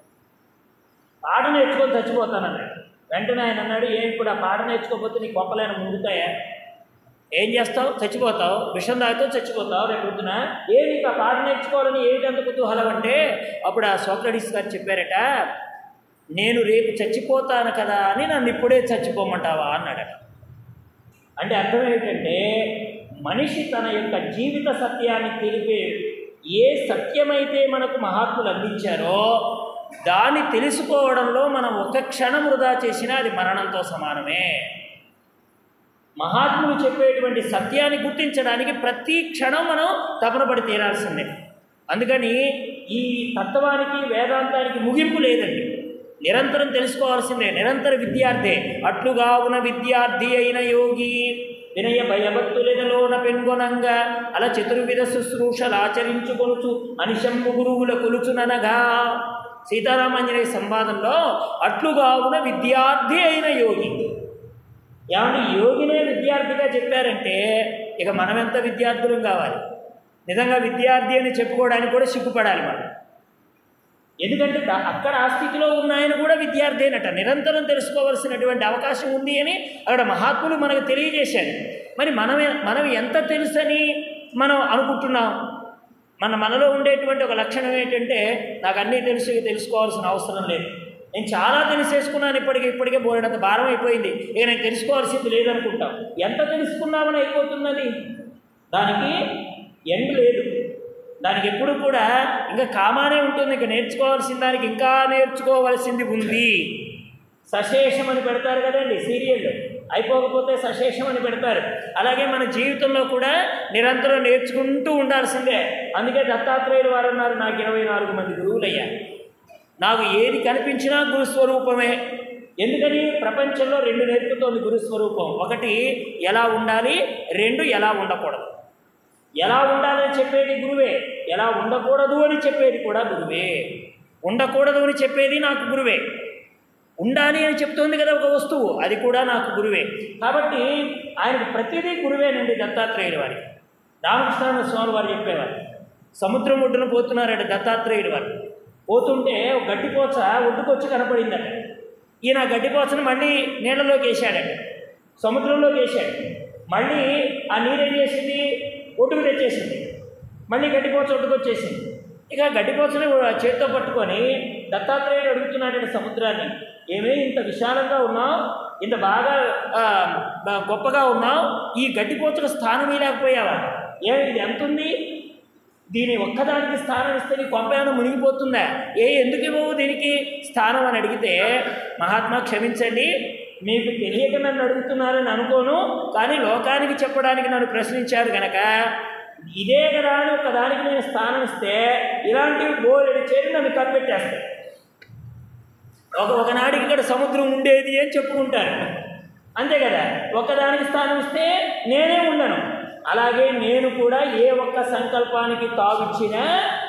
పాట నేర్చుకొని చచ్చిపోతానన్నాడు వెంటనే ఆయన అన్నాడు ఏం ఇప్పుడు ఆ పాట నేర్చుకోకపోతే నీకు గొప్పలైన ముందుతాయా ఏం చేస్తావు చచ్చిపోతావు విషం తాగుతావు చచ్చిపోతావు రేపు పొద్దున ఏ నీకు ఆ పాట నేర్చుకోవాలని ఏమిటంత కుతూహలం అంటే అప్పుడు ఆ సోక్రటీస్ గారు చెప్పారట నేను రేపు చచ్చిపోతాను కదా అని నన్ను ఇప్పుడే చచ్చిపోమంటావా అన్నాడట అంటే అర్థం ఏంటంటే మనిషి తన యొక్క జీవిత సత్యాన్ని తెలిపే ఏ సత్యమైతే మనకు మహాత్ములు అందించారో దాన్ని తెలుసుకోవడంలో మనం ఒక క్షణం వృధా చేసినా అది మరణంతో సమానమే మహాత్ములు చెప్పేటువంటి సత్యాన్ని గుర్తించడానికి ప్రతి క్షణం మనం తపన పడి తీరాల్సిందే అందుకని ఈ తత్వానికి వేదాంతానికి ముగింపు లేదండి నిరంతరం తెలుసుకోవాల్సిందే నిరంతర విద్యార్థే అట్లుగా ఉన్న విద్యార్థి అయిన యోగి వినయ భయభక్తులెదలోన పెన్గొనంగా అలా చతుర్విధ శుశ్రూషలు ఆచరించుకొనుచు అనిశంభు గురువుల కొలుచుననగా సీతారామాంజనేయ సంవాదంలో అట్లుగావున విద్యార్థి అయిన యోగి ఏమంటే యోగినే విద్యార్థిగా చెప్పారంటే ఇక మనం ఎంత విద్యార్థులం కావాలి నిజంగా విద్యార్థి అని చెప్పుకోవడానికి కూడా సిగ్గుపడాలి మనం ఎందుకంటే దా- అక్కడ ఆ స్థితిలో ఉన్న ఆయన కూడా విద్యార్థేనట నిరంతరం తెలుసుకోవాల్సినటువంటి అవకాశం ఉంది అని అక్కడ మహాత్ములు మనకు తెలియజేశారు మరి మనమే మనం ఎంత తెలుసని మనం అనుకుంటున్నాం మన మనలో ఉండేటువంటి ఒక లక్షణం ఏంటంటే నాకు అన్నీ తెలుసు ఇక తెలుసుకోవాల్సిన అవసరం లేదు నేను చాలా తెలిసేసుకున్నాను ఇప్పటికి ఇప్పటికే పోయినంత భారం అయిపోయింది ఇక నేను తెలుసుకోవాల్సింది లేదనుకుంటాం ఎంత తెలుసుకున్నామని అయిపోతున్నది దానికి ఎండ్ లేదు దానికి ఎప్పుడు కూడా ఇంకా కామానే ఉంటుంది ఇంకా నేర్చుకోవాల్సిన దానికి ఇంకా నేర్చుకోవాల్సింది ఉంది సశేషం అని పెడతారు కదండి సీరియల్ అయిపోకపోతే సశేషం అని పెడతారు అలాగే మన జీవితంలో కూడా నిరంతరం నేర్చుకుంటూ ఉండాల్సిందే అందుకే దత్తాత్రేయులు వారు అన్నారు నాకు ఇరవై నాలుగు మంది గురువులయ్యారు నాకు ఏది కనిపించినా గురుస్వరూపమే ఎందుకని ప్రపంచంలో రెండు నేర్పుతోంది గురుస్వరూపం ఒకటి ఎలా ఉండాలి రెండు ఎలా ఉండకూడదు ఎలా ఉండాలని చెప్పేది గురువే ఎలా ఉండకూడదు అని చెప్పేది కూడా గురువే ఉండకూడదు అని చెప్పేది నాకు గురువే ఉండాలి అని చెప్తోంది కదా ఒక వస్తువు అది కూడా నాకు గురువే కాబట్టి ఆయనకు ప్రతిదీ గురువేనండి దత్తాత్రేయుడు వారికి రామకృష్ణ స్వామి వారు చెప్పేవారు సముద్రం ఒడ్డున పోతున్నారండి దత్తాత్రేయుడు వారు పోతుంటే ఒక గడ్డిపోచ ఒడ్డుకొచ్చి కనపడిందట ఈయన ఆ గడ్డిపోచను మళ్ళీ నీళ్ళలోకి వేసాడట సముద్రంలోకి వేసాడు మళ్ళీ ఆ నీరు ఏం చేసింది ఒడ్డుకు తెచ్చేసింది మళ్ళీ గడ్డిపోచ ఒడ్డుకొచ్చేసింది ఇక గడ్డిపోచని చేత్తో పట్టుకొని దత్తాత్రేయుడు అడుగుతున్నాడండి సముద్రాన్ని ఏమే ఇంత విశాలంగా ఉన్నావు ఇంత బాగా ఆ, బ- గొప్పగా ఉన్నావు ఈ గడ్డిపోచకు స్థానం ఇవ్వలేకపోయావా ఏ ఇది ఎంత ఉంది దీని ఒక్కదానికి స్థానం ఇస్తే నీ కొంపేమైనా మునిగిపోతుందా ఏ ఎందుకు ఇవ్వవు దీనికి స్థానం అని అడిగితే మహాత్మా క్షమించండి మీకు తెలియక నన్ను అడుగుతున్నారని అనుకోను కానీ లోకానికి చెప్పడానికి నన్ను ప్రశ్నించారు కనుక ఇదే కదా అని ఒకదానికి నేను స్థానం ఇస్తే ఇలాంటివి బోలెడు చేరి నన్ను కప్పెట్టేస్తాయి ఒక ఒకనాడికి ఇక్కడ సముద్రం ఉండేది అని చెప్పుకుంటారు అంతే కదా ఒకదానికి స్థానం ఇస్తే నేనే ఉండను అలాగే నేను కూడా ఏ ఒక్క సంకల్పానికి తావిచ్చినా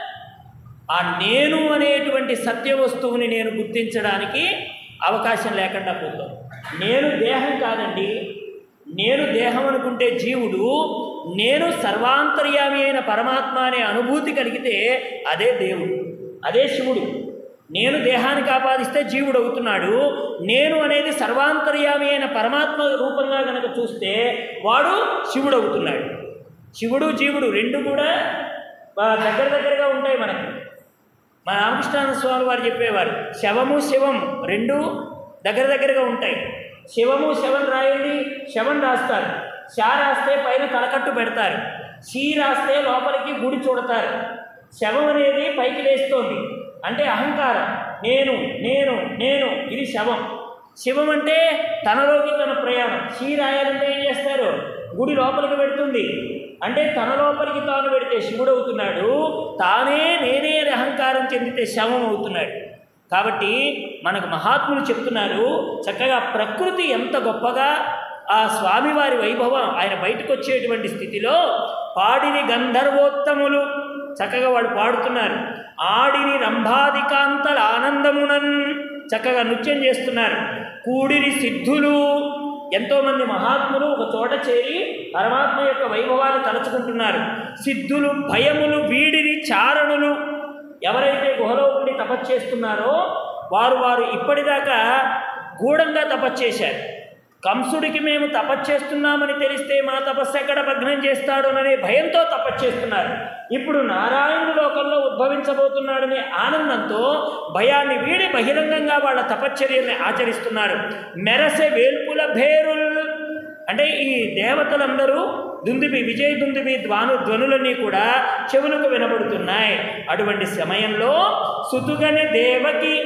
ఆ నేను అనేటువంటి సత్య వస్తువుని నేను గుర్తించడానికి అవకాశం లేకుండా పోతాం నేను దేహం కాదండి నేను దేహం అనుకుంటే జీవుడు నేను సర్వాంతర్యామి అయిన పరమాత్మ అనే అనుభూతి కలిగితే అదే దేవుడు అదే శివుడు నేను దేహానికి ఆపాదిస్తే జీవుడు అవుతున్నాడు నేను అనేది సర్వాంతర్యామి అయిన పరమాత్మ రూపంగా కనుక చూస్తే వాడు శివుడు అవుతున్నాడు శివుడు జీవుడు రెండు కూడా ఆ, దగ్గర దగ్గరగా ఉంటాయి మనకి మా రామకృష్ణానంద స్వామి వారు చెప్పేవారు శవము శివం రెండు దగ్గర దగ్గరగా ఉంటాయి శివము శవం రాయండి శవం రాస్తారు షా రాస్తే పైన కలకట్టు పెడతారు షీ రాస్తే లోపలికి గుడి చూడతారు శవం అనేది పైకి లేస్తోంది అంటే అహంకారం నేను నేను నేను ఇది శవం శివం అంటే తనలోకి తన ప్రయాణం షీ రాయాలంటే ఏం చేస్తారు గుడి లోపలికి పెడుతుంది అంటే తన లోపలికి తాను పెడితే శివుడు అవుతున్నాడు తానే నేనే అని అహంకారం చెందితే శవం అవుతున్నాడు కాబట్టి మనకు మహాత్ములు చెప్తున్నారు చక్కగా ప్రకృతి ఎంత గొప్పగా ఆ స్వామివారి వైభవం ఆయన బయటకు వచ్చేటువంటి స్థితిలో పాడిని గంధర్వోత్తములు చక్కగా వాళ్ళు పాడుతున్నారు ఆడిని రంభాదికాంతల ఆనందమునన్ చక్కగా నృత్యం చేస్తున్నారు కూడిని సిద్ధులు ఎంతోమంది మహాత్ములు ఒక చోట చేరి పరమాత్మ యొక్క వైభవాన్ని తలుచుకుంటున్నారు సిద్ధులు భయములు వీడిని చారణులు ఎవరైతే గుహలో ఉండి తపస్సు చేస్తున్నారో వారు వారు ఇప్పటిదాకా గూఢంగా తపస్సు చేశారు కంసుడికి మేము తపస్సు చేస్తున్నామని తెలిస్తే మా తపస్సు ఎక్కడ భగ్నం చేస్తాడోననే భయంతో తపస్సు చేస్తున్నారు ఇప్పుడు నారాయణుడు లోకంలో ఉద్భవించబోతున్నాడనే ఆనందంతో భయాన్ని వీడి బహిరంగంగా వాళ్ళ తపశ్చర్యని ఆచరిస్తున్నారు మెరసె వేల్పుల భేరుల్ అంటే ఈ దేవతలందరూ దుందుబి విజయ దుందుబి ధ్వాను ధ్వనులన్నీ కూడా చెవులకు వినబడుతున్నాయి అటువంటి సమయంలో సుతుగని దేవకి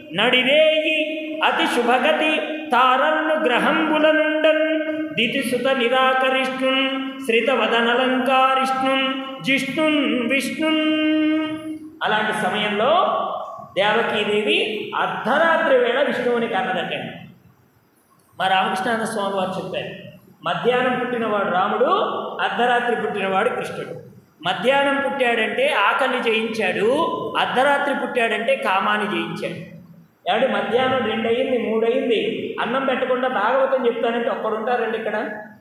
నడిరేయి అతి శుభగతి తారన్ను గ్రహంబుల నుండన్ దితిసుత నిరాకరిష్ణున్ శ్రితవదనలంకారిష్ణున్ జిష్ణున్ విష్ణున్ అలాంటి సమయంలో దేవకీదేవి అర్ధరాత్రి వేళ విష్ణువుని కన్నదటండి మా రామకృష్ణానంద స్వామి వారు చెప్పారు మధ్యాహ్నం పుట్టినవాడు రాముడు అర్ధరాత్రి పుట్టినవాడు కృష్ణుడు మధ్యాహ్నం పుట్టాడంటే ఆకలి జయించాడు అర్ధరాత్రి పుట్టాడంటే కామాన్ని జయించాడు ఏమంటే మధ్యాహ్నం రెండు అయింది మూడు అయింది అన్నం పెట్టకుండా భాగవతం చెప్తానంటే ఒక్కడుంటారండి ఇక్కడ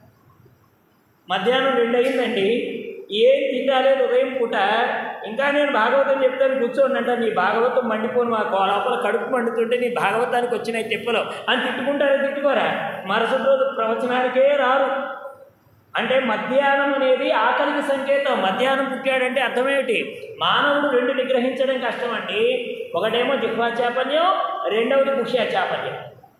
మధ్యాహ్నం రెండు అయిందండి ఏం తినాలేదు ఉదయం పూట ఇంకా నేను భాగవతం చెప్తాను కూర్చోండి అంటే నీ భాగవతం మండిపోను మా లోపల కడుపు మండుతుంటే నీ భాగవతానికి వచ్చినాయి తిప్పలు అని తిట్టుకుంటారా తిట్టుకోరా మరుసటి రోజు ప్రవచనానికే రారు అంటే మధ్యాహ్నం అనేది ఆకలికి సంకేతం మధ్యాహ్నం పుట్టాడంటే అర్థమేమిటి మానవుడు రెండు నిగ్రహించడం కష్టం అండి ఒకటేమో జిహ్వా చాపల్యం రెండవది కుష్యా చాపల్యం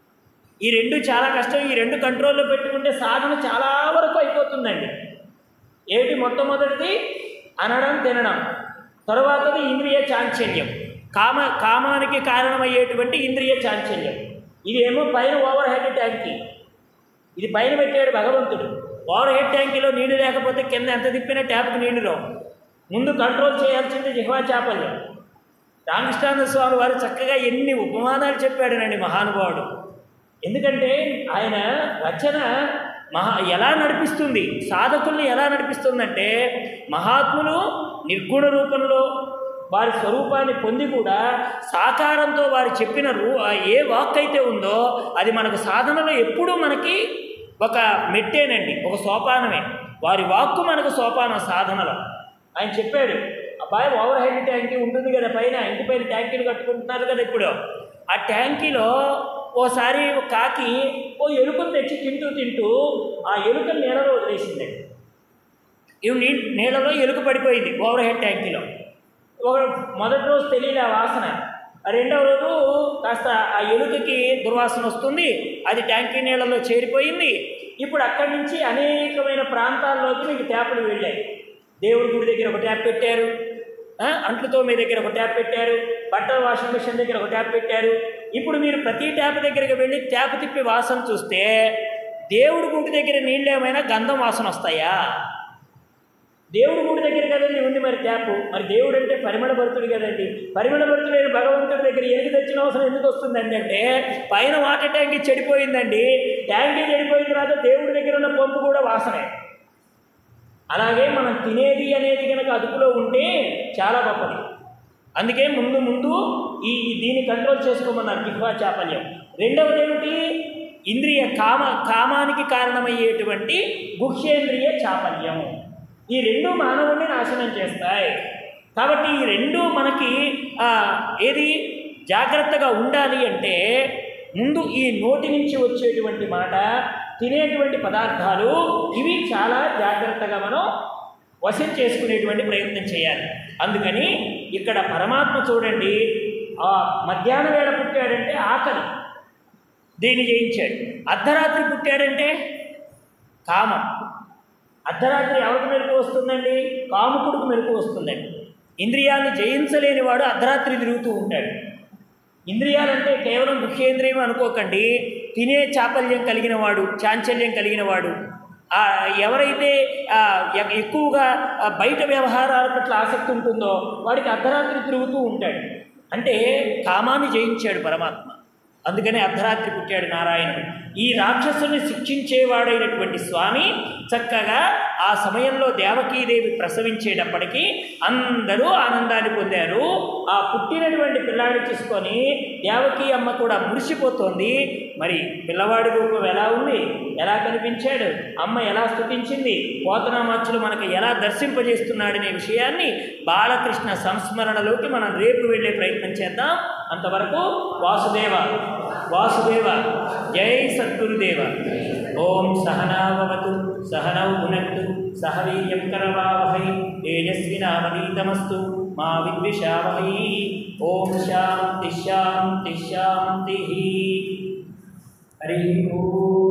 ఈ రెండు చాలా కష్టం ఈ రెండు కంట్రోల్లో పెట్టుకుంటే సాధన చాలా వరకు అయిపోతుందండి ఏమిటి మొట్టమొదటిది అనడం తినడం తరువాతది ఇంద్రియ చాంచల్యం కామ కామానికి కారణమయ్యేటువంటి ఇంద్రియ చాంచల్యం ఇది ఏమో పైన ఓవర్ హెడ్ ట్యాంకి ఇది పైన పెట్టాడు భగవంతుడు ఓవర్ హెడ్ ట్యాంకీలో నీళ్లు లేకపోతే కింద ఎంత తిప్పినా ట్యాప్కి నీళ్లు రావు ముందు కంట్రోల్ చేయాల్సింది జిహ్వా చాపల్యం రామకృష్ణానంద స్వామి వారు చక్కగా ఎన్ని ఉపమానాలు చెప్పాడనండి మహానుభావుడు ఎందుకంటే ఆయన రచన మహా ఎలా నడిపిస్తుంది సాధకుల్ని ఎలా నడిపిస్తుందంటే మహాత్ములు నిర్గుణ రూపంలో వారి స్వరూపాన్ని పొంది కూడా సాకారంతో వారు చెప్పిన రూ ఆ ఏ వాక్ అయితే ఉందో అది మనకు సాధనలో ఎప్పుడూ మనకి ఒక మెట్టేనండి ఒక సోపానమే వారి వాక్కు మనకు సోపానం సాధనలో ఆయన చెప్పాడు అబ్బాయి ఓవర్ హెడ్ ట్యాంకీ ఉంటుంది కదా పైన ఇంటి పైన ట్యాంకీలు కట్టుకుంటున్నారు కదా ఇప్పుడు ఆ ట్యాంకీలో ఓసారి ఒక కాకి ఓ ఎలుకను తెచ్చి తింటూ తింటూ ఆ ఎలుకను నీళ్ళలో వదిలేసిందండి ఇవి నీ నీళ్ళలో ఎలుక పడిపోయింది ఓవర్ హెడ్ ట్యాంకీలో ఒక మొదటి రోజు తెలియదు ఆ వాసన ఆ రెండవ రోజు కాస్త ఆ ఎలుకకి దుర్వాసన వస్తుంది అది ట్యాంకీ నీళ్ళలో చేరిపోయింది ఇప్పుడు అక్కడి నుంచి అనేకమైన ప్రాంతాల్లోకి మీకు ట్యాపులు వెళ్ళాయి దేవుడి గుడి దగ్గర ఒక ట్యాప్ పెట్టారు ఆ, అంట్లతో మీ దగ్గర ఒక ట్యాప్ పెట్టారు బట్టల వాషింగ్ మిషన్ దగ్గర ఒక ట్యాప్ పెట్టారు ఇప్పుడు మీరు ప్రతి ట్యాప్ దగ్గరికి వెళ్ళి ట్యాప్ తిప్పి వాసన చూస్తే దేవుడి గుడి దగ్గర నీళ్ళు ఏమైనా గంధం వాసన వస్తాయా దేవుడు గుడి దగ్గర కదండి ఉంది మరి ట్యాపు మరి దేవుడు అంటే పరిమళ భర్తుడు కదండి పరిమళ భర్తుడైన భగవంతుడి దగ్గర ఏది తెచ్చిన అవసరం ఎందుకు వస్తుందండి అంటే పైన వాటర్ ట్యాంకీ చెడిపోయిందండి ట్యాంకీ చెడిపోయిన తర్వాత దేవుడి దగ్గర ఉన్న పంపు కూడా వాసనే అలాగే మనం తినేది అనేది కనుక అదుపులో ఉంటే చాలా గొప్పది అందుకే ముందు ముందు ఈ దీన్ని కంట్రోల్ చేసుకోమన్నారు జిహ్వా చాపల్యం రెండవది ఏమిటి ఇంద్రియ కామ కామానికి కారణమయ్యేటువంటి గుహ్యేంద్రియ చాపల్యం ఈ రెండు మానవుడిని నాశనం చేస్తాయి కాబట్టి ఈ రెండు మనకి ఆ, ఏది జాగ్రత్తగా ఉండాలి అంటే ముందు ఈ నోటి నుంచి వచ్చేటువంటి మాట తినేటువంటి పదార్థాలు ఇవి చాలా జాగ్రత్తగా మనం వశం చేసుకునేటువంటి ప్రయత్నం చేయాలి అందుకని ఇక్కడ పరమాత్మ చూడండి ఆ మధ్యాహ్న వేళ పుట్టాడంటే ఆకలి దీన్ని జయించాడు అర్ధరాత్రి పుట్టాడంటే కామం అర్ధరాత్రి ఎవరికి మెలకు వస్తుందండి కాముకుడికి మెలకు వస్తుందండి ఇంద్రియాన్ని జయించలేని వాడు అర్ధరాత్రి తిరుగుతూ ఉంటాడు ఇంద్రియాలంటే కేవలం ముఖ్యేంద్రియం అనుకోకండి తినే చాపల్యం కలిగిన వాడు చాంచల్యం కలిగిన వాడు ఆ, ఎవరైతే ఆ, ఎ- ఎక్కువగా ఆ, బయట వ్యవహారాల పట్ల ఆసక్తి ఉంటుందో వాడికి అర్ధరాత్రి తిరుగుతూ ఉంటాడు అంటే కామాన్ని జయించాడు పరమాత్మ అందుకనే అర్ధరాత్రి పుట్టాడు నారాయణుడు ఈ రాక్షసుని శిక్షించేవాడైనటువంటి స్వామి చక్కగా ఆ సమయంలో దేవకీదేవి ప్రసవించేటప్పటికీ అందరూ ఆనందాన్ని పొందారు ఆ పుట్టినటువంటి పిల్లాడిని చూసుకొని దేవకీ అమ్మ కూడా మురిసిపోతోంది మరి పిల్లవాడి రూపం ఎలా ఉంది ఎలా కనిపించాడు అమ్మ ఎలా స్తుతించింది పోతనామాచులు మనకు ఎలా దర్శింపజేస్తున్నాడనే విషయాన్ని బాలకృష్ణ సంస్మరణలోకి మనం రేపు వెళ్ళే ప్రయత్నం చేద్దాం అంతవరకు వాసుదేవ వాసుదేవ జై సద్గురుదేవ ఓం సహనావతు సహనౌ భునక్తు సహ వీర్యం కరవావహై తేజస్వినామనీతమస్తు మా విద్విషావహై ఓం శాంతి శాంతి శాంతి హరి ఓం